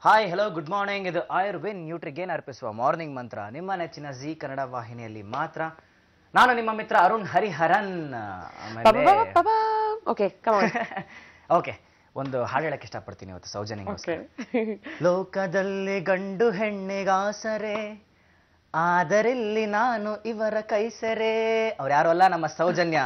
Hi hello good morning ಇದು ಆಯುರ್ವೇನ್ ನ್ಯೂಟ್ರಿಗೇನ್ ಅರ್ಪಿಸುವ morning ಮಂತ್ರ ನಿಮ್ಮ ನೆಚ್ಚಿನ ಜಿ ಕನ್ನಡ ವಾಹಿನಿಯಲ್ಲಿ ಮಾತ್ರ ನಾನು ನಿಮ್ಮ ಮಿತ್ರ ಅರುಣ್ ಹರಿಹರನ್ ಆಮೇಲೆ ಓಕೆ ಕಮಾನ್ ಓಕೆ ಒಂದು ಹಾಡು ಹೇಳಕ್ ಇಷ್ಟಪಡ್ತೀನಿ ಇವತ್ತು ಸೌಜನ್ಯ ಓಕೆ ಲೋಕದಲ್ಲಿ ಗಂಡು ಹೆಣ್ಣಿಗಾಸರೆ ಆದರಿಲ್ಲಿ ನಾನು ಇವರ ಕೈಸರೆ ಅವ್ರು ಯಾರು ಅಲ್ಲ ನಮ್ಮ ಸೌಜನ್ಯ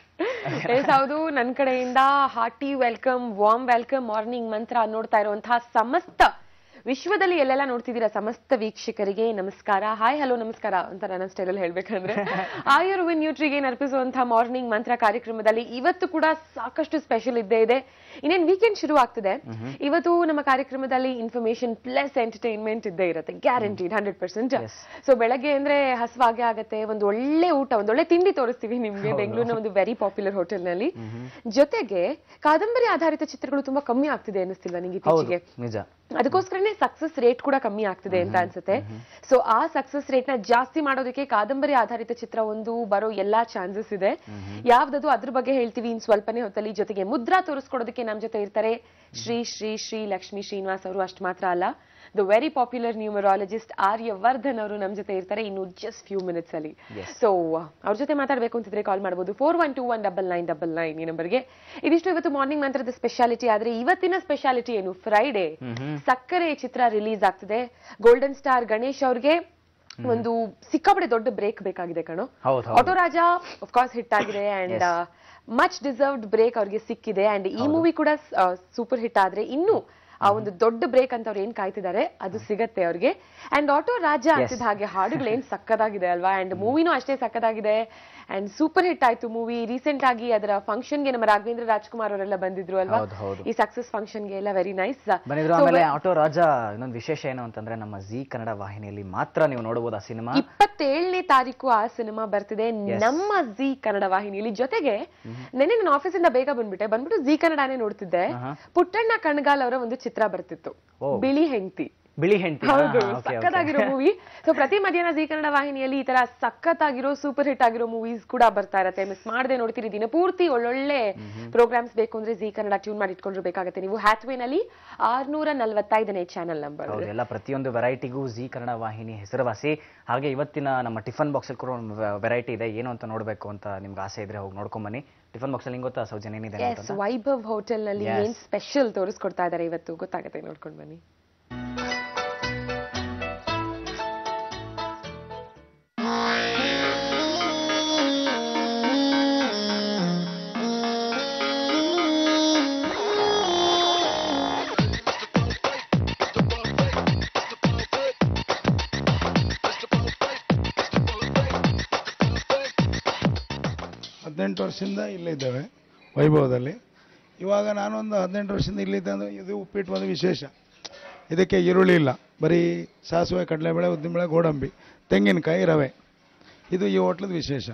ಎಸ್ ಹೌದು ನನ್ನ ಕಡೆಯಿಂದ hearty welcome warm welcome morning Mantra ನೋಡ್ತಾ ಇರುವಂತಹ ಸಮಸ್ತ ವಿಶ್ವದಲ್ಲಿ ಎಲ್ಲೆಲ್ಲ ನೋಡ್ತಿದ್ದೀರಾ ಸಮಸ್ತ ವೀಕ್ಷಕರಿಗೆ ನಮಸ್ಕಾರ ಹಾಯ್ ಹಲೋ ನಮಸ್ಕಾರ ಅಂತ ನನ್ನ ಸ್ಟೈಲಲ್ಲಿ ಹೇಳ್ಬೇಕಂದ್ರೆ ಆಯುರ್ವೇನ್ ನ್ಯೂಟ್ರಿಗೆ ಅರ್ಪಿಸುವಂತಹ ಮಾರ್ನಿಂಗ್ ಮಂತ್ರ ಕಾರ್ಯಕ್ರಮದಲ್ಲಿ ಇವತ್ತು ಕೂಡ ಸಾಕಷ್ಟು ಸ್ಪೆಷಲ್ ಇದ್ದೇ ಇದೆ ಇನ್ನೇನ್ ವೀಕೆಂಡ್ ಶುರು ಆಗ್ತಿದೆ ಇವತ್ತು ನಮ್ಮ ಕಾರ್ಯಕ್ರಮದಲ್ಲಿ ಇನ್ಫಾರ್ಮೇಶನ್ ಪ್ಲಸ್ ಎಂಟರ್ಟೈನ್ಮೆಂಟ್ ಇದ್ದೇ ಇರುತ್ತೆ ಗ್ಯಾರಂಟಿಡ್ ಹಂಡ್ರೆಡ್ ಪರ್ಸೆಂಟ್ ಸೊ ಬೆಳಗ್ಗೆ ಅಂದ್ರೆ ಹಸುವಾಗೆ ಆಗತ್ತೆ ಒಂದು ಒಳ್ಳೆ ಊಟ ಒಂದು ಒಳ್ಳೆ ತಿಂಡಿ ತೋರಿಸ್ತೀವಿ ನಿಮ್ಗೆ ಬೆಂಗಳೂರಿನ ಒಂದು ವೆರಿ ಪಾಪ್ಯುಲರ್ ಹೋಟೆಲ್ ನಲ್ಲಿ ಜೊತೆಗೆ ಕಾದಂಬರಿ ಆಧಾರಿತ ಚಿತ್ರಗಳು ತುಂಬಾ ಕಮ್ಮಿ ಆಗ್ತಿದೆ ಅನ್ನಿಸ್ತಿಲ್ವಾ ನಿಂಗೆ ಹೌದು ಇತ್ತೀಚೆಗೆ ನಿಜ ಅದಕ್ಕೋಸ್ಕರನೇ ಸಕ್ಸಸ್ ರೇಟ್ ಕೂಡ ಕಮ್ಮಿ ಆಗ್ತಿದೆ ಅಂತ ಅನ್ಸುತ್ತೆ ಸೊ ಆ ಸಕ್ಸಸ್ ರೇಟ್ ನ ಜಾಸ್ತಿ ಮಾಡೋದಕ್ಕೆ ಕಾದಂಬರಿ ಆಧಾರಿತ ಚಿತ್ರ ಒಂದು ಬರೋ ಎಲ್ಲಾ ಚಾನ್ಸಸ್ ಇದೆ ಯಾವ್ದದು ಅದ್ರ ಬಗ್ಗೆ ಹೇಳ್ತೀವಿ ಇನ್ ಸ್ವಲ್ಪನೇ ಹೊತ್ತಲ್ಲಿ ಜೊತೆಗೆ ಮುದ್ರಾ ತೋರಿಸ್ಕೊಡೋದಕ್ಕೆ ನಮ್ ಜೊತೆ ಇರ್ತಾರೆ ಶ್ರೀ ಶ್ರೀ ಶ್ರೀ ಲಕ್ಷ್ಮೀ ಶ್ರೀನಿವಾಸ್ ಅವರು ಅಷ್ಟು ಮಾತ್ರ ಅಲ್ಲ the very popular numerologist Aryavardhan ಅವರು ನಮ್ ಜೊತೆ ಇರ್ತಾರೆ ಇನ್ನು ಜಸ್ಟ್ ಫ್ಯೂ ಮಿನಿಟ್ಸ್ ಅಲ್ಲಿ ಸೊ ಅವ್ರ ಜೊತೆ ಮಾತಾಡ್ಬೇಕು ಅಂತಿದ್ರೆ ಕಾಲ್ ಮಾಡಬಹುದು four one two one double nine double nine ಈ ನಂಬರ್ಗೆ ಇದಿಷ್ಟು ಇವತ್ತು ಮಾರ್ನಿಂಗ್ ಮಂತ್ರದ ಸ್ಪೆಷಾಲಿಟಿ ಆದ್ರೆ ಇವತ್ತಿನ ಸ್ಪೆಷಾಲಿಟಿ ಏನು ಫ್ರೈಡೆ ಸಕ್ಕರೆ ಚಿತ್ರ ರಿಲೀಸ್ ಆಗ್ತಿದೆ ಗೋಲ್ಡನ್ ಸ್ಟಾರ್ ಗಣೇಶ್ ಅವ್ರಿಗೆ ಒಂದು ಸಿಕ್ಕಾಪಟ್ಟೆ ದೊಡ್ಡ ಬ್ರೇಕ್ ಬೇಕಾಗಿದೆ ಕಣೋ ಹೌದು ಆಟೋ ರಾಜ ಕೋರ್ಸ್ ಹಿಟ್ ಆಗಿದೆ ಅಂಡ್ ಮಚ್ ಡಿಸರ್ವ್ಡ್ ಬ್ರೇಕ್ ಅವ್ರಿಗೆ ಸಿಕ್ಕಿದೆ ಅಂಡ್ ಈ ಮೂವಿ ಕೂಡ ಸೂಪರ್ ಹಿಟ್ ಆದ್ರೆ ಇನ್ನು ಆ ಒಂದು ದೊಡ್ಡ ಬ್ರೇಕ್ ಅಂತ ಅವ್ರು ಏನ್ ಕಾಯ್ತಿದ್ದಾರೆ ಅದು ಸಿಗತ್ತೆ ಅವ್ರಿಗೆ ಅಂಡ್ ಆಟೋ ರಾಜ ಅಂತಿದ ಹಾಗೆ ಹಾಡುಗಳು ಏನ್ ಸಕ್ಕದಾಗಿದೆ ಅಲ್ವಾ ಅಂಡ್ ಮೂವಿನೂ ಅಷ್ಟೇ ಸಕ್ಕದಾಗಿದೆ ಅಂಡ್ ಸೂಪರ್ ಹಿಟ್ ಆಯ್ತು ಮೂವಿ ರೀಸೆಂಟ್ ಆಗಿ ಅದರ ಫಂಕ್ಷನ್ ಗೆ ನಮ್ಮ ರಾಘವೇಂದ್ರ ರಾಜ್ಕುಮಾರ್ ಅವರೆಲ್ಲ ಬಂದಿದ್ರು ಅಲ್ವಾ ಹೌದು, ಹೌದು. ಈ ಸಕ್ಸಸ್ ಫಂಕ್ಷನ್ ಗೆ ಎಲ್ಲ ವೆರಿ ನೈಸ್ ಬಂದಿದ್ರು ಆಮೇಲೆ ಆಟೋ ರಾಜ ಇನ್ನೊಂದು ವಿಶೇಷ ಏನು ಅಂತಂದ್ರೆ ನಮ್ಮ ಜಿ ಕನ್ನಡ ವಾಹಿನಿಯಲ್ಲಿ ಮಾತ್ರ ನೀವು ನೋಡಬಹುದು ಆ ಸಿನಿಮಾ ಇಪ್ಪತ್ತೇಳನೇ ತಾರೀಕು ಆ ಸಿನಿಮಾ ಬರ್ತಿದೆ ನಮ್ಮ ಜಿ ಕನ್ನಡ ವಾಹಿನಿಯಲ್ಲಿ ಜೊತೆಗೆ ನೆನ್ನೆ ನಾನು ಆಫೀಸಿಂದ ಬೇಗ ಬಂದ್ಬಿಟ್ಟೆ ಬಂದ್ಬಿಟ್ಟು ಜಿ ಕನ್ನಡನೇ ನೋಡ್ತಿದ್ದೆ ಪುಟ್ಟಣ್ಣ ಕಣ್ಗಾಲ್ ಅವರ ಒಂದು ಚಿತ್ರ ಬರ್ತಿತ್ತು ಬಿಳಿ ಹೆಂಡತಿ ಬಿಳಿ ಹೆಂಡತಿ ಹೌದು ಸಖತ್ತಾಗಿರೋ ಮೂವಿ ಸೊ ಪ್ರತಿ ಮಧ್ಯಾಹ್ನ ಜಿ ಕನ್ನಡ ವಾಹಿನಿಯಲ್ಲಿ ಈ ತರ ಸಖತ್ತಾಗಿರೋ ಸೂಪರ್ ಹಿಟ್ ಆಗಿರೋ ಮೂವೀಸ್ ಕೂಡ ಬರ್ತಾ ಇರತ್ತೆ ಮಿಸ್ ಮಾಡದೆ ನೋಡ್ತೀರಿ ದಿನ ಪೂರ್ತಿ ಒಳ್ಳೊಳ್ಳೆ ಪ್ರೋಗ್ರಾಮ್ಸ್ ಬೇಕು ಅಂದ್ರೆ ಜಿ ಕನ್ನಡ ಟ್ಯೂನ್ ಮಾಡಿ ಇಟ್ಕೊಂಡಿರ್ಬೇಕಾಗತ್ತೆ ನೀವು ಹ್ಯಾಟ್ವೇ ನಲ್ಲಿ ಆರ್ನೂರ ನಲ್ವತ್ತೈದನೇ ಚಾನಲ್ ನಂಬರ್ ಹೌದು ಎಲ್ಲ ಪ್ರತಿಯೊಂದು ವೆರೈಟಿಗೂ ಜಿ ಕನ್ನಡ ವಾಹಿನಿ ಹೆಸರುವಾಸಿ ಹಾಗೆ ಇವತ್ತಿನ ನಮ್ಮ ಟಿಫನ್ ಬಾಕ್ಸ್ ಅಲ್ಲಿ ಕೂಡ ಒಂದು ವೆರೈಟಿ ಇದೆ ಏನು ಅಂತ ನೋಡ್ಬೇಕು ಅಂತ ನಿಮ್ಗೆ ಆಸೆ ಇದ್ರೆ ಹೋಗಿ ನೋಡ್ಕೊಂಡ್ ಬನ್ನಿ ಟಿಫನ್ ಬಾಕ್ಸ್ ಅಲ್ಲಿ ನಿಂಗೆ ಗೊತ್ತಾ ಸೌಜನ್ಯ ಏನಿದೆ ಎಸ್ ಅಂತ ವೈಭವ್ ಹೋಟೆಲ್ ನಲ್ಲಿ Yes. ಏನ್ ಸ್ಪೆಷಲ್ ತೋರಿಸ್ಕೊಡ್ತಾ ಇದಾರೆ ಇವತ್ತು ಗೊತ್ತಾಗತ್ತೆ ನೋಡ್ಕೊಂಡ್ ಬನ್ನಿ ಹದಿನೆಂಟು ವರ್ಷದಿಂದ ಇಲ್ಲಿದ್ದೇವೆ ವೈಭವದಲ್ಲಿ ಇವಾಗ ನಾನೊಂದು ಹದಿನೆಂಟು ವರ್ಷದಿಂದ ಇಲ್ಲಿದ್ದೆ ಅಂದರೆ ಇದು ಉಪ್ಪಿಟ್ಟು ಒಂದು ವಿಶೇಷ ಇದಕ್ಕೆ ಈರುಳ್ಳಿ ಇಲ್ಲ ಬರೀ ಸಾಸಿವೆ ಕಡಲೆಬೇಳೆ ಉದ್ದಿನಬೇಳೆ ಗೋಡಂಬಿ ತೆಂಗಿನಕಾಯಿ ರವೆ ಇದು ಈ ಹೋಟ್ಲದ ವಿಶೇಷ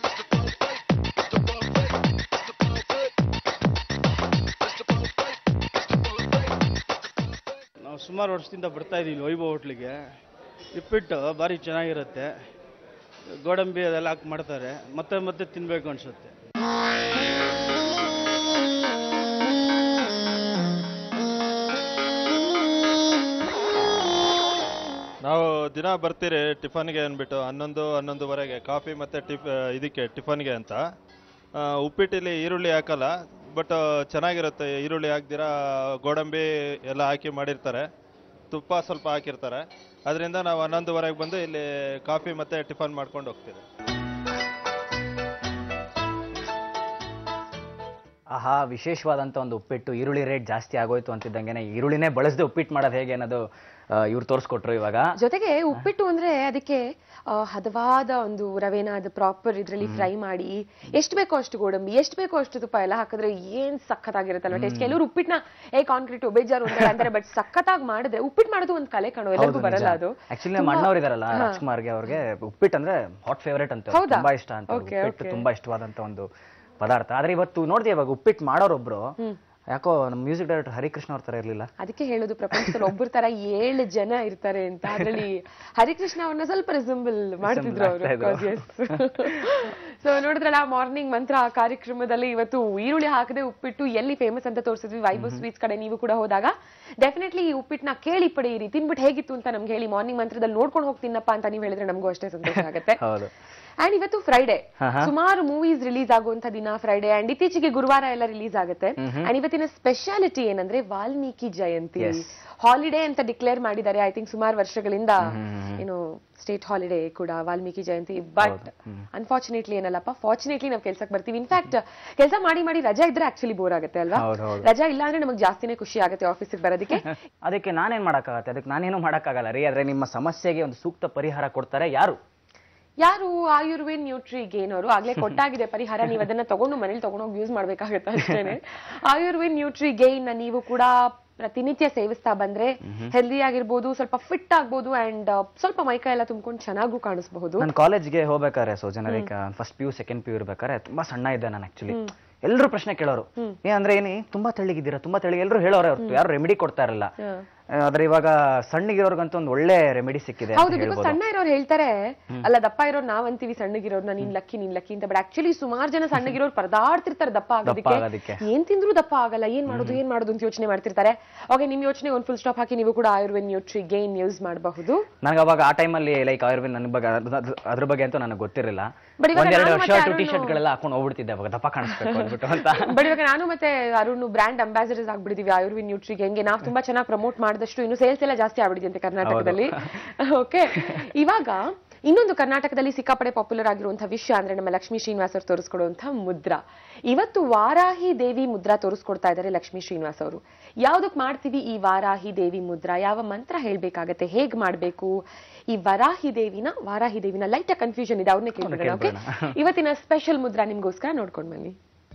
ನಾವು ಸುಮಾರು ವರ್ಷದಿಂದ ಬರ್ತಾ ಇದ್ದೀವಿ ವೈಭವ್ ಹೋಟ್ಲಿಗೆ ಉಪ್ಪಿಟ್ಟು ಭಾರಿ ಚೆನ್ನಾಗಿರುತ್ತೆ ಗೋಡಂಬಿ ಅದೆಲ್ಲ ಹಾಕಿ ಮಾಡ್ತಾರೆ ಮತ್ತೆ ಮತ್ತೆ ತಿನ್ನಬೇಕು ಅನಿಸುತ್ತೆ ನಾವು ದಿನ ಬರ್ತೀರಿ ಟಿಫನ್ಗೆ ಅಂದ್ಬಿಟ್ಟು ಹನ್ನೊಂದು ಹನ್ನೊಂದುವರೆಗೆ ಕಾಫಿ ಮತ್ತು ಟಿಫ್ ಇದಕ್ಕೆ ಟಿಫನ್ಗೆ ಅಂತ ಆ, ಉಪ್ಪಿಟ್ಟಲ್ಲಿ ಈರುಳ್ಳಿ ಹಾಕಲ್ಲ ಬಟ್ ಚೆನ್ನಾಗಿರುತ್ತೆ ಈರುಳ್ಳಿ ಹಾಕ್ದಿರಾ ಗೋಡಂಬಿ ಎಲ್ಲ ಹಾಕಿ ಮಾಡಿರ್ತಾರೆ ತುಪ್ಪ ಸ್ವಲ್ಪ ಹಾಕಿರ್ತಾರೆ ಅದರಿಂದ ನಾವು ಹನ್ನೊಂದುವರೆಗೆ ಬಂದು ಇಲ್ಲಿ ಕಾಫಿ ಮತ್ತು ಟಿಫನ್ ಮಾಡ್ಕೊಂಡು ಹೋಗ್ತೀವಿ ಆಹಾ ವಿಶೇಷವಾದಂತ ಒಂದು ಉಪ್ಪಿಟ್ಟು ಈರುಳ್ಳಿ ರೇಟ್ ಜಾಸ್ತಿ ಆಗೋಯ್ತು ಅಂತಿದ್ದಂಗೆನೆ ಈರುಳ್ಳಿನೇ ಬಳಸದೆ ಉಪ್ಪಿಟ್ಟು ಮಾಡೋದು ಹೇಗೆ ಅನ್ನೋದು ಇವ್ರು ತೋರಿಸ್ಕೊಟ್ರು ಇವಾಗ ಜೊತೆಗೆ ಉಪ್ಪಿಟ್ಟು ಅಂದ್ರೆ ಅದಕ್ಕೆ ಆ, ಹದವಾದ ಒಂದು ರವೆನ ಅದು ಪ್ರಾಪರ್ ಇದ್ರಲ್ಲಿ ಫ್ರೈ ಮಾಡಿ ಎಷ್ಟು ಬೇಕೋ ಅಷ್ಟು ಗೋಡಂಬಿ ಎಷ್ಟು ಬೇಕೋ ಅಷ್ಟು ತುಪ್ಪ ಎಲ್ಲ ಹಾಕಿದ್ರೆ ಏನ್ ಸಖತ್ತಾಗಿರುತ್ತಲ್ವ ಟೇಸ್ಟ್ ಕೆಲವರು ಉಪ್ಪಿಟ್ಟನ್ನ ಏ ಕಾಂಕ್ರೀಟ್ ಬೇಜಾರು ಅಂತ ಅಂತಾರೆ ಬಟ್ ಸಖತ್ತಾಗಿ ಮಾಡಿದ್ರೆ ಉಪ್ಪಿಟ್ಟು ಮಾಡೋದು ಒಂದು ಕಲೆ ಕಾಣೋ ಎಲ್ಲರಿಗೂ ಬರಲ್ಲ ಅದು ಆಕ್ಚುಲಿ ನಮ್ಮ ಅಣ್ಣವ್ರು ಇದಾರಲ್ಲ ರಾಜ್ಕುಮಾರ್ಗೆ ಅವ್ರಿಗೆ ಉಪ್ಪಿಟ್ಟು ಅಂದ್ರೆ ಹಾಟ್ ಫೇವರೇಟ್ ಅಂತ ಅವ್ರಿಗೆ. ಹೌದಾ? ತುಂಬಾ ಇಷ್ಟ ಅಂತ Okay, ಉಪ್ಪಿಟ್ಟು okay. ತುಂಬಾ ಇಷ್ಟವಾದಂತ ಒಂದು ಪದಾರ್ಥ ಆದ್ರೆ ಇವತ್ತು ನೋಡಿದೆ ಇವಾಗ ಉಪ್ಪಿಟ್ಟು ಮಾಡೋರೊಬ್ರು ಯಾಕೋ ನಮ್ಮ ಮ್ಯೂಸಿಕ್ ಡೈರೆಕ್ಟರ್ ಹರಿಕೃಷ್ಣ ಅವ್ರ ಥರ ಇರಲಿಲ್ಲ ಅದಕ್ಕೆ ಹೇಳೋದು ಪ್ರಪಂಚದಲ್ಲಿ ಒಬ್ಬರ ತರ ಏಳು ಜನ ಇರ್ತಾರೆ ಅಂತ ಅದ್ರಲ್ಲಿ ಹರಿಕೃಷ್ಣ ಅವ್ರನ್ನ ಸ್ವಲ್ಪ ರಿಸಂಬಲ್ ಮಾಡ್ತಿದ್ರು ಆಗ್ತಾ ಇದ್ರು. ಅವರು ಸೊ ನೋಡಿದ್ರಲ್ಲ ಮಾರ್ನಿಂಗ್ ಮಂತ್ರ ಆ ಕಾರ್ಯಕ್ರಮದಲ್ಲಿ ಇವತ್ತು ಈರುಳ್ಳಿ ಹಾಕದೆ ಉಪ್ಪಿಟ್ಟು ಎಲ್ಲಿ ಫೇಮಸ್ ಅಂತ ತೋರಿಸಿದ್ವಿ ವೈಭವ್ ಸ್ವೀಟ್ಸ್ ಕಡೆ ನೀವು ಕೂಡ ಹೋದಾಗ ಡೆಫಿನೆಟ್ಲಿ ಈ ಉಪ್ಪಿಟ್ಟನ್ನ ಕೇಳಿ ಪಡೆಯಿರಿ ತಿನ್ಬಿಟ್ಟು ಹೇಗಿತ್ತು ಅಂತ ನಮ್ಗೆ ಹೇಳಿ ಮಾರ್ನಿಂಗ್ ಮಂತ್ರದಲ್ಲಿ ನೋಡ್ಕೊಂಡು ಹೋಗ್ತೀನಪ್ಪ ಅಂತ ನೀವು ಹೇಳಿದ್ರೆ ನಮಗೂ ಅಷ್ಟೇ ಸಂತೋಷ ಆಗುತ್ತೆ ಹೌದು ಅಂಡ್ ಇವತ್ತು ಫ್ರೈಡೆ ಹಾ, ಹಾ. ಸುಮಾರು ಮೂವೀಸ್ ರಿಲೀಸ್ ಆಗುವಂತ ದಿನ ಫ್ರೈಡೆ ಅಂಡ್ ಇತ್ತೀಚೆಗೆ ಗುರುವಾರ ಎಲ್ಲ ರಿಲೀಸ್ ಆಗುತ್ತೆ ಅಂಡ್ ಇವತ್ತಿನ ಸ್ಪೆಷಾಲಿಟಿ ಏನಂದ್ರೆ ವಾಲ್ಮೀಕಿ ಜಯಂತಿ Yes. ಹಾಲಿಡೇ ಅಂತ ಡಿಕ್ಲೇರ್ ಮಾಡಿದ್ದಾರೆ ಐ ಥಿಂಕ್ ಸುಮಾರು ವರ್ಷಗಳಿಂದ ಏನು ಸ್ಟೇಟ್ ಹಾಲಿಡೇ ಕೂಡ ವಾಲ್ಮೀಕಿ ಜಯಂತಿ ಬಟ್ ಅನ್ಫಾರ್ಚುನೇಟ್ಲಿ ಏನಲ್ಲಪ್ಪ ಫಾರ್ಚುನೇಟ್ಲಿ ನಾವು ಕೆಲ್ಸಕ್ಕೆ ಬರ್ತೀವಿ ಇನ್ಫ್ಯಾಕ್ಟ್ ಕೆಲಸ ಮಾಡಿ ಮಾಡಿ ರಜಾ ಇದ್ರೆ ಆಕ್ಚುಲಿ ಬೋರ್ ಆಗುತ್ತೆ ಅಲ್ವಾ ಹೌದು, ಹೌದು. ರಜಾ ಇಲ್ಲ ಅಂದ್ರೆ ನಮಗೆ ಜಾಸ್ತಿನೇ ಖುಷಿ ಆಗುತ್ತೆ ಆಫೀಸಿಗೆ ಬರೋದಕ್ಕೆ ಅದಕ್ಕೆ ನಾನೇನ್ ಮಾಡಕ್ಕಾಗತ್ತೆ ಅದಕ್ಕೆ ನಾನೇನು ಮಾಡಕ್ಕಾಗಲ್ಲ ರೀ ಆದ್ರೆ ನಿಮ್ಮ ಸಮಸ್ಯೆಗೆ ಒಂದು ಸೂಕ್ತ ಪರಿಹಾರ ಕೊಡ್ತಾರೆ ಯಾರು ಯಾರು ಆಯುರ್ವೇದ್ ನ್ಯೂಟ್ರಿ ಗೇನ್ ಅವರು ಆಗ್ಲೇ ಕೊಟ್ಟಾಗಿದೆ ಪರಿಹಾರ ನೀವು ಅದನ್ನ ತಗೊಂಡು ಮನೇಲಿ ತಗೊಂಡೋಗಿ ಯೂಸ್ ಮಾಡ್ಬೇಕಾಗತ್ತೆ ಅಷ್ಟೇನೆ ಆಯುರ್ವೇದ್ ನ್ಯೂಟ್ರಿ ಗೇನ್ ನ ನೀವು ಕೂಡ ಪ್ರತಿನಿತ್ಯ ಸೇವಿಸ್ತಾ ಬಂದ್ರೆ ಹೆಲ್ದಿ ಆಗಿರ್ಬೋದು ಸ್ವಲ್ಪ ಫಿಟ್ ಆಗ್ಬೋದು ಅಂಡ್ ಸ್ವಲ್ಪ ಮೈಕೈ ಎಲ್ಲ ತುಂಬ್ಕೊಂಡು ಚೆನ್ನಾಗೂ ಕಾಣಿಸಬಹುದು ನಾನು ಕಾಲೇಜ್ಗೆ ಹೋಗ್ಬೇಕಾರೆ ಸೊ ಜನರಿಗೆ first P U second P U ಇರ್ಬೇಕಾರೆ ತುಂಬಾ ಸಣ್ಣ ಇದ್ದೆ ನಾನು ಆಕ್ಚುಲಿ ಎಲ್ಲರೂ ಪ್ರಶ್ನೆ ಕೇಳೋರು ಏನಂದ್ರೆ ಏನಿ ತುಂಬಾ ತೆಳ್ಳಗಿದ್ದೀರಾ ತುಂಬಾ ತೆಳ್ಳಗೆ ಎಲ್ಲರೂ ಹೇಳೋರೆ ಹೊರತು ಯಾರು ರೆಮಿಡಿ ಕೊಡ್ತಾ ಇರಲ್ಲ ಆದ್ರೆ ಇವಾಗ ಸಣ್ಣಗಿರೋರ್ಗಂತೂ ಒಂದು ಒಳ್ಳೆ ರೆಮಿಡಿ ಸಿಕ್ಕಿದೆ ಅಂತ ಹೌದು ಬಿಕಾಸ್ ಹೇಳ್ಬೋದು ಸಣ್ಣ ಇರೋರು ಹೇಳ್ತಾರೆ ಅಲ್ಲ ದಪ್ಪ ಇರೋರು ನಾವ್ ಅಂತೀವಿ ಸಣ್ಣಗಿರೋರ್ನ ನೀನ್ ಲಕ್ಕಿ ನೀನ್ ಲಕ್ಕಿ ಅಂತ ಬಟ್ ಆಕ್ಚುಲಿ ಸುಮಾರು ಜನ ಸಣ್ಣಗಿರೋರು ಪರದಾಡ್ತಿರ್ತಾರೆ ದಪ್ಪ ಆಗೋದಕ್ಕೆ. ಆಗೋದಕ್ಕೆ ಏನ್ ತಿಂದ್ರು ದಪ್ಪ ಆಗಲ್ಲ ಏನ್ ಮಾಡೋದು ಏನ್ ಮಾಡೋದು ಅಂತ ಯೋಚನೆ ಮಾಡ್ತಿರ್ತಾರೆ ಓಕೆ ನಿಮ್ ಯೋಚನೆ ಒಂದ್ ಫುಲ್ ಸ್ಟಾಪ್ ಹಾಕಿ ನೀವು ಕೂಡ ಆಯುರ್ವೇದ್ ನ್ಯೂಟ್ರಿ ಗೇನ್ ಯೂಸ್ ಮಾಡಬಹುದು ನನಗೆ ಅವಾಗ ಆ ಟೈಮಲ್ಲಿ ಲೈಕ್ ಆಯುರ್ವೇದ ನನ್ನ ಬಗ್ಗೆ ಅದ್ರ- ಅದ್ರ- ಅದ್ರ ಬಗ್ಗೆ ಅಂತೂ ನನಗೆ ಗೊತ್ತಿರಲಿಲ್ಲ But ಇವಾಗ ಒಂದೆರಡು ನಾನು ಮತ್ತೆ ಶರ್ಟ್ ಟಿ ಅರುಣ್- ಶರ್ಟ್ ಗಳೆಲ್ಲ ಹಾಕೊಂಡು ಹೋಗ್ಬಿಡ್ತಿದ್ದೆ ಅವಾಗ ದಪ್ಪ ಕಾಣಿಸ್ಬೇಕು ಅಂದ್ಬಿಟ್ಟು ಅಂತ ಬಟ್ ಇವಾಗ ನಾನು ಮತ್ತೆ ಅರುಣ್ ಬ್ರ್ಯಾಂಡ್ ಅಂಬಾಸಿಡರ್ಸ್ ಆಗ್ಬಿಟ್ಟಿದೀವಿ ಆಯುರ್ವೇದ್ ನ್ಯೂಟ್ರಿಗೆ ಹೆಂಗೆ ನಾವು ತುಂಬಾ ಚೆನ್ನಾಗಿ ಪ್ರಮೋಟ್ ಮಾಡಿದಷ್ಟು ಇನ್ನು ಸೇಲ್ಸ್ ಎಲ್ಲ ಜಾಸ್ತಿ ಆಗ್ಬಿಟ್ಟಿದೆ ಕರ್ನಾಟಕದಲ್ಲಿ ಓಕೆ ಇವಾಗ ಇನ್ನೊಂದು ಕರ್ನಾಟಕದಲ್ಲಿ ಸಿಕ್ಕಾಪಡೆ ಪಾಪ್ಯುಲರ್ ಆಗಿರುವಂತಹ ವಿಷಯ ಅಂದ್ರೆ ನಮ್ಮ ಲಕ್ಷ್ಮೀ ಶ್ರೀನಿವಾಸ್ ಅವರು ತೋರಿಸ್ಕೊಡುವಂತಹ ಮುದ್ರಾ ಇವತ್ತು ವಾರಾಹಿ ದೇವಿ ಮುದ್ರಾ ತೋರಿಸ್ಕೊಡ್ತಾ ಇದ್ದಾರೆ ಲಕ್ಷ್ಮೀ ಶ್ರೀನಿವಾಸ್ ಅವರು ಯಾವ್ದಕ್ ಮಾಡ್ತೀವಿ ಈ ವಾರಾಹಿ ದೇವಿ ಮುದ್ರಾ ಯಾವ ಮಂತ್ರ ಹೇಳ್ಬೇಕಾಗತ್ತೆ ಹೇಗ್ ಮಾಡ್ಬೇಕು ಈ ವರಾಹಿ ದೇವಿನ ವಾರಾಹಿ ದೇವಿನ ಲೈಟ್ ಕನ್ಫ್ಯೂಷನ್ ಇದೆ ಅವ್ರನ್ನೇ ಕೇಳ್ಬಿಡೋಣ ಓಕೆ ಇವತ್ತಿನ ಸ್ಪೆಷಲ್ ಮುದ್ರಾ ನಿಮ್ಗೋಸ್ಕರ ನೋಡ್ಕೊಂಡ್ ಬನ್ನಿ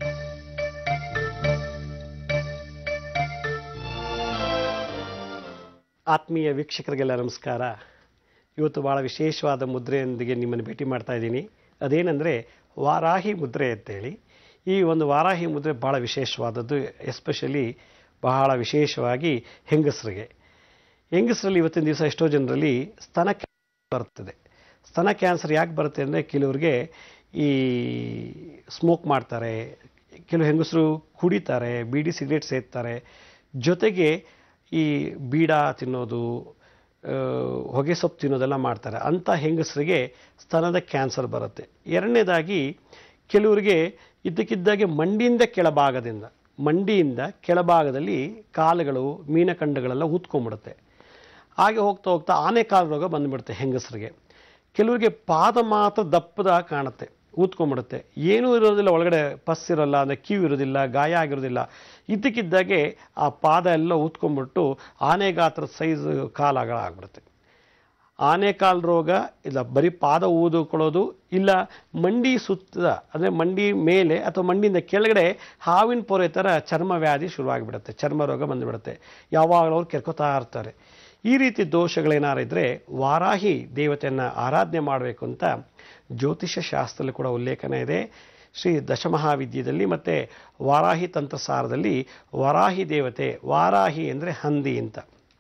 ಆತ್ಮೀಯ ವೀಕ್ಷಕರಿಗೆಲ್ಲ ನಮಸ್ಕಾರ ಇವತ್ತು ಭಾಳ ವಿಶೇಷವಾದ ಮುದ್ರೆಯೊಂದಿಗೆ ನಿಮ್ಮನ್ನು ಭೇಟಿ ಮಾಡ್ತಾ ಇದ್ದೀನಿ ಅದೇನೆಂದರೆ ವಾರಾಹಿ ಮುದ್ರೆ ಅಂತೇಳಿ ಈ ಒಂದು ವಾರಾಹಿ ಮುದ್ರೆ ಭಾಳ ವಿಶೇಷವಾದದ್ದು ಎಸ್ಪೆಷಲಿ ಬಹಳ ವಿಶೇಷವಾಗಿ ಹೆಂಗಸರಿಗೆ ಹೆಂಗಸರಲ್ಲಿ ಇವತ್ತಿನ ದಿವಸ ಎಷ್ಟೋ ಜನರಲ್ಲಿ ಸ್ತನ ಕ್ಯಾನ್ಸರ್ ಬರ್ತದೆ ಸ್ತನ ಕ್ಯಾನ್ಸರ್ ಯಾಕೆ ಬರುತ್ತೆ ಅಂದರೆ ಕೆಲವ್ರಿಗೆ ಈ ಸ್ಮೋಕ್ ಮಾಡ್ತಾರೆ ಕೆಲವು ಹೆಂಗಸರು ಕುಡಿತಾರೆ ಬೀಡಿ ಸಿಗರೇಟ್ ಸೇದ್ತಾರೆ ಜೊತೆಗೆ ಈ ಬೀಡ ತಿನ್ನೋದು ಆ, ಹೊಗೆ ಸೊಪ್ಪು ತಿನ್ನೋದೆಲ್ಲ ಮಾಡ್ತಾರೆ ಅಂಥ ಹೆಂಗಸರಿಗೆ ಸ್ತನದ ಕ್ಯಾನ್ಸರ್ ಬರುತ್ತೆ ಎರಡನೇದಾಗಿ ಕೆಲವರಿಗೆ ಇದ್ದಕ್ಕಿದ್ದಾಗೆ ಮಂಡಿಯಿಂದ ಕೆಳಭಾಗದಿಂದ ಮಂಡಿಯಿಂದ ಕೆಳಭಾಗದಲ್ಲಿ ಕಾಲುಗಳು ಮೀನಖಂಡಗಳೆಲ್ಲ ಊದ್ಕೊಂಡ್ಬಿಡುತ್ತೆ ಹಾಗೆ ಹೋಗ್ತಾ ಹೋಗ್ತಾ ಆನೆಕಾಲು ರೋಗ ಬಂದ್ಬಿಡುತ್ತೆ ಹೆಂಗಸರಿಗೆ ಕೆಲವರಿಗೆ ಪಾದ ಮಾತ್ರ ದಪ್ಪದ ಕಾಣುತ್ತೆ ಊದ್ಕೊಂಡ್ಬಿಡುತ್ತೆ ಏನೂ ಇರೋದಿಲ್ಲ ಒಳಗಡೆ ಪಸ್ ಇರೋಲ್ಲ ಅಂದರೆ ಕಿವಿ ಇರೋದಿಲ್ಲ ಗಾಯ ಆಗಿರೋದಿಲ್ಲ ಇದ್ದಕ್ಕಿದ್ದಾಗೆ ಆ ಪಾದ ಎಲ್ಲ ಊದ್ಕೊಂಡ್ಬಿಟ್ಟು ಆನೆ ಗಾತ್ರದ ಸೈಜ್ ಕಾಲಾಗಳ ಆಗ್ಬಿಡುತ್ತೆ ಆನೆಕಾಲ್ ರೋಗ ಇಲ್ಲ ಬರೀ ಪಾದ ಊದುಕೊಳ್ಳೋದು ಇಲ್ಲ ಮಂಡಿ ಸುತ್ತ ಅಂದರೆ ಮಂಡಿ ಮೇಲೆ ಅಥವಾ ಮಂಡಿಯಿಂದ ಕೆಳಗಡೆ ಹಾವಿನ ಪೊರೆ ಥರ ಚರ್ಮ ವ್ಯಾಧಿ ಶುರುವಾಗಿಬಿಡುತ್ತೆ ಚರ್ಮ ರೋಗ ಬಂದುಬಿಡುತ್ತೆ ಯಾವಾಗಲೂ ಅವ್ರು ಕೆರ್ಕೋತಾ ಇರ್ತಾರೆ ಈ ರೀತಿ ದೋಷಗಳೇನಾರು ಇದ್ದರೆ ವಾರಾಹಿ ದೇವತೆಯನ್ನು ಆರಾಧನೆ ಮಾಡಬೇಕು ಅಂತ ಜ್ಯೋತಿಷ್ಯ ಶಾಸ್ತ್ರದಲ್ಲಿ ಕೂಡ ಉಲ್ಲೇಖನ ಇದೆ ಶ್ರೀ ದಶಮಹಾವಿದ್ಯದಲ್ಲಿ ಮತ್ತು ವಾರಾಹಿ ತಂತ್ರಸಾರದಲ್ಲಿ ವಾರಾಹಿ ದೇವತೆ ವಾರಾಹಿ ಅಂದರೆ ಹಂದಿ ಅಂತ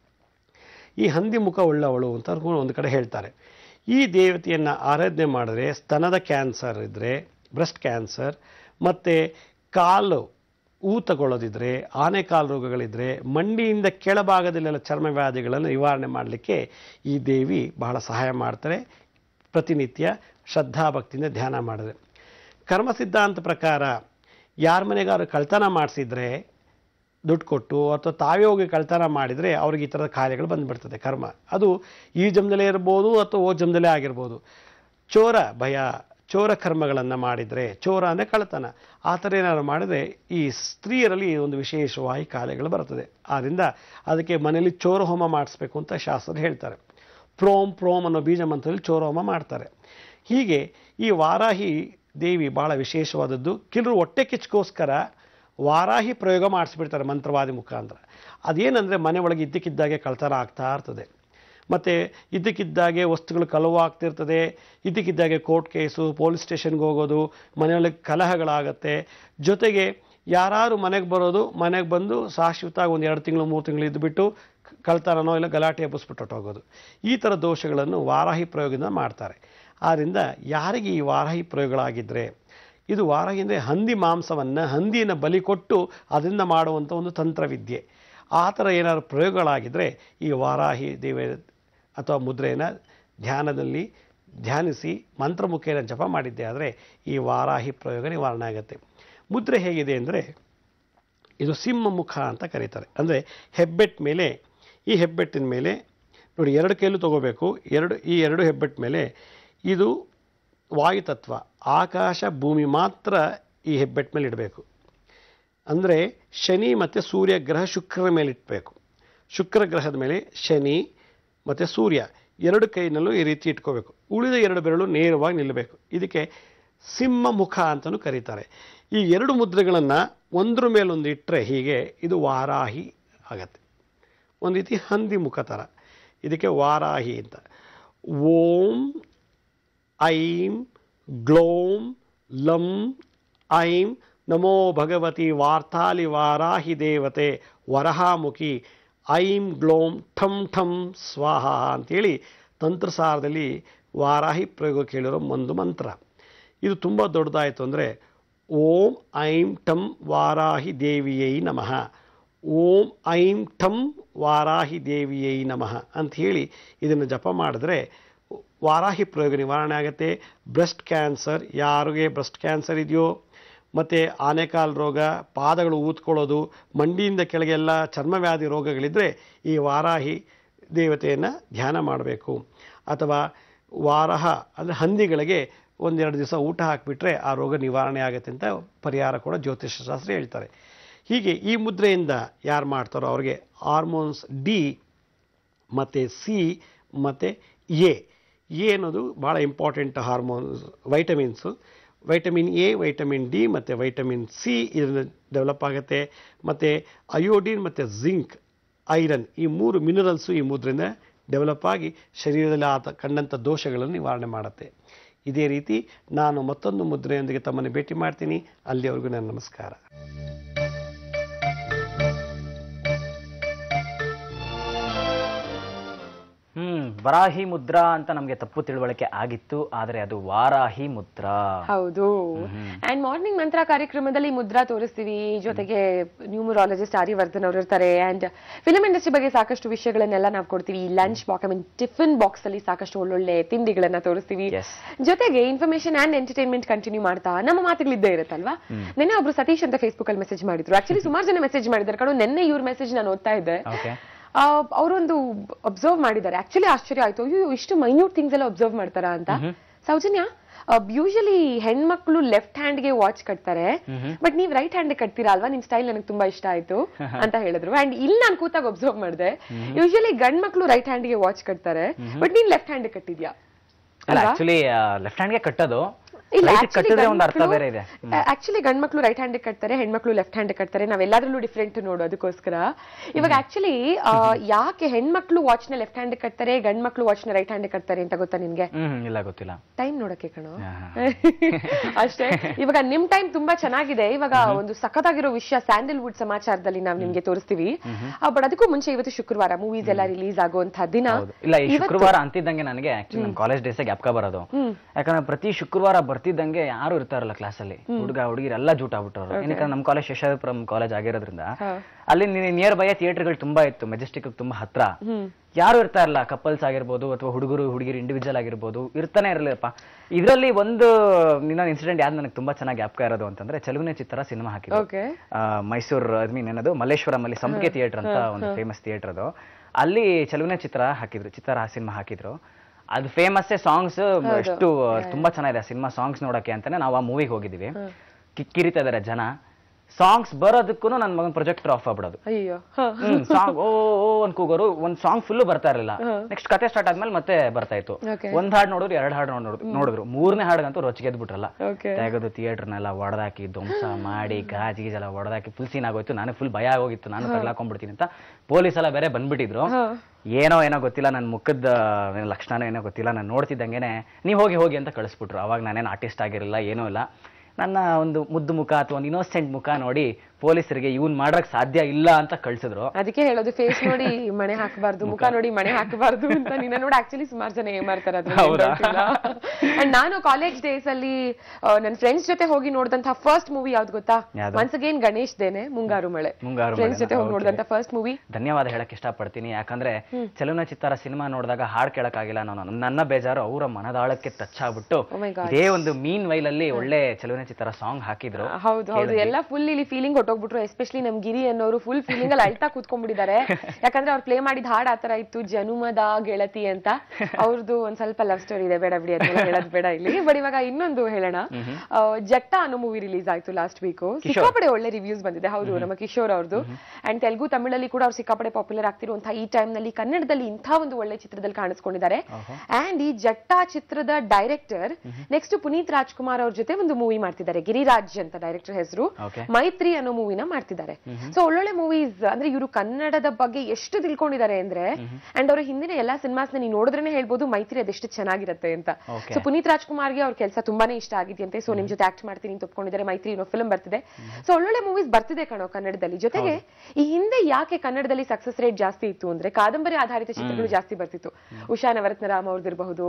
ಈ ಹಂದಿ ಮುಖ ಉಳ್ಳವಳು ಅಂತ ಅವ್ರು ಒಂದು ಕಡೆ ಹೇಳ್ತಾರೆ ಈ ದೇವತೆಯನ್ನು ಆರಾಧನೆ ಮಾಡಿದ್ರೆ ಸ್ತನದ ಕ್ಯಾನ್ಸರ್ ಇದ್ದರೆ ಬ್ರೆಸ್ಟ್ ಕ್ಯಾನ್ಸರ್ ಮತ್ತು ಕಾಲು ಊತಗೊಳ್ಳೋದಿದ್ರೆ ಆನೆಕಾಲು ರೋಗಗಳಿದ್ರೆ ಮಂಡಿಯಿಂದ ಕೆಳಭಾಗದಲ್ಲೆಲ್ಲ ಚರ್ಮ ವ್ಯಾಧಿಗಳನ್ನು ನಿವಾರಣೆ ಮಾಡಲಿಕ್ಕೆ ಈ ದೇವಿ ಬಹಳ ಸಹಾಯ ಮಾಡ್ತಾರೆ ಪ್ರತಿನಿತ್ಯ ಶ್ರದ್ಧಾಭಕ್ತಿಯಿಂದ ಧ್ಯಾನ ಮಾಡಿದ್ರೆ ಕರ್ಮ ಸಿದ್ಧಾಂತ ಪ್ರಕಾರ ಯಾರ ಮನೆಗಾರು ಕಳ್ತನ ಮಾಡಿಸಿದ್ರೆ ದುಡ್ಡು ಕೊಟ್ಟು ಅಥವಾ ತಾವೇ ಹೋಗಿ ಕಳ್ತನ ಮಾಡಿದರೆ ಅವ್ರಿಗೆ ಈ ಥರದ ಕಾರ್ಯಗಳು ಬಂದುಬಿಡ್ತದೆ ಕರ್ಮ ಅದು ಈ ಜನ್ಮದಲ್ಲೇ ಇರ್ಬೋದು ಅಥವಾ ಓ ಜನ್ಮದಲ್ಲೇ ಆಗಿರ್ಬೋದು ಚೋರ ಭಯ ಚೋರ ಕರ್ಮಗಳನ್ನು ಮಾಡಿದರೆ ಚೋರ ಅಂದರೆ ಕಳ್ತನ ಆ ಥರ ಏನಾದ್ರು ಮಾಡಿದರೆ ಈ ಸ್ತ್ರೀಯರಲ್ಲಿ ಒಂದು ವಿಶೇಷವಾಗಿ ಕಾರ್ಯಗಳು ಬರ್ತದೆ ಆದ್ದರಿಂದ ಅದಕ್ಕೆ ಮನೆಯಲ್ಲಿ ಚೋರ ಹೋಮ ಮಾಡಿಸ್ಬೇಕು ಅಂತ ಶಾಸ್ತ್ರ ಹೇಳ್ತಾರೆ ಪ್ರೋಮ್ ಪ್ರೋಮ್ ಅನ್ನೋ ಬೀಜ ಮಂತ್ರದಲ್ಲಿ ಚೋರ ಹೋಮ ಮಾಡ್ತಾರೆ ಹೀಗೆ ಈ ವಾರಾಹಿ ದೇವಿ ಭಾಳ ವಿಶೇಷವಾದದ್ದು ಕೆಲವರು ಹೊಟ್ಟೆ ಕಿಚ್ಚಗೋಸ್ಕರ ವಾರಾಹಿ ಪ್ರಯೋಗ ಮಾಡಿಸ್ಬಿಡ್ತಾರೆ ಮಂತ್ರವಾದಿ ಮುಖಾಂತರ ಅದೇನೆಂದರೆ ಮನೆ ಒಳಗೆ ಇದ್ದಕ್ಕಿದ್ದಾಗೆ ಕಳ್ತನ ಆಗ್ತಾ ಇರ್ತದೆ ಮತ್ತು ಇದ್ದಕ್ಕಿದ್ದಾಗೆ ವಸ್ತುಗಳು ಕಳುವು ಆಗ್ತಿರ್ತದೆ ಇದ್ದಕ್ಕಿದ್ದಾಗೆ ಕೋರ್ಟ್ ಕೇಸು ಪೊಲೀಸ್ ಸ್ಟೇಷನ್ಗೆ ಹೋಗೋದು ಮನೆಯೊಳಗೆ ಕಲಹಗಳಾಗತ್ತೆ ಜೊತೆಗೆ ಯಾರು ಮನೆಗೆ ಬರೋದು ಮನೆಗೆ ಬಂದು ಶಾಶ್ವತವಾಗಿ ಒಂದು ಎರಡು ತಿಂಗಳು ಮೂರು ತಿಂಗಳು ಇದ್ದುಬಿಟ್ಟು ಕಳ್ತನನೋ ಇಲ್ಲ ಗಲಾಟೆ ಎಬ್ಬಿಸ್ಬಿಟ್ಟು ಹೋಗೋದು ಈ ಥರ ದೋಷಗಳನ್ನು ವಾರಾಹಿ ಪ್ರಯೋಗದಿಂದ ಮಾಡ್ತಾರೆ ಆದ್ದರಿಂದ ಯಾರಿಗೆ ಈ ವಾರಾಹಿ ಪ್ರಯೋಗಗಳಾಗಿದ್ದರೆ ಇದು ವಾರಾಹಿ ಅಂದರೆ ಹಂದಿ ಮಾಂಸವನ್ನು ಹಂದಿಯನ್ನು ಬಲಿ ಕೊಟ್ಟು ಅದರಿಂದ ಮಾಡುವಂಥ ಒಂದು ತಂತ್ರವಿದ್ಯೆ ಆ ಥರ ಏನಾದ್ರು ಪ್ರಯೋಗಗಳಾಗಿದ್ದರೆ ಈ ವಾರಾಹಿ ದೇವ ಅಥವಾ ಮುದ್ರೆಯನ್ನು ಧ್ಯಾನದಲ್ಲಿ ಧ್ಯಾನಿಸಿ ಮಂತ್ರಮುಖೇನ ಜಪ ಮಾಡಿದ್ದೆ ಆದರೆ ಈ ವಾರಾಹಿ ಪ್ರಯೋಗ ನಿವಾರಣೆ ಆಗುತ್ತೆ ಮುದ್ರೆ ಹೇಗಿದೆ ಅಂದರೆ ಇದು ಸಿಂಹ ಮುಖ ಅಂತ ಕರೀತಾರೆ ಅಂದರೆ ಹೆಬ್ಬೆಟ್ ಮೇಲೆ ಈ ಹೆಬ್ಬೆಟ್ಟಿನ ಮೇಲೆ ನೋಡಿ ಎರಡು ಕೈಲೂ ತಗೋಬೇಕು ಎರಡು ಈ ಎರಡು ಹೆಬ್ಬೆಟ್ ಮೇಲೆ ಇದು ವಾಯುತತ್ವ ಆಕಾಶ ಭೂಮಿ ಮಾತ್ರ ಈ ಹೆಬ್ಬೆಟ್ ಮೇಲೆ ಇಡಬೇಕು ಅಂದರೆ ಶನಿ ಮತ್ತು ಸೂರ್ಯ ಗ್ರಹ ಶುಕ್ರರ ಮೇಲೆ ಇಡಬೇಕು ಶುಕ್ರ ಗ್ರಹದ ಮೇಲೆ ಶನಿ ಮತ್ತು ಸೂರ್ಯ ಎರಡು ಕೈನಲ್ಲೂ ಈ ರೀತಿ ಇಟ್ಕೋಬೇಕು ಉಳಿದ ಎರಡು ಬೆರಳು ನೇರವಾಗಿ ನಿಲ್ಲಬೇಕು ಇದಕ್ಕೆ ಸಿಂಹ ಮುಖ ಅಂತಲೂ ಕರೀತಾರೆ ಈ ಎರಡು ಮುದ್ರೆಗಳನ್ನು ಒಂದ್ರ ಮೇಲೊಂದು ಇಟ್ಟರೆ ಹೀಗೆ ಇದು ವಾರಾಹಿ ಆಗತ್ತೆ ಒಂದು ರೀತಿ ಹಂದಿ ಮುಖ ಥರ ಇದಕ್ಕೆ ವಾರಾಹಿ ಅಂತ ಓಂ ಐಂ ಗ್ಲೋಂ ಲಂ ಐಂ ನಮೋ ಭಗವತಿ ವಾರ್ತಾಲಿ ವಾರಾಹಿ ದೇವತೆ ವರಹಾಮುಖಿ ಐಂ ಗ್ಲೋಂ ಠಂ ಠಂ ಸ್ವಾಹ ಅಂತೇಳಿ ತಂತ್ರಸಾರದಲ್ಲಿ ವಾರಾಹಿ ಪ್ರಯೋಗ ಕೇಳಿರೋ ಒಂದು ಮಂತ್ರ ಇದು ತುಂಬ ದೊಡ್ಡದಾಯಿತು ಅಂದರೆ ಓಂ ಐಂ ಠಂ ವಾರಾಹಿ ದೇವಿಯೈ ನಮಃ ಓಂ ಐಂ ಠಂ ವಾರಾಹಿ ದೇವಿಯೈ ನಮಃ ಅಂತ ಹೇಳಿ ಇದನ್ನು ಜಪ ಮಾಡಿದ್ರೆ ವಾರಾಹಿ ಪ್ರಯೋಗ ನಿವಾರಣೆ ಆಗುತ್ತೆ ಬ್ರೆಸ್ಟ್ ಕ್ಯಾನ್ಸರ್ ಯಾರಿಗೆ ಬ್ರೆಸ್ಟ್ ಕ್ಯಾನ್ಸರ್ ಇದೆಯೋ ಮತ್ತು ಆನೆಕಾಲ್ ರೋಗ ಪಾದಗಳು ಊದ್ಕೊಳ್ಳೋದು ಮಂಡಿಯಿಂದ ಕೆಳಗೆಲ್ಲ ಚರ್ಮವ್ಯಾಧಿ ರೋಗಗಳಿದ್ದರೆ ಈ ವಾರಾಹಿ ದೇವತೆಯನ್ನು ಧ್ಯಾನ ಮಾಡಬೇಕು ಅಥವಾ ವಾರಹ ಅಂದರೆ ಹಂದಿಗಳಿಗೆ ಒಂದೆರಡು ದಿವಸ ಊಟ ಹಾಕಿಬಿಟ್ರೆ ಆ ರೋಗ ನಿವಾರಣೆ ಆಗುತ್ತೆ ಅಂತ ಪರಿಹಾರ ಕೂಡ ಜ್ಯೋತಿಷ್ಯ ಶಾಸ್ತ್ರ ಹೇಳ್ತಾರೆ ಹೀಗೆ ಈ ಮುದ್ರೆಯಿಂದ ಯಾರು ಮಾಡ್ತಾರೋ ಅವ್ರಿಗೆ ಹಾರ್ಮೋನ್ಸ್ ಡಿ ಮತ್ತು ಸಿ ಮತ್ತು ಎ ಎ ಅನ್ನೋದು ಭಾಳ important hormones vitamins vitamin A vitamin D ಮತ್ತು ವೈಟಮಿನ್ ಸಿ ಇದರಿಂದ ಡೆವಲಪ್ ಆಗುತ್ತೆ ಮತ್ತು ಅಯೋಡಿನ್ ಮತ್ತು ಜಿಂಕ್ ಐರನ್ ಈ ಮೂರು ಮಿನರಲ್ಸು ಈ ಮುದ್ರೆಯಿಂದ ಡೆವಲಪ್ ಆಗಿ ಶರೀರದಲ್ಲಿ ಆತ ಕಂಡಂಥ ದೋಷಗಳನ್ನು ನಿವಾರಣೆ ಮಾಡುತ್ತೆ ಇದೇ ರೀತಿ ನಾನು ಮತ್ತೊಂದು ಮುದ್ರೆಯೊಂದಿಗೆ ತಮ್ಮನ್ನು ಭೇಟಿ ಮಾಡ್ತೀನಿ ಅಲ್ಲಿವರೆಗೂ ನನ್ನ ನಮಸ್ಕಾರ ಹ್ಮ್ ವರಾಹಿ ಮುದ್ರಾ ಅಂತ ನಮ್ಗೆ ತಪ್ಪು ತಿಳುವಳಿಕೆ ಆಗಿತ್ತು ಆದ್ರೆ ಅದು ವಾರಾಹಿ ಮುದ್ರಾ ಹೌದು ಅಂಡ್ ಮಾರ್ನಿಂಗ್ ಮಂತ್ರ ಕಾರ್ಯಕ್ರಮದಲ್ಲಿ ಮುದ್ರಾ ತೋರಿಸ್ತೀವಿ ಜೊತೆಗೆ ನ್ಯೂಮರಾಲಜಿಸ್ಟ್ ಆರ್ಯವರ್ಧನ್ ಅವರು ಇರ್ತಾರೆ ಅಂಡ್ ಫಿಲ್ಮ್ ಇಂಡಸ್ಟ್ರಿ ಬಗ್ಗೆ ಸಾಕಷ್ಟು ವಿಷಯಗಳನ್ನೆಲ್ಲ ನಾವು ಕೊಡ್ತೀವಿ lunch box I mean tiffin box ಅಲ್ಲಿ ಸಾಕಷ್ಟು ಒಳ್ಳೊಳ್ಳೆ ತಿಂಡಿಗಳನ್ನ ತೋರಿಸ್ತೀವಿ Yes. ಜೊತೆಗೆ ಇನ್ಫಾರ್ಮೇಶನ್ ಅಂಡ್ ಎಂಟರ್ಟೈನ್ಮೆಂಟ್ ಕಂಟಿನ್ಯೂ ಮಾಡ್ತಾ ನಮ್ಮ ಮಾತುಗಳಿದ್ದೇ ಇರುತ್ತಲ್ವಾ ನಿನ್ನೆ ಒಬ್ರು ಸತೀಶ್ ಅಂತ ಫೇಸ್ಬುಕ್ ಅಲ್ಲಿ ಮೆಸೇಜ್ ಮಾಡಿದ್ರು ಆಕ್ಚುಲಿ ಸುಮಾರು ಜನ ಮೆಸೇಜ್ ಮಾಡಿದ್ದಾರೆ ಕಣೋ ನಿನ್ನೆ ಇವ್ರ ಮೆಸೇಜ್ ನಾನು ಓದ್ತಾ ಇದ್ದೆ ಓಕೆ ಆ, ಅವರೊಂದು ಅಬ್ಸರ್ವ್ ಮಾಡಿದ್ದಾರೆ ಆಕ್ಚುಲಿ ಆಶ್ಚರ್ಯ ಆಯ್ತು ಅಯ್ಯೋ ಇಷ್ಟು ಮೈನ್ಯೂಟ್ ಥಿಂಗ್ಸ್ ಎಲ್ಲ ಅಬ್ಸರ್ವ್ ಮಾಡ್ತಾರಾ ಅಂತ ಸೌಜನ್ಯ ಯೂಶಲಿ ಹೆಣ್ಮಕ್ಳು ಲೆಫ್ಟ್ ಹ್ಯಾಂಡ್ ಗೆ ವಾಚ್ ಕಟ್ತಾರೆ ಬಟ್ ನೀವ್ ರೈಟ್ ಹ್ಯಾಂಡ್ ಕಟ್ತೀರಾ ಅಲ್ವಾ ನಿಮ್ ಸ್ಟೈಲ್ ನನಗೆ ತುಂಬಾ ಇಷ್ಟ ಆಯ್ತು ಅಂತ ಹೇಳಿದ್ರು ಅಂಡ್ ಇಲ್ಲಿ ನಾನು ಕೂತಾಗ ಅಬ್ಸರ್ವ್ ಮಾಡಿದೆ ಯೂಶಲಿ ಗಂಡ್ ಮಕ್ಳು ರೈಟ್ ಹ್ಯಾಂಡ್ ಗೆ ವಾಚ್ ಕಟ್ತಾರೆ ಬಟ್ ನೀನ್ ಲೆಫ್ಟ್ ಹ್ಯಾಂಡ್ ಕಟ್ಟಿದ್ಯಾ ಅಲ್ಲ ಅಲ್ವಾ? ಆಕ್ಚುಲಿ ಲೆಫ್ಟ್ ಹ್ಯಾಂಡ್ಗೆ ಕಟ್ಟೋದು ಇಲ್ಲ Right ಕಟ್ಟಿದ್ರೆ ಒಂದು ಅರ್ಥ ಬೇರೆ ಇದೆ ಆಕ್ಚುಲಿ ಗಂಡ್ಮಕ್ಳು ರೈಟ್ ಹ್ಯಾಂಡ್ ಕಟ್ತಾರೆ ಹೆಣ್ಮಕ್ಳು ಲೆಫ್ಟ್ ಹ್ಯಾಂಡ್ ಕಟ್ತಾರೆ ನಾವೆಲ್ಲದ್ರಲ್ಲೂ ಡಿಫ್ರೆಂಟ್ ನೋಡು ಅದಕ್ಕೋಸ್ಕರ ಇವಾಗ ಆಕ್ಚುಲಿ ಯಾಕೆ ಹೆಣ್ಮಕ್ಳು ವಾಚ್ ನ ಲೆಫ್ಟ್ ಹ್ಯಾಂಡ್ ಕಟ್ತಾರೆ ಗಂಡ್ಮಕ್ಳು ವಾಚ್ ನ ರೈಟ್ ಹ್ಯಾಂಡ್ ಕಟ್ತಾರೆ ಅಂತ ಗೊತ್ತಾ ನಿನ್ಗೆ ಹ್ಮ್ ಇಲ್ಲ ಗೊತ್ತಿಲ್ಲ ಟೈಮ್ ನೋಡಕ್ಕೆ ಕಣೋ ಹಾ, ಅಷ್ಟೇ ಇವಾಗ ನಿಮ್ ಟೈಮ್ ತುಂಬಾ ಚೆನ್ನಾಗಿದೆ ಇವಾಗ ಒಂದು ಸಖತ್ತಾಗಿರೋ ವಿಷಯ ಸ್ಯಾಂಡಲ್ವುಡ್ ಸಮಾಚಾರದಲ್ಲಿ ನಾವು ನಿಮ್ಗೆ ತೋರಿಸ್ತೀವಿ ಬಟ್ ಅದಕ್ಕೂ ಮುಂಚೆ ಇವತ್ತು ಶುಕ್ರವಾರ ಮೂವೀಸ್ ಎಲ್ಲ ರಿಲೀಸ್ ಆಗುವಂತಹ ದಿನ ಹೌದು ಇಲ್ಲ ಈ ಇವತ್ತು- ಶುಕ್ರವಾರ ಅಂತಿದ್ದಂಗೆ ನನಗೆ ಆಕ್ಚುಲಿ ನಮ್ಮ ಕಾಲೇಜ್ ಡೇಸ್ ಜ್ಞಾಪಕ ಬರೋದು ಯಾಕಂದ್ರೆ ಪ್ರತಿ ಶುಕ್ರವಾರ ಬರ್ತಿದ್ದಂಗೆ ಯಾರು ಇರ್ತಾರಲ್ಲ ಕ್ಲಾಸಲ್ಲಿ ಹುಡುಗ ಹುಡುಗಿರು ಎಲ್ಲ ಜೂಟ್ ಆಗ್ಬಿಟ್ಟವ್ರು ಏನಕ್ಕೆ ನಮ್ಮ ಕಾಲೇಜ್ ಶೇಷಾದ್ರಿಪುರಂ ಕಾಲೇಜ್ ಆಗಿರೋದ್ರಿಂದ ಅಲ್ಲಿ ನಿಯರ್ ಬೈ ಥಿಯೇಟರ್ಗಳು ತುಂಬಾ ಇತ್ತು ಮೆಜೆಸ್ಟಿಕ್ ತುಂಬಾ ಹತ್ರ ಯಾರು ಇರ್ತಾ ಇರಲ್ಲ ಕಪಲ್ಸ್ ಆಗಿರ್ಬೋದು ಅಥವಾ ಹುಡುಗರು ಹುಡುಗಿರು ಇಂಡಿವಿಜುವಲ್ ಆಗಿರ್ಬೋದು ಇರ್ತಾನೆ ಇರಲಿಲ್ಲಪ್ಪ ಇದರಲ್ಲಿ ಒಂದು ಇನ್ನೊಂದು ಇನ್ಸಿಡೆಂಟ್ ಯಾವ್ದು ನನಗೆ ತುಂಬಾ ಚೆನ್ನಾಗಿ ಜ್ಞಾಪಕ ಇರೋದು ಅಂತಂದ್ರೆ ಚೆಲುವಿನ ಚಿತ್ರ ಸಿನಿಮಾ ಹಾಕಿದ್ರು ಓಕೆ ಆ, ಮೈಸೂರು ಐ ಮೀನ್ ಏನದು ಮಲ್ಲೇಶ್ವರಂ ಅಲ್ಲಿ ಸಂಪಿಗೆ ಥಿಯೇಟರ್ ಅಂತ ಒಂದು ಫೇಮಸ್ ಥಿಯೇಟರ್ ಅದು ಅಲ್ಲಿ ಚೆಲುವಿನ ಚಿತ್ರ ಹಾಕಿದ್ರು ಚಿತ್ರ ಸಿನಿಮಾ ಹಾಕಿದ್ರು ಅದು ಫೇಮಸ್ ಸಾಂಗ್ಸ್ ಎಷ್ಟು ತುಂಬಾ ಚೆನ್ನಾಗಿದೆ ಸಿನಿಮಾ ಸಾಂಗ್ಸ್ ನೋಡಕ್ಕೆ ಅಂತಾನೆ ನಾವು ಆ ಮೂವಿಗೆ ಹೋಗಿದ್ದೀವಿ ಕಿಕ್ಕಿರಿತಾ ಇದಾರೆ ಜನ ಸಾಂಗ್ಸ್ ಬರೋದಕ್ಕೂ ನನ್ನ ಮಗನ್ ಪ್ರೊಜೆಕ್ಟರ್ ಆಫ್ ಆಗ್ಬಿಡೋದು ಅಯ್ಯೋ ಹ. ಸಾಂಗ್ ಓ ಓ ಅನ್ ಕೂಗೋರು ಒಂದ್ ಸಾಂಗ್ ಫುಲ್ ಬರ್ತಾ ಇರಲಿಲ್ಲ ನೆಕ್ಸ್ಟ್ ಕತೆ ಸ್ಟಾರ್ಟ್ ಆದ್ಮೇಲೆ ಮತ್ತೆ ಬರ್ತಾ ಇತ್ತು Okay. ಒಂದ್ ಹಾಡ್ ನೋಡಿದ್ರು ಎರಡ್ ಹಾಡ್ ನೋಡಿದ್ರು ನೋಡಿದ್ರು ಮೂರನೇ ಹಾಡ್ಗಂತೂ ರೊಚ್ಗೆದ್ಬಿಟ್ರಲ್ಲ Okay. ತೆಗೆದು ಥಿಯೇಟರ್ನೆಲ್ಲ ಒಡೆದಾಕಿ ಧ್ವಂಸ ಮಾಡಿ ಗಾಜ್ ಗೀಜೆಲ್ಲ ಒಡೆದಾಕಿ ಫುಲ್ ಸೀನ್ ಆಗೋಯ್ತು ನಾನು ಫುಲ್ ಭಯ ಆಗೋಗಿತ್ತು ನಾನು ತಗ್ಲಾಕೊಂಡ್ಬಿಡ್ತೀನಿ ಅಂತ ಪೊಲೀಸ್ ಎಲ್ಲ ಬೇರೆ ಬಂದ್ಬಿಟ್ಟಿದ್ರು ಏನೋ ಏನೋ ಗೊತ್ತಿಲ್ಲ ನನ್ನ ಮುಖದ ಏನ್ ಲಕ್ಷಣನೋ ಏನೋ ಗೊತ್ತಿಲ್ಲ ನಾನು ನೋಡ್ತಿದ್ದಂಗೆನೆ ನೀವು ಹೋಗಿ ಹೋಗಿ ಅಂತ ಕಳಿಸ್ಬಿಟ್ರು ಅವಾಗ ನಾನೇನು ಆರ್ಟಿಸ್ಟ್ ಆಗಿರಲಿಲ್ಲ ಏನೂ ಇಲ್ಲ ನನ್ನ ಒಂದು ಮುದ್ದು ಮುಖ ಅಥವಾ ಒಂದು ಇನ್ನೋಸೆಂಟ್ ಮುಖ ನೋಡಿ ಪೊಲೀಸರಿಗೆ ಇವನ್ ಮಾಡಕ್ ಸಾಧ್ಯ ಇಲ್ಲ ಅಂತ ಕಳ್ಸಿದ್ರು ಅದಕ್ಕೆ ಹೇಳೋದು ಫೇಸ್ ನೋಡಿ ಮಣೆ ಹಾಕಬಾರ್ದು ಮುಖ ನೋಡಿ ಮಣೆ ಹಾಕಬಾರ್ದು ಅಂತ ನಿನ್ನ ನೋಡಿ ಆಕ್ಚುಲಿ ಸುಮಾರು ಜನ ಏನ್ ಮಾಡ್ತಾರೆ ಹೌದಾ? ಅಂಡ್ ನಾನು ಕಾಲೇಜ್ ಡೇಸ್ ಅಲ್ಲಿ ಆ, ನನ್ನ ಫ್ರೆಂಡ್ಸ್ ಜೊತೆ ಹೋಗಿ ನೋಡಿದಂತಹ ಫಸ್ಟ್ ಮೂವಿ ಯಾವ್ದು ಗೊತ್ತಾ ಯಾವ್ದು? ಒನ್ಸ್ ಅಗೇನ್ ಗಣೇಶ್ ದೇನೆ ಮುಂಗಾರು ಮಳೆ ಮುಂಗಾರು ಫ್ರೆಂಡ್ಸ್ ಮಳೆನಾ? ಜೊತೆ ಹೋಗಿ Okay. ನೋಡಿದಂತ ಫಸ್ಟ್ ಮೂವಿ ಧನ್ಯವಾದ ಹೇಳಕ್ ಇಷ್ಟಪಡ್ತೀನಿ ಯಾಕಂದ್ರೆ ಚಲನಚಿತ್ರ ಸಿನಿಮಾ ನೋಡಿದಾಗ ಹಾಡ್ ಕೇಳಕ್ಕಾಗಿಲ್ಲ ನಾನು ನನ್ನ ಬೇಜಾರು ಅವರ ಮನದಾಳಕ್ಕೆ ಟಚ್ ಆಗ್ಬಿಟ್ಟು Oh my God. ಇದೇ ಒಂದು ಮೀನ್ ವೈಲ್ ಅಲ್ಲಿ ಒಳ್ಳೆ ಚಲನಚಿತ್ರ ಸಾಂಗ್ ಹಾಕಿದ್ರು ಹೌದು ಹೌದು ಎಲ್ಲ ಫುಲ್ ಇಲ್ಲಿ ಫೀಲಿಂಗ್ ಹೊಟ್ಟೋಗ್ಬಿಟ್ರು ಎಸ್ಪೆಷಲಿ ನಮ್ ಗಿರಿ ಅನ್ನೋರು ಫುಲ್ ಫೀಲಿಂಗ್ ಅಲ್ಲಿ ಅಳ್ತಾ ಕೂತ್ಕೊಂಡ್ಬಿಟ್ಟಿದ್ದಾರೆ ಯಾಕಂದ್ರೆ ಅವ್ರು ಪ್ಲೇ ಮಾಡಿದ ಹಾಡ್ ಆತರ ಇತ್ತು ಜನುಮದ ಗೆಳತಿ ಅಂತ ಅವ್ರದ್ದು ಒಂದ್ ಸ್ವಲ್ಪ ಲವ್ ಸ್ಟೋರಿ ಇದೆ ಬೇಡ ಬಿಡಿ ಅದನ್ನೆಲ್ಲ ಹೇಳೋದ್ ಬೇಡ ಇಲ್ಲಿ ಬಟ್ ಇವಾಗ ಇನ್ನೊಂದು ಹೇಳೋಣ ಆ, ಜಟ್ಟ ಅನ್ನೋ ಮೂವಿ ರಿಲೀಸ್ ಆಯ್ತು ಲಾಸ್ಟ್ ವೀಕ್ ಸಿಕ್ಕಾಪಡೆ ಒಳ್ಳೆ ರಿವ್ಯೂಸ್ ಬಂದಿದೆ ಹೌದು ನಮ್ಮ ಕಿಶೋರ್ ಅವ್ರದ್ದು ಅಂಡ್ ತೆಲುಗು ತಮಿಳಲ್ಲಿ ಕೂಡ ಅವ್ರು ಸಿಕ್ಕಾಪಡೆ ಪಾಪ್ಯುಲರ್ ಆಗ್ತಿರುವಂತಹ ಈ ಟೈಮ್ ನಲ್ಲಿ ಕನ್ನಡದಲ್ಲಿ ಇಂಥ ಒಂದು ಒಳ್ಳೆ ಚಿತ್ರದಲ್ಲಿ ಕಾಣಿಸ್ಕೊಂಡಿದ್ದಾರೆ ಅಂಡ್ ಈ ಜಟ್ಟ ಚಿತ್ರದ ಡೈರೆಕ್ಟರ್ ನೆಕ್ಸ್ಟ್ ಪುನೀತ್ ರಾಜ್ಕುಮಾರ್ ಅವ್ರ ಜೊತೆ ಒಂದು ಮೂವಿ ಮಾಡ್ತಿದ್ದಾರೆ ಗಿರಿರಾಜ್ ಅಂತ ಡೈರೆಕ್ಟರ್ ಹೆಸರು Okay. ಮೈತ್ರಿ ಅನ್ನೋ ಮೂವಿನ ಮಾಡ್ತಿದ್ದಾರೆ ಸೊ ಒಳ್ಳೊಳ್ಳೆ ಮೂವೀಸ್ ಅಂದ್ರೆ ಇವರು ಕನ್ನಡದ ಬಗ್ಗೆ ಎಷ್ಟು ತಿಳ್ಕೊಂಡಿದ್ದಾರೆ ಅಂದ್ರೆ ಅಂಡ್ ಅವರ ಹಿಂದಿನ ಎಲ್ಲಾ ಸಿನಿಮಾಸ್ ನೀವು ನೋಡಿದ್ರೇನೆ ಹೇಳ್ಬೋದು ಮೈತ್ರಿ ಅದೆಷ್ಟು ಚೆನ್ನಾಗಿರುತ್ತೆ ಅಂತ Okay. ಸೊ ಪುನೀತ್ ರಾಜ್ಕುಮಾರ್ಗೆ ಅವ್ರ ಕೆಲಸ ತುಂಬಾನೇ ಇಷ್ಟ ಆಗಿದೆಯಂತೆ ಸೊ ನಿಮ್ ಜೊತೆ ಆಕ್ಟ್ ಮಾಡ್ತೀನಿ ಅಂತ ಒಪ್ಕೊಂಡಿದ್ದಾರೆ ಮೈತ್ರಿ ಅನ್ನೋ ಫಿಲ್ಮ್ ಬರ್ತಿದೆ ಸೊ ಒಳ್ಳೊಳ್ಳೆ ಮೂವೀಸ್ ಬರ್ತಿದೆ ಕಣೋ ಕನ್ನಡದಲ್ಲಿ ಜೊತೆಗೆ ಈ ಹಿಂದೆ ಯಾಕೆ ಕನ್ನಡದಲ್ಲಿ ಸಕ್ಸಸ್ ರೇಟ್ ಜಾಸ್ತಿ ಇತ್ತು ಅಂದ್ರೆ ಕಾದಂಬರಿ ಆಧಾರಿತ ಚಿತ್ರಗಳು ಜಾಸ್ತಿ ಬರ್ತಿತ್ತು ಉಷಾ ನವರತ್ನರಾಮ್ ಅವ್ರದ್ದಿರಬಹುದು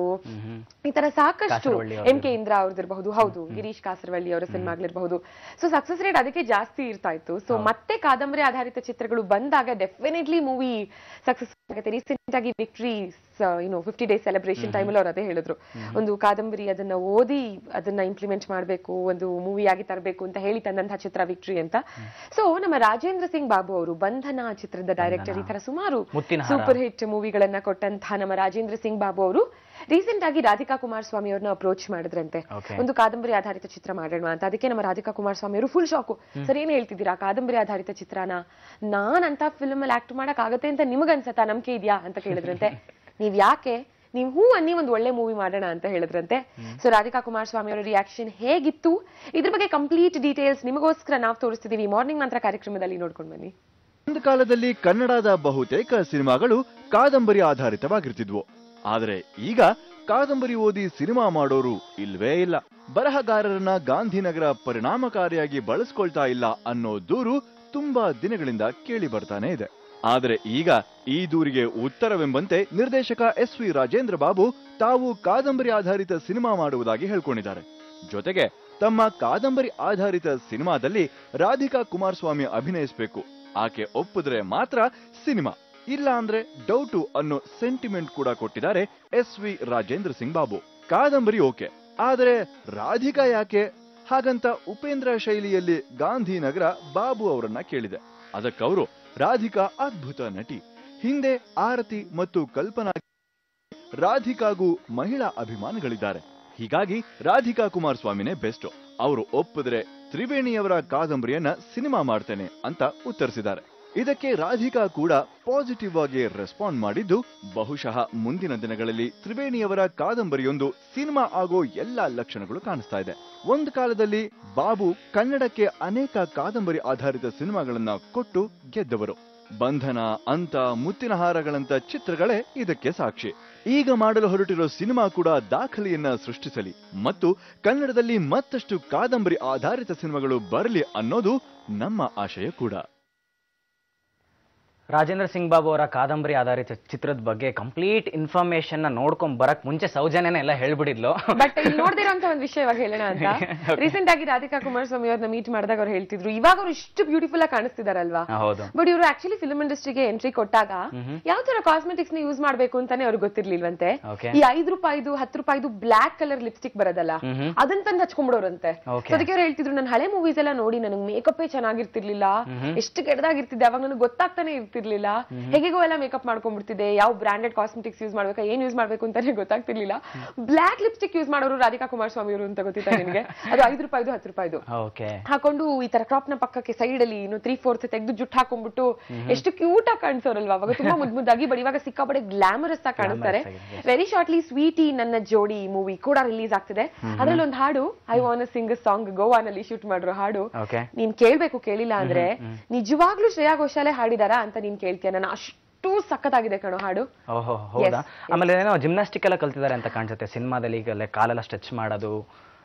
ಈ ತರ ಸಾಕಷ್ಟು ಕಾಸರವಳ್ಳಿ ಎಂ ಕೆ ಇಂದ್ರ ಅವ್ರದ್ದಿರಬಹುದು ಹೌದು ಗಿರೀಶ್ ಕಾಸರವಳ್ಳಿ ಅವರ ಸಿನಿಮಾಗಳಿರಬಹುದು ಸೊ ಸಕ್ಸಸ್ ರೇಟ್ ಅದಕ್ಕೆ ಜಾಸ್ತಿ ಇರ್ತಾ ಇತ್ತು ಸೊ ಮತ್ತೆ ಕಾದಂಬರಿ ಆಧಾರಿತ ಚಿತ್ರಗಳು ಬಂದಾಗ ಡೆಫಿನೆಟ್ಲಿ ಮೂವಿ ಸಕ್ಸಸ್ ಆಗುತ್ತೆ ರೀಸೆಂಟ್ ಆಗಿ ವಿಕ್ಟ್ರೀಸ್ ಏನು ಫಿಫ್ಟಿ ಡೇಸ್ ಸೆಲೆಬ್ರೇಷನ್ ಟೈಮಲ್ಲಿ ಅವ್ರು ಅದೇ ಹೇಳಿದ್ರು ಒಂದು ಕಾದಂಬರಿ ಅದನ್ನ ಓದಿ ಅದನ್ನ ಇಂಪ್ಲಿಮೆಂಟ್ ಮಾಡಬೇಕು ಒಂದು ಮೂವಿ ಆಗಿ ತರಬೇಕು ಅಂತ ಹೇಳಿ ತಂದಂತಹ ಚಿತ್ರ ವಿಕ್ಟ್ರಿ ಅಂತ ಸೊ ನಮ್ಮ ರಾಜೇಂದ್ರ ಸಿಂಗ್ ಬಾಬು ಅವರು ಬಂಧನ ಚಿತ್ರದ ಡೈರೆಕ್ಟರ್ ಈ ತರ ಸುಮಾರು ಮುತ್ತಿನ ಹಾರ. ಸೂಪರ್ ಹಿಟ್ ಮೂವಿಗಳನ್ನ ಕೊಟ್ಟಂತಹ ನಮ್ಮ ರಾಜೇಂದ್ರ ಸಿಂಗ್ ಬಾಬು ಅವರು ರೀಸೆಂಟ್ ಆಗಿ ರಾಧಿಕಾ ಕುಮಾರಸ್ವಾಮಿ ಅವ್ರನ್ನ ಅಪ್ರೋಚ್ ಮಾಡಿದ್ರಂತೆ Okay. ಒಂದು ಕಾದಂಬರಿ ಆಧಾರಿತ ಚಿತ್ರ ಮಾಡೋಣ ಅಂತ ಅದಕ್ಕೆ ನಮ್ಮ ರಾಧಿಕಾ ಕುಮಾರಸ್ವಾಮಿ ಅವರು ಫುಲ್ ಶಾಕು ಸರ್ ಏನ್ ಹೇಳ್ತಿದ್ದೀರಾ ಕಾದಂಬರಿ ಆಧಾರಿತ ಚಿತ್ರನ ನಾನ್ ಅಂತ ಫಿಲ್ಮ್ ಅಲ್ಲಿ ಆಕ್ಟ್ ಮಾಡಕ್ ಆಗತ್ತೆ ಅಂತ ನಿಮಗ್ ಅನ್ಸತ್ತಾ ನಂಬಿಕೆ ಇದೆಯಾ ಅಂತ ಕೇಳಿದ್ರಂತೆ ನೀವ್ ಯಾಕೆ ನೀವ್ ಹೂ ಅನ್ನಿ ಒಂದು ಒಳ್ಳೆ ಮೂವಿ ಮಾಡೋಣ ಅಂತ ಹೇಳಿದ್ರಂತೆ ಸೊ ರಾಧಿಕಾ ಕುಮಾರಸ್ವಾಮಿ ಅವರ ರಿಯಾಕ್ಷನ್ ಹೇಗಿತ್ತು ಇದ್ರ ಬಗ್ಗೆ ಕಂಪ್ಲೀಟ್ ಡೀಟೇಲ್ಸ್ ನಿಮಗೋಸ್ಕರ ನಾವು ತೋರಿಸ್ತಿದೀವಿ ಮಾರ್ನಿಂಗ್ ಮಂತ್ರ ಕಾರ್ಯಕ್ರಮದಲ್ಲಿ ನೋಡ್ಕೊಂಡ್ ಬನ್ನಿ ಒಂದು ಕಾಲದಲ್ಲಿ ಕನ್ನಡದ ಬಹುತೇಕ ಸಿನಿಮಾಗಳು ಕಾದಂಬರಿ ಆಧಾರಿತವಾಗಿರ್ತಿದ್ವು ಆದರೆ ಈಗ ಕಾದಂಬರಿ ಓದಿ ಸಿನಿಮಾ ಮಾಡೋರು ಇಲ್ವೇ ಇಲ್ಲ ಬರಹಗಾರರನ್ನ ಗಾಂಧಿನಗರ ಪರಿಣಾಮಕಾರಿಯಾಗಿ ಬಳಸ್ಕೊಳ್ತಾ ಇಲ್ಲ ಅನ್ನೋ ದೂರು ತುಂಬಾ ದಿನಗಳಿಂದ ಕೇಳಿ ಬರ್ತಾನೆ ಇದೆ ಆದರೆ ಈಗ ಈ ದೂರಿಗೆ ಉತ್ತರವೆಂಬಂತೆ ನಿರ್ದೇಶಕ ಎಸ್ ವಿ ರಾಜೇಂದ್ರ ಬಾಬು ತಾವು ಕಾದಂಬರಿ ಆಧಾರಿತ ಸಿನಿಮಾ ಮಾಡುವುದಾಗಿ ಹೇಳ್ಕೊಂಡಿದ್ದಾರೆ ಜೊತೆಗೆ ತಮ್ಮ ಕಾದಂಬರಿ ಆಧಾರಿತ ಸಿನಿಮಾದಲ್ಲಿ ರಾಧಿಕಾ ಕುಮಾರಸ್ವಾಮಿ ಅಭಿನಯಿಸಬೇಕು ಆಕೆ ಒಪ್ಪಿದ್ರೆ ಮಾತ್ರ ಸಿನಿಮಾ ಇಲ್ಲ ಅಂದ್ರೆ ಡೌಟು ಅನ್ನೋ ಸೆಂಟಿಮೆಂಟ್ ಕೂಡ ಕೊಟ್ಟಿದ್ದಾರೆ ಎಸ್ ವಿ ರಾಜೇಂದ್ರ ಸಿಂಗ್ ಬಾಬು ಕಾದಂಬರಿ ಓಕೆ ಆದರೆ ರಾಧಿಕಾ ಯಾಕೆ ಹಾಗಂತ ಉಪೇಂದ್ರ ಶೈಲಿಯಲ್ಲಿ ಗಾಂಧಿನಗರ ಬಾಬು ಅವರನ್ನ ಕೇಳಿದೆ ಅದಕ್ಕವರು ರಾಧಿಕಾ ಅದ್ಭುತ ನಟಿ ಹಿಂದೆ ಆರತಿ ಮತ್ತು ಕಲ್ಪನಾ ರಾಧಿಕಾಗೂ ಮಹಿಳಾ ಅಭಿಮಾನಿಗಳಿದ್ದಾರೆ ಹೀಗಾಗಿ ರಾಧಿಕಾ ಕುಮಾರಸ್ವಾಮಿನೇ ಬೆಸ್ಟ್ ಅವರು ಒಪ್ಪಿದ್ರೆ ತ್ರಿವೇಣಿಯವರ ಕಾದಂಬರಿಯನ್ನ ಸಿನಿಮಾ ಮಾಡ್ತೇನೆ ಅಂತ ಉತ್ತರಿಸಿದ್ದಾರೆ ಇದಕ್ಕೆ ರಾಧಿಕಾ ಕೂಡ ಪಾಸಿಟಿವ್ ಆಗಿ ರೆಸ್ಪಾಂಡ್ ಮಾಡಿದ್ದು ಬಹುಶಃ ಮುಂದಿನ ದಿನಗಳಲ್ಲಿ ತ್ರಿವೇಣಿಯವರ ಕಾದಂಬರಿಯೊಂದು ಸಿನಿಮಾ ಆಗೋ ಎಲ್ಲಾ ಲಕ್ಷಣಗಳು ಕಾಣಿಸ್ತಾ ಇದೆ ಒಂದು ಕಾಲದಲ್ಲಿ ಬಾಬು ಕನ್ನಡಕ್ಕೆ ಅನೇಕ ಕಾದಂಬರಿ ಆಧಾರಿತ ಸಿನಿಮಾಗಳನ್ನ ಕೊಟ್ಟು ಗೆದ್ದವರು ಬಂಧನ ಅಂತ ಮುತ್ತಿನ ಹಾರಗಳಂತ ಚಿತ್ರಗಳೇ ಇದಕ್ಕೆ ಸಾಕ್ಷಿ ಈಗ ಮಾಡಲು ಹೊರಟಿರೋ ಸಿನಿಮಾ ಕೂಡ ದಾಖಲೆಯನ್ನ ಸೃಷ್ಟಿಸಲಿ ಮತ್ತು ಕನ್ನಡದಲ್ಲಿ ಮತ್ತಷ್ಟು ಕಾದಂಬರಿ ಆಧಾರಿತ ಸಿನಿಮಾಗಳು ಬರಲಿ ಅನ್ನೋದು ನಮ್ಮ ಆಶಯ ಕೂಡ ರಾಜೇಂದ್ರ ಸಿಂಗ್ ಬಾಬು ಅವರ ಕಾದಂಬರಿ ಆಧಾರಿತ ಚಿತ್ರದ ಬಗ್ಗೆ ಕಂಪ್ಲೀಟ್ ಇನ್ಫಾರ್ಮೇಶನ್ ನ ನೋಡ್ಕೊಂಡ್ ಬರಕ್ ಮುಂಚೆ ಸೌಜನ್ಯನೇ ಎಲ್ಲ ಹೇಳ್ಬಿಡಿದ್ಲು ಬಟ್ ಇಲ್ಲಿ ನೋಡ್ದಿರೋಂತ ಒಂದು ವಿಷಯ ಇವಾಗ ಹೇಳೋಣ ಅಂತ ರೀಸೆಂಟ್ ಆಗಿ ರಾಧಿಕಾ ಕುಮಾರಸ್ವಾಮಿ ಅವ್ರನ್ನ ಮೀಟ್ ಮಾಡಿದಾಗ ಅವ್ರು ಹೇಳ್ತಿದ್ರು ಇವಾಗ ಅವ್ರು ಇಷ್ಟು ಬ್ಯೂಟಿಫುಲ್ ಆಗಿ ಕಾಣಿಸ್ತಿದಾರಲ್ವಾ ಹಾ, ಹೌದು ಬಟ್ ಇವರು ಆಕ್ಚುಲಿ ಫಿಲ್ಮ್ ಇಂಡಸ್ಟ್ರಿಗೆ ಎಂಟ್ರಿ ಕೊಟ್ಟಾಗ ಯಾವ ತರ ಕಾಸ್ಮೆಟಿಕ್ಸ್ ನ ಯೂಸ್ ಮಾಡ್ಬೇಕು ಅಂತಾನೆ ಅವ್ರಿಗೆ ಗೊತ್ತಿರ್ಲಿಲ್ವಂತೆ Okay. ಈ ಐದು ರೂಪಾಯಿದು ಹತ್ತು ರೂಪಾಯಿದು ಬ್ಲಾಕ್ ಕಲರ್ ಲಿಪ್ಸ್ಟಿಕ್ ಬರೋದಲ್ಲ ಅದನ್ನ ತಂದು ಹಚ್ಕೊಂಡ್ಬಿಡೋರಂತೆ Okay. So ಅದಕ್ಕೆ ಅವ್ರು ಹೇಳ್ತಿದ್ರು ನನ್ನ ಹಳೆ ಮೂವೀಸ್ ಎಲ್ಲ ನೋಡಿ ನನಗೆ ಮೇಕಪ್ಪೇ ಚೆನ್ನಾಗಿರ್ತಿರ್ಲಿಲ್ಲ ಎಷ್ಟು ಕೆಟ್ಟದಾಗಿರ್ತಿದ್ದೆ ಅವಾಗ ನನಗೆ ಗೊತ್ತಾಗ್ತಾನೆ ಇರ್ತಿರ್ಲಿಲ್ಲ ಹೇಗೆಗೋ ಎಲ್ಲ ಮೇಕಪ್ ಮಾಡ್ಕೊಂಡ್ಬಿಡ್ತಿದ್ದೆ ಯಾವ ಬ್ರಾಂಡೆಡ್ ಕಾಸ್ಮೆಟಿಕ್ಸ್ ಯೂಸ್ ಮಾಡ್ಬೇಕಾ ಏನ್ ಯೂಸ್ ಮಾಡ್ಬೇಕು ಅಂತಾನೆ ಗೊತ್ತಾಗ್ತಿರ್ಲಿಲ್ಲ ಬ್ಲಾಕ್ ಲಿಪ್ಸ್ಟಿಕ್ ಯೂಸ್ ಮಾಡೋರು ರಾಧಿಕಾ ಕುಮಾರಸ್ವಾಮಿ ಅವರು ಅಂತ ಗೊತ್ತಿತ್ತ ನಿನ್ಗೆ ಅದು ಐದು ರೂಪಾಯಿದು ಹತ್ತು ರೂಪಾಯಿದು ಓಕೆ ಹಾಕೊಂಡು ಈ ತರ ಕ್ರಾಪ್ ನ ಪಕ್ಕಕ್ಕೆ ಸೈಡ್ ಅಲ್ಲಿ ಇನ್ನು ತ್ರೀ ಫೋರ್ತ್ ತೆಗೆದು ಜುಟ್ಟು ಹಾಕೊಂಡ್ಬಿಟ್ಟು ಎಷ್ಟು ಕ್ಯೂಟ್ ಆಗಿ ಕಾಣಿಸೋರಲ್ವಾ ಅವಾಗ ತುಂಬಾ ಮುದ್ ಮುದ್ದಾಗಿ ಬಟ್ ಇವಾಗ ಸಿಕ್ಕಾಪಡೆ ಗ್ಲಾಮರಸ್ ಆಗಿ ಕಾಣಿಸ್ತಾರೆ ವೆರಿ ಶಾರ್ಟ್ಲಿ ಸ್ವೀಟಿ ನನ್ನ ಜೋಡಿ ಮೂವಿ ಕೂಡ ರಿಲೀಸ್ ಆಗ್ತಿದೆ ಅದ್ರಲ್ಲಿ ಒಂದು ಹಾಡು ಐ ವಾನ್ ಸಿಂಗ್ ಸಾಂಗ್ ಗೋವಾನಲ್ಲಿ ಶೂಟ್ ಮಾಡಿರೋ ಹಾಡು ಓಕೆ ನೀನ್ ಕೇಳ್ಬೇಕು ಕೇಳಿಲ್ಲ ಅಂದ್ರೆ ನಿಜವಾಗ್ಲೂ ಶ್ರೇಯಾ ಘೋಷಾಲೆ ಹಾಡಿದಾರಾ ಅಂತ ನೀನ್ ಕೇಳ್ತೀಯ ನಾನು ಅಷ್ಟು ಸಖತ್ತಾಗಿದೆ ಕಣೋ ಹಾಡು ಓಹೋ ಹೌದಾ ಆಮೇಲೆ ಏನೋ ಜಿಮ್ನಾಸ್ಟಿಕ್ ಎಲ್ಲ ಕಲ್ತಿದ್ದಾರೆ ಅಂತ ಕಾಣಿಸುತ್ತೆ ಸಿನಿಮಾದಲ್ಲಿ ಈಗ ಕಾಲೆಲ್ಲ ಸ್ಟ್ರೆಚ್ ಮಾಡೋದು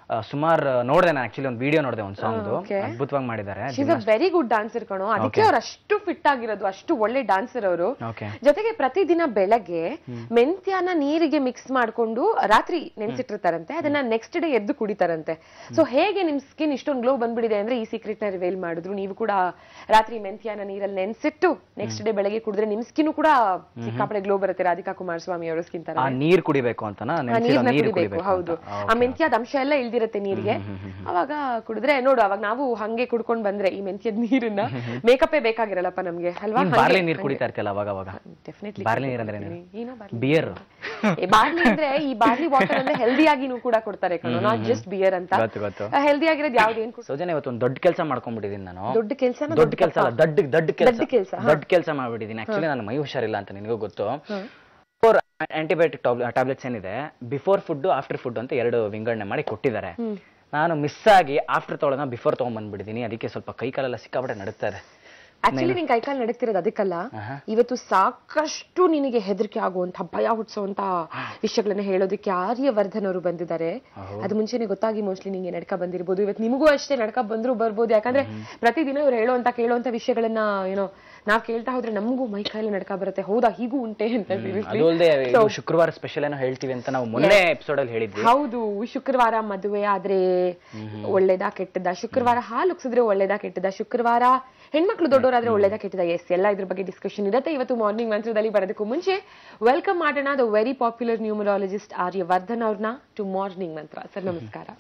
ಸುಮಾರು ನೋಡಿದೆ ನಾನು ಆಕ್ಚುಲಿ ಒಂದು ವಿಡಿಯೋ ನೋಡಿದೆ ಒಂದು ಸಾಂಗ್ದು okay. ಅದ್ಭುತವಾಗಿ ಮಾಡಿದ್ದಾರೆ she's a very good dancer ಕಣೋ ಅದಕ್ಕೆ ಅವ್ರು ಅಷ್ಟು ಫಿಟ್ ಆಗಿರೋದು ಅಷ್ಟು ಒಳ್ಳೆ ಡಾನ್ಸರ್ ಅವರು ಓಕೆ ಜೊತೆಗೆ ಪ್ರತಿದಿನ ಬೆಳಗ್ಗೆ ಮೆಂತ್ಯನ ನೀರಿಗೆ ಮಿಕ್ಸ್ ಮಾಡ್ಕೊಂಡು ರಾತ್ರಿ ನೆನ್ಸಿಟ್ಟಿರ್ತಾರಂತೆ ಅದನ್ನ ನೆಕ್ಸ್ಟ್ ಡೇ ಎದ್ದು ಕುಡಿತಾರಂತೆ ಸೊ ಹೇಗೆ ನಿಮ್ ಸ್ಕಿನ್ ಇಷ್ಟೊಂದು ಗ್ಲೋ ಬಂದ್ಬಿಡಿದೆ ಅಂದ್ರೆ ಈ ಸೀಕ್ರೆಟ್ ನ ರಿವೇಲ್ ಮಾಡಿದ್ರು ನೀವು ಕೂಡ ರಾತ್ರಿ ಮೆಂತ್ಯನ ನೀರಲ್ಲಿ ನೆನ್ಸಿಟ್ಟು ನೆಕ್ಸ್ಟ್ ಡೇ ಬೆಳಗ್ಗೆ ಕುಡಿದ್ರೆ ನಿಮ್ ಸ್ಕಿನ್ ಕೂಡ ಸಿಕ್ಕಾಪಡೆ ಗ್ಲೋ ಬರುತ್ತೆ ರಾಧಿಕಾ ಕುಮಾರಸ್ವಾಮಿ ಅವರ ಸ್ಕಿನ್ ತರ ಆ ನೀರ್ ಕುಡಿಬೇಕು ಅಂತನಾ ಆ ನೆನ್ಸಿರೋ ನೀರ್ನ ನೀರು ಕುಡಿಬೇಕು ಕುಡಿಬೇಕು ಹೌದು ಆ ಮೆಂತ್ಯದ ಅಂಶ ಎಲ್ಲ ಇಳ್ದಿರತ್ತೆ ನೀರಿಗೆ ಅವಾಗ ಕುಡಿದ್ರೆ ನೋಡು ಅವಾಗ ನಾವು ಹಂಗೆ ಕುಡ್ಕೊಂಡ್ ಬಂದ್ರೆ ಈ ಮೆಂತ್ಯದ ನೀರನ್ನ ಮೇಕಪ್ಪೇ ಬೇಕಾಗಿರಲ್ಲಪ್ಪ ನಮ್ಗೆ ಅಲ್ವಾ ನೀನ್ ಬಾರ್ಲಿ ನೀರ್ ಕುಡಿತಾ ಇರ್ತಿಯಲ್ಲ ಅವಾಗ ಅವಾಗ ಡೆಫಿನೆಟ್ಲಿ ಬಾರ್ಲಿ ನೀರ್ ಅಂದ್ರೆ ಏನು? ಏನೋ ಬಾರ್ಲಿ ಬಿಯರ್ ಬಾರ್ಲಿ ಅಂದ್ರೆ ಈ ಬಾರ್ಲಿ ವಾಟರ್ ಅಂದ್ರೆ ಹೆಲ್ದಿ ಆಗಿನೂ ಕೂಡ ಕೊಡ್ತಾರೆ ಕಣೋ ನಾಟ್ ಜಸ್ಟ್ ಬಿಯರ್ ಅಂತ ಗೊತ್ತು ಗೊತ್ತು ಹೆಲ್ದಿ ಆಗಿರೋದು ಯಾವ್ದು ಏನ್ ಸೌಜನ್ಯ ಇವತ್ತು ಒಂದು ದೊಡ್ಡ ಕೆಲಸ ಮಾಡ್ಕೊಂಡ್ಬಿಟ್ಟಿದೀನಿ ನಾನು ದೊಡ್ಡ ಕೆಲ್ಸನ ದೊಡ್ಡ ಕೆಲಸ ಅಲ್ಲ ದೊಡ್ಡ ದೊಡ್ಡ ಕೆಲಸ ದೊಡ್ಡ ಕೆಲ್ಸ, ಹಾ. ದೊಡ್ಡ ಕೆಲಸ ಮಾಡ್ಬಿಟ್ಟಿದ್ದೀನಿ ಆಕ್ಚುಲಿ ನಾನು ಮೈ ಹುಷಾರಿಲ್ಲ ಅಂತ ನಿನಗೂ ಗೊತ್ತು ಫೋರ್ ಆಂಟಿಬಯೋಟಿಕ್ ಟ್ಯಾಬ್ಲೆಟ್ಸ್ ಏನಿದೆ ಬಿಫೋರ್ ಫುಡ್ ಆಫ್ಟರ್ ಫುಡ್ ಅಂತ ಎರಡು ವಿಂಗಡಣೆ ಮಾಡಿ ಕೊಟ್ಟಿದ್ದಾರೆ ನಾನು ಮಿಸ್ ಆಗಿ ಆಫ್ಟರ್ ತೊಗೊಳೋಣ ಬಿಫೋರ್ ತಗೊಂಡ್ಬಂದ್ಬಿಟ್ಟಿದ್ದೀನಿ ಅದಕ್ಕೆ ಸ್ವಲ್ಪ ಕೈ ಕಾಲೆಲ್ಲ ಸಿಕ್ಕಾಪಟ್ಟೆ ನಡುತ್ತಾ ಇದೆ ಆಕ್ಚುಲಿ ನಿನ್ ಕೈಕಾಲು ನಡೀತಿರೋದು ಅದಕ್ಕಲ್ಲ ಇವತ್ತು ಸಾಕಷ್ಟು ನಿನಗೆ ಹೆದರಿಕೆ ಆಗುವಂತ ಭಯ ಹುಟ್ಟಿಸುವಂತ ವಿಷಯಗಳನ್ನ ಹೇಳೋದಕ್ಕೆ ಆರ್ಯವರ್ಧನ್ ಅವರು ಬಂದಿದ್ದಾರೆ ಅದು ಮುಂಚೆನೆ ಗೊತ್ತಾಗಿ ಮೋಸ್ಟ್ಲಿ ನಿಂಗೆ ನಡ್ಕ ಬಂದಿರ್ಬೋದು ಇವತ್ತು ನಿಮಗೂ ಅಷ್ಟೇ ನಡ್ಕ ಬಂದ್ರು ಬರ್ಬೋದು ಯಾಕಂದ್ರೆ ಪ್ರತಿದಿನ ಇವ್ರು ಹೇಳುವಂತ ಕೇಳುವಂತ ವಿಷಯಗಳನ್ನ ಏನೋ ನಾವ್ ಕೇಳ್ತಾ ಹೋದ್ರೆ ನಮಗೂ ಮೈ ಕೈಲಿ ನಡ್ಕ ಬರುತ್ತೆ ಹೌದಾ ಹೀಗೂ ಉಂಟೆ ಅಂತ seriously. ಅದು ಅಲ್ಲದೆ ಶುಕ್ರವಾರ ಸ್ಪೆಷಲ್ ಏನೋ ಹೇಳ್ತೀವಿ ಅಂತ ನಾವು ಮೊನ್ನೆ ಎಪಿಸೋಡ್ ಅಲ್ಲಿ ಹೇಳಿದ್ವಿ ಹೌದು ಶುಕ್ರವಾರ ಮದುವೆ ಆದ್ರೆ ಒಳ್ಳೇದಾ ಕೆಟ್ಟದ ಶುಕ್ರವಾರ ಹಾಲು ಉಕ್ಸಿದ್ರೆ ಒಳ್ಳೇದಾ ಕೆಟ್ಟದ ಶುಕ್ರವಾರ ಹೆಣ್ಮಕ್ಳು ದೊಡ್ಡವರಾದ್ರೆ ಒಳ್ಳೇದಾ ಕೆಟ್ಟದ ಎಸ್ ಎಲ್ಲ ಇದ್ರ ಬಗ್ಗೆ ಡಿಸ್ಕಷನ್ ಇರುತ್ತೆ ಇವತ್ತು ಮಾರ್ನಿಂಗ್ ಮಂತ್ರದಲ್ಲಿ ಬರೋದಕ್ಕೂ ಮುಂಚೆ ವೆಲ್ಕಮ್ ಮಾಡೋಣ the very popular numerologist Aryavardhan ಅವ್ರನ್ನ ಟು ಮಾರ್ನಿಂಗ್ ಮಂತ್ರ ಸರ್ ನಮಸ್ಕಾರ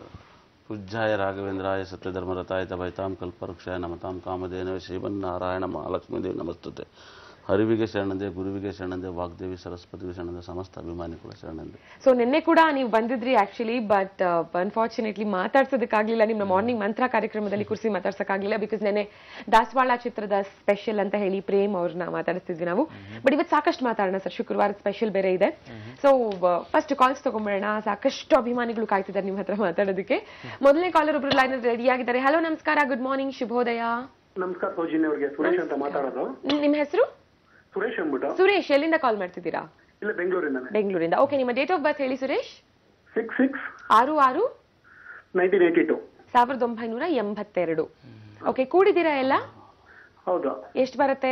ಪೂಜ್ಯಾಯ ರಾಘವೇಂದ್ರಾಯ ಸತ್ಯಧರ್ಮರತಾಯ ತಭೈತಾಂ ಕಲ್ಪವೃಕ್ಷಾಯ ನಮತಾಂ ಕಾಮಧೇನವೇ ಶ್ರೀಮನ್ನಾರಾಯಣ ಮಹಾಲಕ್ಷ್ಮೀದೇವಿ ನಮಸ್ತುತೆ ಹರಿವಿಗೆ ಶರಣಂದೆ ಗುರುವಿಗೆ ಶರಣಂದೆ ವಾಗ್ದೇವಿ ಸರಸ್ವತಿಗೆ ಶರಣಂದೆ ಸಮಸ್ತ ಅಭಿಮಾನಿಗಳ ಶರಣಂದೆ ಸೊ ನಿನ್ನೆ ಕೂಡ ನೀವು ಬಂದಿದ್ರಿ ಆಕ್ಚುಲಿ ಬಟ್ ಅನ್ಫಾರ್ಚುನೇಟ್ಲಿ ಮಾತಾಡ್ಸೋದಕ್ಕಾಗ್ಲಿಲ್ಲ ನಿಮ್ಮ ಮಾರ್ನಿಂಗ್ ಮಂತ್ರ ಕಾರ್ಯಕ್ರಮದಲ್ಲಿ ಕುರ್ಸಿ ಮಾತಾಡ್ಸಕ್ಕಾಗ್ಲಿಲ್ಲ ಬಿಕಾಸ್ ನೆನೆ ದಾಸವಾಳ ಚಿತ್ರದ ಸ್ಪೆಷಲ್ ಅಂತ ಹೇಳಿ ಪ್ರೇಮ್ ಅವ್ರನ್ನ ಮಾತಾಡಿಸ್ತಿದ್ವಿ ನಾವು ಬಟ್ ಇವತ್ತು ಸಾಕಷ್ಟು ಮಾತಾಡೋಣ ಸರ್ ಶುಕ್ರವಾರ ಸ್ಪೆಷಲ್ ಬೇರೆ ಇದೆ ಸೊ ಫಸ್ಟ್ ಕಾಲ್ಸ್ ತಗೊಂಡ್ಬಿಡೋಣ ಸಾಕಷ್ಟು ಅಭಿಮಾನಿಗಳು ಕಾಯ್ತಿದ್ದಾರೆ ನಿಮ್ಮ ಹತ್ರ ಮಾತಾಡೋದಕ್ಕೆ ಮೊದಲನೇ ಕಾಲರ್ ಒಬ್ರು ಲೈನ್ ರೆಡಿ ಆಗಿದ್ದಾರೆ ಹಲೋ ನಮಸ್ಕಾರ ಗುಡ್ ಮಾರ್ನಿಂಗ್ ಶುಭೋದಯ ನಮಸ್ಕಾರ ಸೌಜನ್ಯ ಅವ್ರಿಗೆ ಸುರೇಶ್ ಅಂತ ಮಾತಾಡೋದು ನಿ- ನಿಮ್ಮ ಹೆಸರು ಸುರೇಶ್ ಅಂದ್ಬಿಟ್ಟು ಸುರೇಶ್ ಎಲ್ಲಿಂದ ಕಾಲ್ ಮಾಡ್ತಿದ್ದೀರಾ ಇಲ್ಲ ಬೆಂಗಳೂರಿಂದ ಬೆಂಗಳೂರಿಂದ ಓಕೆ ನಿಮ್ಮ ಡೇಟ್ ಆಫ್ ಬರ್ತ್ ಹೇಳಿ ಸುರೇಶ್ ಸಿಕ್ಸ್ ಸಿಕ್ಸ್ ಆರು ಆರು ನೈನ್ಟೀನ್ ಏಯ್ಟಿ ಟು ಸಾವಿರದ ಒಂಬೈನೂರ ಎಂಬತ್ತೆರಡು ಓಕೆ ಕೂಡಿದ್ದೀರಾ ಎಲ್ಲ ಹೌದು ಎಷ್ಟು ಬರುತ್ತೆ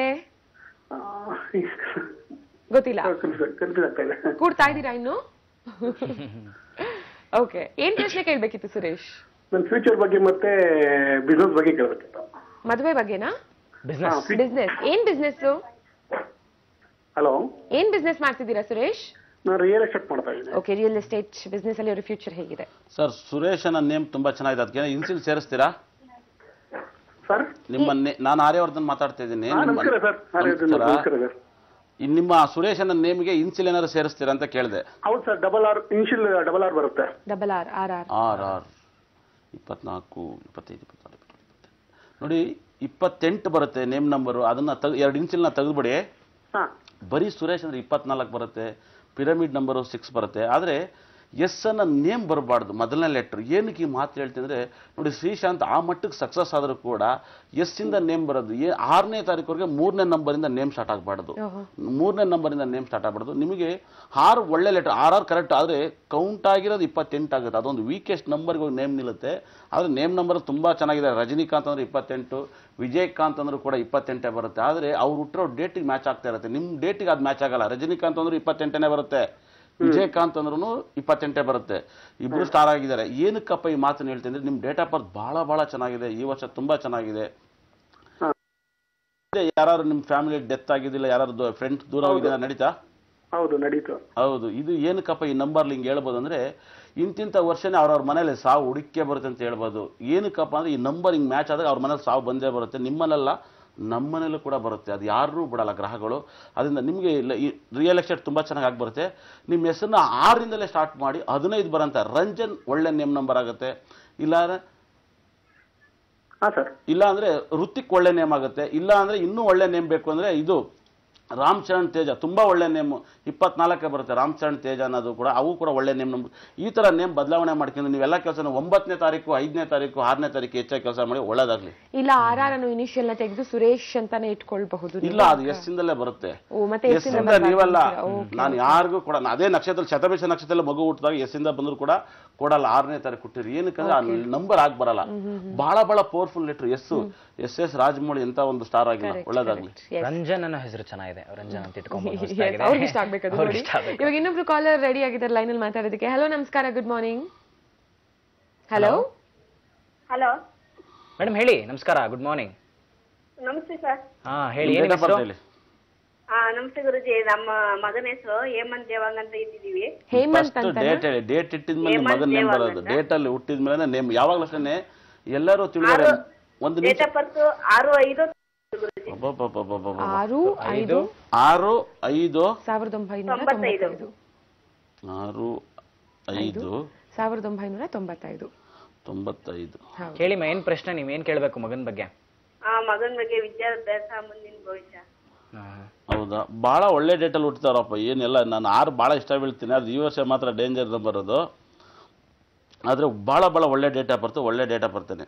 ಗೊತ್ತಿಲ್ಲ ಕನ್ಫ್ಯೂಸ್ ಆಗ್ತಾ ಇದೆ ಕೂಡ್ತಾ ಇದ್ದೀರಾ ಇನ್ನು ಓಕೆ ಏನ್ ಪ್ರಶ್ನೆ ಕೇಳ್ಬೇಕಿತ್ತು ಸುರೇಶ್ ನನ್ನ ಫ್ಯೂಚರ್ ಬಗ್ಗೆ ಮತ್ತೆ ಬಿಸ್ನೆಸ್ ಬಗ್ಗೆ ಕೇಳಬೇಕಿತ್ತು ಮದುವೆ ಬಗ್ಗೆನಾ ಬಿಸ್ನೆಸ್ ಬಿಸ್ನೆಸ್ ಏನ್ ಬಿಸ್ನೆಸ್ ಹಲೋ ಏನ್ ಬಿಸ್ನೆಸ್ ಮಾಡ್ತಿದ್ದೀರಾ ಸುರೇಶ್ ನಾನು ರಿಯಲ್ ಎಸ್ಟೇಟ್ ಮಾಡ್ತಾ ಇದ್ದೀನಿ ಓಕೆ ರಿಯಲ್ ಎಸ್ಟೇಟ್ ಬಿಸ್ನೆಸ್ ಅಲ್ಲಿ ಅವ್ರ ಫ್ಯೂಚರ್ ಹೇಗಿದೆ ಸರ್ ಸುರೇಶ್ ಅನ್ನೋ ನೇಮ್ ತುಂಬಾ ಚೆನ್ನಾಗಿದೆ ಅದಕ್ಕೆ ಇನ್ಸಿಲ್ ಸೇರಿಸ್ತೀರಾ ಸರ್ ನಿಮ್ಮ ನೇ- ನಾನು ಆರ್ಯವರ್ಧನ್ ಮಾತಾಡ್ತಾ ಇದ್ದೀನಿ ಹಾ ನಿಮ್ಮ- ನಮಸ್ಕಾರ ಸರ್ ನಮಸ್ಕಾರ. ನಮಸ್ಕಾರ ಸರ್ ಇನ್ ನಿಮ್ಮ ಸುರೇಶ್ ಅನ್ನೋ ನೇಮ್ಗೆ ಇನ್ಸಿಲ್ ಏನಾದ್ರು ಸೇರಿಸ್ತೀರಾ ಅಂತ ಕೇಳಿದೆ ಹೌದು sir double R initial double R ಬರುತ್ತೆ double R R R R R ಇಪ್ಪತ್ನಾಲ್ಕು ಇಪ್ಪತ್ತೈದು ಇಪ್ಪತ್ತಾರು ಇಪ್ಪತ್ತೇಳು ನೋಡಿ ಇಪ್ಪತ್ತೆಂಟು ಬರುತ್ತೆ ನೇಮ್ ನಂಬರು ಅದನ್ನ ತೆಗ್ ಎರಡು ಇನ್ಸಿಲ್ನ ತೆಗೆದುಬಿಡಿ ಹಾ ಬರೀ ಸುರೇಶ್ ಅಂದ್ರೆ ಇಪ್ಪತ್ನಾಲ್ಕು ಬರುತ್ತೆ ಪಿರಮಿಡ್ ನಂಬರು ಸಿಕ್ಸ್ ಬರುತ್ತೆ ಆದರೆ ಎಸ್ ಅನ್ನ ನೇಮ್ ಬರಬಾರ್ದು ಮೊದಲನೇ ಲೆಟ್ರ್ ಏನಕ್ಕೆ ಈ ಮಾತು ಹೇಳ್ತೀನಿ ಅಂದ್ರೆ ನೋಡಿ ಶ್ರೀಶಾಂತ್ ಆ ಮಟ್ಟಕ್ಕೆ ಸಕ್ಸಸ್ ಆದರೂ ಕೂಡ ಎಸ್ ಇಂದ ನೇಮ್ ಬರೋದು ಏ ಆರನೇ ತಾರೀಕುವರೆಗೆ ಮೂರನೇ ನಂಬರಿಂದ ನೇಮ್ ಸ್ಟಾರ್ಟ್ ಆಗಬಾರ್ದು ಮೂರನೇ ನಂಬರಿಂದ ನೇಮ್ ಸ್ಟಾರ್ಟ್ ಆಗಬಾರ್ದು ನಿಮಗೆ ಆರು ಒಳ್ಳೆ ಲೆಟರ್ ಆರ್ ಆರ್ ಕರೆಕ್ಟ್ ಆದರೆ ಕೌಂಟ್ ಆಗಿರೋದು ಇಪ್ಪತ್ತೆಂಟು ಆಗುತ್ತೆ ಅದೊಂದು ವೀಕೆಸ್ಟ್ ನಂಬರ್ಗೆ ಹೋಗಿ ನೇಮ್ ನಿಲ್ಲುತ್ತೆ ಆದರೆ ನೇಮ್ ನಂಬರ್ ತುಂಬ ಚೆನ್ನಾಗಿದೆ ರಜನಿಕಾಂತ್ ಅಂದ್ರೆ ಇಪ್ಪತ್ತೆಂಟು ವಿಜಯಕಾಂತ್ ಅಂದ್ರೂ ಕೂಡ ಇಪ್ಪತ್ತೆಂಟೇ ಬರುತ್ತೆ ಆದರೆ ಅವ್ರು ಹುಟ್ಟಿರೋ ಡೇಟಿಗೆ ಮ್ಯಾಚ್ ಆಗ್ತಾ ಇರುತ್ತೆ ನಿಮ್ಮ ಡೇಟಿಗೆ ಅದು ಮ್ಯಾಚ್ ಆಗಲ್ಲ ರಜನಿಕಾಂತ್ ಅಂದ್ರೂ ಇಪ್ಪತ್ತೆಂಟನೇ ಬರುತ್ತೆ ವಿಜಯಕಾಂತ್ ಅಂದ್ರೂ ಇಪ್ಪತ್ತೆಂಟೇ ಬರುತ್ತೆ ಇಬ್ರು ಸ್ಟಾರ್ ಆಗಿದ್ದಾರೆ ಏನಕ್ಕಪ್ಪ ಈ ಮಾತನ್ನು ಹೇಳ್ತೀನಿ ಅಂದ್ರೆ ನಿಮ್ಮ ಡೇಟ್ ಆಫ್ ಬರ್ತ್ ಬಹಳ ಬಹಳ ಚೆನ್ನಾಗಿದೆ ಈ ವರ್ಷ ತುಂಬಾ ಚೆನ್ನಾಗಿದೆ ಯಾರು ನಿಮ್ಮ ಫ್ಯಾಮಿಲಿ ಡೆತ್ ಆಗಿದ್ದಿಲ್ಲ ಯಾರು ಫ್ರೆಂಡ್ ದೂರ ಹೋಗಿದ್ದೀರಾ ನಡೀತಾ ಹೌದು ನಡೀತು ಹೌದು ಇದು ಏನಕ್ಕಪ್ಪ ಈ ನಂಬರ್ ಹಿಂಗೆ ಹೇಳ್ಬೋದು ಅಂದ್ರೆ ಇಂತಿಂಥ ವರ್ಷನೇ ಅವ್ರವ್ರ ಮನೇಲಿ ಸಾವು ಹುಡುಕೇ ಬರುತ್ತೆ ಅಂತ ಹೇಳ್ಬೋದು ಏನಕ್ಕಪ್ಪ ಅಂದ್ರೆ ಈ ನಂಬರ್ ಹಿಂಗೆ ಮ್ಯಾಚ್ ಆದಾಗ ಅವ್ರ ಮನೇಲಿ ಸಾವು ಬಂದೇ ಬರುತ್ತೆ ನಿಮ್ಮನೆಲ್ಲ ನಮ್ಮನೇಲೂ ಕೂಡ ಬರುತ್ತೆ ಅದು ಯಾರೂ ಬಿಡಲ್ಲ ಗ್ರಹಗಳು ಅದರಿಂದ ನಿಮಗೆ ಈ ರಿಯಲ್ ಎಸ್ಟೇಟ್ ತುಂಬ ಚೆನ್ನಾಗಿ ಆಗಿ ಬರುತ್ತೆ ನಿಮ್ಮ ಹೆಸರನ್ನ ಆರರಿಂದಲೇ ಸ್ಟಾರ್ಟ್ ಮಾಡಿ ಹದಿನೈದು ಬರೋಂಥ ರಂಜನ್ ಒಳ್ಳೆ ನೇಮ್ ನಂಬರ್ ಆಗುತ್ತೆ ಇಲ್ಲ ಹಾ ಸರ್ ಇಲ್ಲ ಅಂದ್ರೆ ಋತಿಕ್ ಒಳ್ಳೆ ನೇಮ್ ಆಗುತ್ತೆ ಇಲ್ಲ ಅಂದ್ರೆ ಇನ್ನೂ ಒಳ್ಳೆ ನೇಮ್ ಬೇಕು ಅಂದ್ರೆ ಇದು ರಾಮ್ ಚರಣ್ ತೇಜ ತುಂಬ ಒಳ್ಳೆ ನೇಮ್ ಇಪ್ಪತ್ನಾಲ್ಕೇ ಬರುತ್ತೆ ರಾಮ್ ಚರಣ್ ತೇಜ ಅನ್ನೋದು ಕೂಡ ಅವು ಕೂಡ ಒಳ್ಳೆ ನೇಮ್ ನಮ್ದು ಈ ಥರ ನೇಮ್ ಬದಲಾವಣೆ ಮಾಡ್ಕೊಂಡು ನೀವೆಲ್ಲ ಕೆಲಸ ಒಂಬತ್ತನೇ ತಾರೀಕು ಐದನೇ ತಾರೀಕು ಆರನೇ ತಾರೀಕು ಹೆಚ್ಚಾಗಿ ಕೆಲಸ ಮಾಡಿ ಒಳ್ಳೇದಾಗಲಿ ಇಲ್ಲ ಆರ್ ಆರ್ ಅನ್ನು ಇನಿಷಿಯಲ್ ನ ತೆಗೆದು ಸುರೇಶ್ ಅಂತಾನೆ ಇಟ್ಕೊಳ್ಬಹುದು ಇಲ್ಲ ಅದು ಎಸ್ ಇಂದಲೇ ಬರುತ್ತೆ ಓ, ಮತ್ತೆ ಎಸ್ ಇಂದ ನೀವಲ್ಲ ನಾನು ಯಾರಿಗೂ ಕೂಡ ಅದೇ ನಕ್ಷತ್ರ ಶತಭಿಷ ನಕ್ಷತ್ರದಲ್ಲಿ ಮಗು ಹುಟ್ಟಿದಾಗ ಎಸ್ ಇಂದ ಬಂದ್ರು ಕೂಡ ಕೊಡಲ್ಲ ಆರನೇ ತಾರೀಕು ಕೊಟ್ಟಿರಿ ಏನಕ್ಕಂದ್ರೆ ಆ ನಂಬರ್ ಆಗಿ ಬರಲ್ಲ ಬಹಳ ಬಹಳ powerful letter S S S Rajamouli ಎಂತ ಒಂದು ಸ್ಟಾರ್ ಆಗಿಲ್ಲ ಒಳ್ಳೇದಾಗ್ಲಿ ರಂಜನ್ ಅನ್ನೋ ಹೆಸರು ಚೆನ್ನಾಗಿದೆ ರಂಜನ್ ಅಂತ ಇಟ್ಕೊಂಬೋದು ಅವ್ರಿಗೆ ಇಷ್ಟ ಆಗ್ಬೇಕು ಅದು ನೋಡಿ ಇವಾಗ ಇನ್ನೊಬ್ರು ಕಾಲರ್ ರೆಡಿ ಆಗಿದ್ದಾರೆ ಲೈನ್ ಅಲ್ಲಿ ಮಾತಾಡೋದಕ್ಕೆ ಹಲೋ ನಮಸ್ಕಾರ good morning hello hello madam ಹೇಳಿ ನಮಸ್ಕಾರ ಗುಡ್ ಮಾರ್ನಿಂಗ್ ನಮಸ್ತೆ ಸರ್ ಹಾ ಹೇಳಿ ನಿಮ್ ಏನ್ date of birth ಹೆಸರು ಹೇಳಿ ಆ ನಮಸ್ತೆ ಗುರುಜಿ ನಮ್ಮ ಮಗನ ಹೆಸರು ಹೇಮಂತ್ ದೇವಾಂಗ್ ಅಂತ ಇಟ್ಟಿದೀವಿ ಹೇಮಂತ್ ಫಸ್ಟ್ ಅಂತ ಡೇಟ್ ಹೇಳಿ ಡೇಟ್ ಇಟ್ಟಿದ್ಮೇಲೆ ನಿಮ್ಮ ಹೇಮಂತ್ ಮಗನ ನೇಮ್ ದೇವಾಂಗ್ ಬರೋದು ಅಂತ. ಡೇಟ್ ಅಲ್ಲಿ ಹುಟ್ಟಿದ್ಮೇಲೆ ನೇಮ್ ಯಾವಾಗಲೂ ಅಷ್ಟೇ ಎಲ್ಲರೂ ತಿಳಿದಾರೆ ಒಂದು ಡೇಟ್ ನಿಮಿಷ ಆಫ್ ಬರ್ತ್ ಆರು ಐದು ಗುರುಜಿ ಅಬ್ಬಬ್ಬಬ್ಬಬ್ಬಬ್ಬ. ಆರು ಐದು ಆರು ಐದು ಸಾವಿರದ ಒಂಬೈನೂರ ತೊಂಬತ್ತೈದು. ತೊಂಬತ್ತೈದು ಆರು ಐದು ಸಾವಿರದ ಒಂಬೈನೂರ ತೊಂಬತ್ತೈದು ತೊಂಬತ್ತೈದು ಕೇಳಿಮ್ಮ ಏನ್ ಪ್ರಶ್ನೆ ನೀವ್ ಏನ್ ಕೇಳ್ಬೇಕು ಮಗನ್ ಬಗ್ಗೆ ಆ ಮಗನ ಬಗ್ಗೆ ವಿದ್ಯಾಭ್ಯಾಸ ಮುಂದಿನ ಭವಿಷ್ಯ ಹೌದಾ ಭಾಳ ಒಳ್ಳೆ ಡೇಟಲ್ಲಿ ಹುಟ್ಟಿದಾರಪ್ಪ ಏನೆಲ್ಲ ನಾನು ಆರು ಭಾಳ ಇಷ್ಟ ಬೀಳ್ತೀನಿ ಅದು ಈ ವರ್ಷ ಮಾತ್ರ ಡೇಂಜರ್ ನಂಬರ್ ಅದು ಆದರೆ ಭಾಳ ಭಾಳ ಒಳ್ಳೆ ಡೇಟಾ ಬರ್ತು ಒಳ್ಳೆ ಡೇಟಾ ಬರ್ತೇನೆ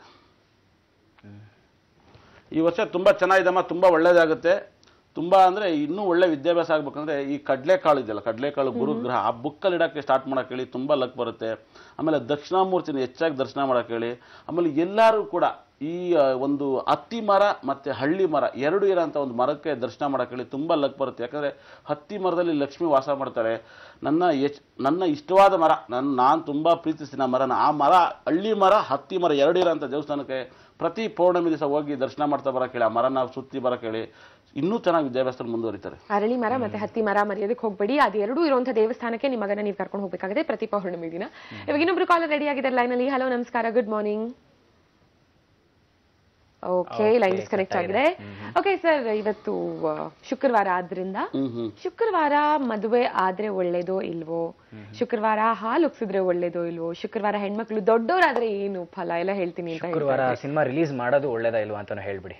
ಈ ವರ್ಷ ತುಂಬ ಚೆನ್ನಾಗಿದಮ್ಮ ತುಂಬ ಒಳ್ಳೇದಾಗುತ್ತೆ ತುಂಬ ಅಂದರೆ ಇನ್ನೂ ಒಳ್ಳೆ ವಿದ್ಯಾಭ್ಯಾಸ ಆಗ್ಬೇಕಂದ್ರೆ ಈ ಕಡಲೆಕಾಳು ಇದೆಯಲ್ಲ ಕಡಲೆಕಾಳು ಗುರುಗ್ರಹ ಆ ಬುಕ್ಕಲ್ಲಿ ಇಡೋಕ್ಕೆ ಸ್ಟಾರ್ಟ್ ಮಾಡೋಕೆ ಹೇಳಿ ತುಂಬ ಲಕ್ ಬರುತ್ತೆ ಆಮೇಲೆ ದಕ್ಷಿಣಾಮೂರ್ತಿನ ಹೆಚ್ಚಾಗಿ ದರ್ಶನ ಮಾಡೋಕೆ ಹೇಳಿ ಆಮೇಲೆ ಎಲ್ಲರೂ ಕೂಡ ಈ ಆ, ಒಂದು ಹತ್ತಿ ಮರ ಮತ್ತು ಹಳ್ಳಿ ಮರ ಎರಡು ಇರೋಂಥ ಒಂದು ಮರಕ್ಕೆ ದರ್ಶನ ಮಾಡೋಕೆ ಹೇಳಿ ತುಂಬ ಲಕ್ ಬರುತ್ತೆ ಯಾಕಂದರೆ ಹತ್ತಿ ಮರದಲ್ಲಿ ಲಕ್ಷ್ಮಿ ವಾಸ ಮಾಡ್ತಾರೆ ನನ್ನ ಎಚ್ ನನ್ನ ಇಷ್ಟವಾದ ಮರ ನನ್ನ ನಾನು ತುಂಬ ಪ್ರೀತಿಸ್ತೀನಿ ಆ ಮರನ ಆ ಮರ ಹಳ್ಳಿ ಮರ ಹತ್ತಿ ಮರ ಎರಡು ಇರೋಂಥ ದೇವಸ್ಥಾನಕ್ಕೆ ಪ್ರತಿ ಪೌರ್ಣಮಿ ದಿವಸ ಹೋಗಿ ದರ್ಶನ ಮಾಡ್ತಾ ಬರೋಕೆ ಹೇಳಿ ಆ ಮರನ ಸುತ್ತಿ ಬರೋಕೆ ಹೇಳಿ ಇನ್ನೂ ಚೆನ್ನಾಗಿ ವಿದ್ಯಾಭ್ಯಾಸದಲ್ಲಿ ಮುಂದುವರಿತಾರೆ ಅರಳಿ ಮರ ಮತ್ತೆ ಹತ್ತಿ ಮರ ಮರೆಯೋದಕ್ಕೆ ಹೋಗ್ಬೇಡಿ ಅದೆರಡೂ ಇರುವಂತಹ ದೇವಸ್ಥಾನಕ್ಕೆ ನಿಮ್ಮ ಮಗನ ನೀವು ಕರ್ಕೊಂಡು ಹೋಗ್ಬೇಕಾಗುತ್ತೆ ಪ್ರತಿ ಪೌರ್ಣಮಿ ದಿನ ಇವಾಗ ಇನ್ನೊಬ್ರು ಕಾಲರ್ ರೆಡಿ ಆಗಿದ್ದಾರೆ ಲೈನ್ ಅಲ್ಲಿ ಹಲೋ ನಮಸ್ಕಾರ good morning okay line disconnect ಆಗಿದೆ ಓಕೆ ಸರ್ ಇವತ್ತು ಆ, ಶುಕ್ರವಾರ ಆದ್ರಿಂದ ಹ್ಮ್ ಹ್ಮ್ ಶುಕ್ರವಾರ ಮದುವೆ ಆದ್ರೆ ಒಳ್ಳೇದೋ ಇಲ್ವೋ ಶುಕ್ರವಾರ ಹಾಲು ಉಕ್ಸಿದ್ರೆ ಒಳ್ಳೇದೋ ಇಲ್ವೋ ಶುಕ್ರವಾರ ಹೆಣ್ಮಕ್ಳು ದೊಡ್ಡವರಾದ್ರೆ ಏನು ಫಲ ಎಲ್ಲ ಹೇಳ್ತೀನಿ ಅಂತ ಶುಕ್ರವಾರ ಸಿನಿಮಾ ರಿಲೀಸ್ ಮಾಡೋದು ಒಳ್ಳೇದಾ ಇಲ್ವಾ ಅಂತಾನು ಹೇಳ್ಬಿಡಿ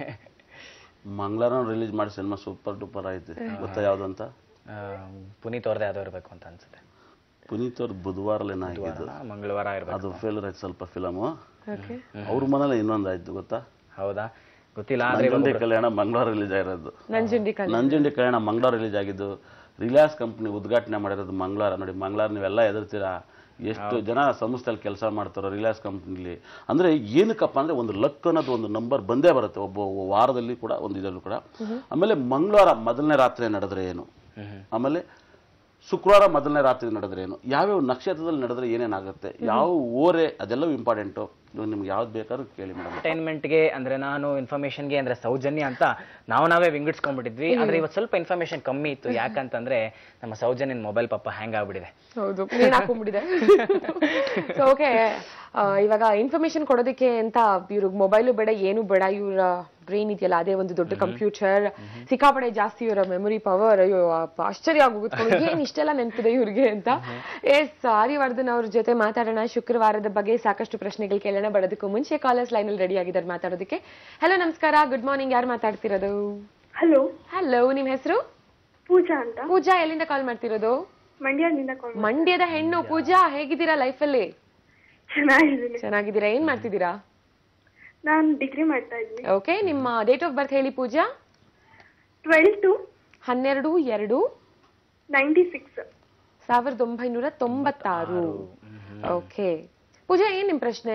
ಮಂಗಳವಾರ ರಿಲೀಸ್ ಮಾಡಿ ಸಿನಿಮಾ ಸೂಪರ್ ಡೂಪರ್ ಆಯ್ತು ಗೊತ್ತಾ ಯಾವುದಂತ ಆ, ಪುನೀತ್ ಅವ್ರದೇ ಯಾವ್ದೋ ಇರ್ಬೇಕು ಅಂತ ಅನ್ಸುತ್ತೆ ಪುನೀತ್ ಅವ್ರದ್ದು ಬುಧವಾರಲೇನ ಆಗಿದ್ದು ಮಂಗಳವಾರ ಇರ್ಬೇಕು ಅದು ಫೇಲ್ಯೂರ್ ಆಯ್ತು ಸ್ವಲ್ಪ ಫಿಲಮು ಓಕೆ ಅವ್ರ ಮನೇಲಿ ಇನ್ನೊಂದು ಆಯ್ತು ಗೊತ್ತಾ ಹೌದಾ ಗೊತ್ತಿಲ್ಲ ಆದ್ರೆ ನಂಜುಂಡಿ ಕಲ್ಯಾಣ ಮಂಗಳವಾರ ರಿಲೀಸ್ ಆಗಿರೋದು ನಂಜುಂಡಿ ಕಲ್ ನಂಜುಂಡಿ ಕಲ್ಯಾಣ ಮಂಗಳವಾರ ರಿಲೀಸ್ ಆಗಿದ್ದು ರಿಲಯನ್ಸ್ ಕಂಪ್ನಿ ಉದ್ಘಾಟನೆ ಮಾಡಿರೋದು ಮಂಗಳವಾರ ನೋಡಿ ಮಂಗಳವಾರ ನೀವೆಲ್ಲ ಎದುರ್ತೀರಾ ಎಷ್ಟು ಜನ ಸಂಸ್ಥೆಯಲ್ಲಿ ಕೆಲಸ ಮಾಡ್ತಾರೋ ರಿಲಯನ್ಸ್ ಕಂಪ್ನಿಲಿ ಅಂದರೆ ಏನಕ್ಕಪ್ಪ ಅಂದರೆ ಒಂದು ಲಕ್ ಅನ್ನೋದು ಒಂದು ನಂಬರ್ ಬಂದೇ ಬರುತ್ತೆ ಒಬ್ಬ ವಾರದಲ್ಲಿ ಕೂಡ ಒಂದು ಇದರಲ್ಲೂ ಕೂಡ ಆಮೇಲೆ ಮಂಗಳವಾರ ಮೊದಲನೇ ರಾತ್ರಿ ನಡೆದ್ರೆ ಏನು ಆಮೇಲೆ ಶುಕ್ರವಾರ ಮೊದಲನೇ ರಾತ್ರಿ ನಡೆದ್ರೆ ಏನು ಯಾವ್ಯಾವ ನಕ್ಷತ್ರದಲ್ಲಿ ನಡೆದ್ರೆ ಏನೇನಾಗುತ್ತೆ ಯಾವ ಓರೆ ಅದೆಲ್ಲವೂ ಇಂಪಾರ್ಟೆಂಟು ಇವಾಗ ನಿಮ್ಗೆ ಯಾವ್ದು ಬೇಕಾದ್ರೂ ಕೇಳಿ ಮೇಡಮ್ ಎಂಟರ್ಟೈನ್ಮೆಂಟ್ಗೆ ಅಂದ್ರೆ ನಾನು ಇನ್ಫಾರ್ಮೇಶನ್ಗೆ ಅಂದ್ರೆ ಸೌಜನ್ಯ ಅಂತ ನಾವು ನಾವೇ ವಿಂಗಡಿಸ್ಕೊಂಡ್ಬಿಟ್ಟಿದ್ವಿ ಆದ್ರೆ ಇವತ್ತು ಸ್ವಲ್ಪ ಇನ್ಫಾರ್ಮೇಶನ್ ಕಮ್ಮಿ ಇತ್ತು ಯಾಕಂತಂದ್ರೆ ನಮ್ಮ ಸೌಜನ್ಯನ ಮೊಬೈಲ್ ಪಾಪ ಹ್ಯಾಂಗ್ ಆಗ್ಬಿಟ್ಟಿದೆ ಹೌದು ನೀನ್ ಹಾಕೊಂಡ್ಬಿಟ್ಟಿದೆ ಸೊ ಓಕೆ ಇವಾಗ ಇನ್ಫಾರ್ಮೇಶನ್ ಕೊಡೋದಕ್ಕೆ ಅಂತ ಇವ್ರಿಗೆ ಮೊಬೈಲು ಬೇಡ ಏನು ಬೇಡ ಇವ್ರ ಬ್ರೈನ್ ಇದೆಯಲ್ಲ ಅದೇ ಒಂದು ದೊಡ್ಡ ಕಂಪ್ಯೂಟರ್ ಸಿಕ್ಕಾಪಡೆ ಜಾಸ್ತಿ ಇವರ ಮೆಮೊರಿ ಪವರ್ ಅಯ್ಯೋ ಅಪ್ಪ, ಆಶ್ಚರ್ಯ ಆಗೋಗುತ್ತೆ ಏನ್ ಇಷ್ಟೆಲ್ಲ ನೆನಪಿದೆ ಇವ್ರಿಗೆ ಅಂತ ಎಸ್ ಆರ್ಯವರ್ಧನ್ ಅವ್ರ ಜೊತೆ ಮಾತಾಡೋಣ ಶುಕ್ರವಾರದ ಬಗ್ಗೆ ಸಾಕಷ್ಟು ಪ್ರಶ್ನೆಗಳು ಕೇಳೋಣ ಬರೋದಕ್ಕೂ ಮುಂಚೆ ಕಾಲರ್ಸ್ ಲೈನ್ ಅಲ್ಲಿ ರೆಡಿ ಆಗಿದ್ದಾರೆ ಮಾತಾಡೋದಕ್ಕೆ ಹಲೋ ನಮಸ್ಕಾರ ಗುಡ್ ಮಾರ್ನಿಂಗ್ ಯಾರು ಮಾತಾಡ್ತಿರೋದು ಹಲೋ ಹಲೋ ನಿಮ್ ಹೆಸರು ಪೂಜಾ ಅಂತ ಪೂಜಾ ಎಲ್ಲಿಂದ ಕಾಲ್ ಮಾಡ್ತಿರೋದು ಮಂಡ್ಯದಿಂದ ಕಾಲ್ ಮಂಡ್ಯದ ಹೆಣ್ಣು ಪೂಜಾ ಹೇಗಿದ್ದೀರಾ ಲೈಫಲ್ಲಿ ಚೆನ್ನಾಗಿದ್ದೀನಿ ಚೆನ್ನಾಗಿದ್ದೀರಾ ಏನ್ ಮಾಡ್ತಿದ್ದೀರಾ ನಾನು ಡಿಗ್ರಿ ಮಾಡ್ತಾ ಇದ್ದೀನಿ ಓಕೆ ನಿಮ್ಮ ಡೇಟ್ ಆಫ್ ಬರ್ತ್ ಹೇಳಿ ಪೂಜಾ ಟ್ವೆಲ್ ಟು ಹನ್ನೆರಡು ಎರಡು ನೈಂಟಿ ಸಿಕ್ಸ್ ಸಾವಿರದ ಒಂಬೈನೂರ ತೊಂಬತ್ತಾರು ಓಕೆ ಪೂಜಾ ಏನ್ ನಿಮ್ ಪ್ರಶ್ನೆ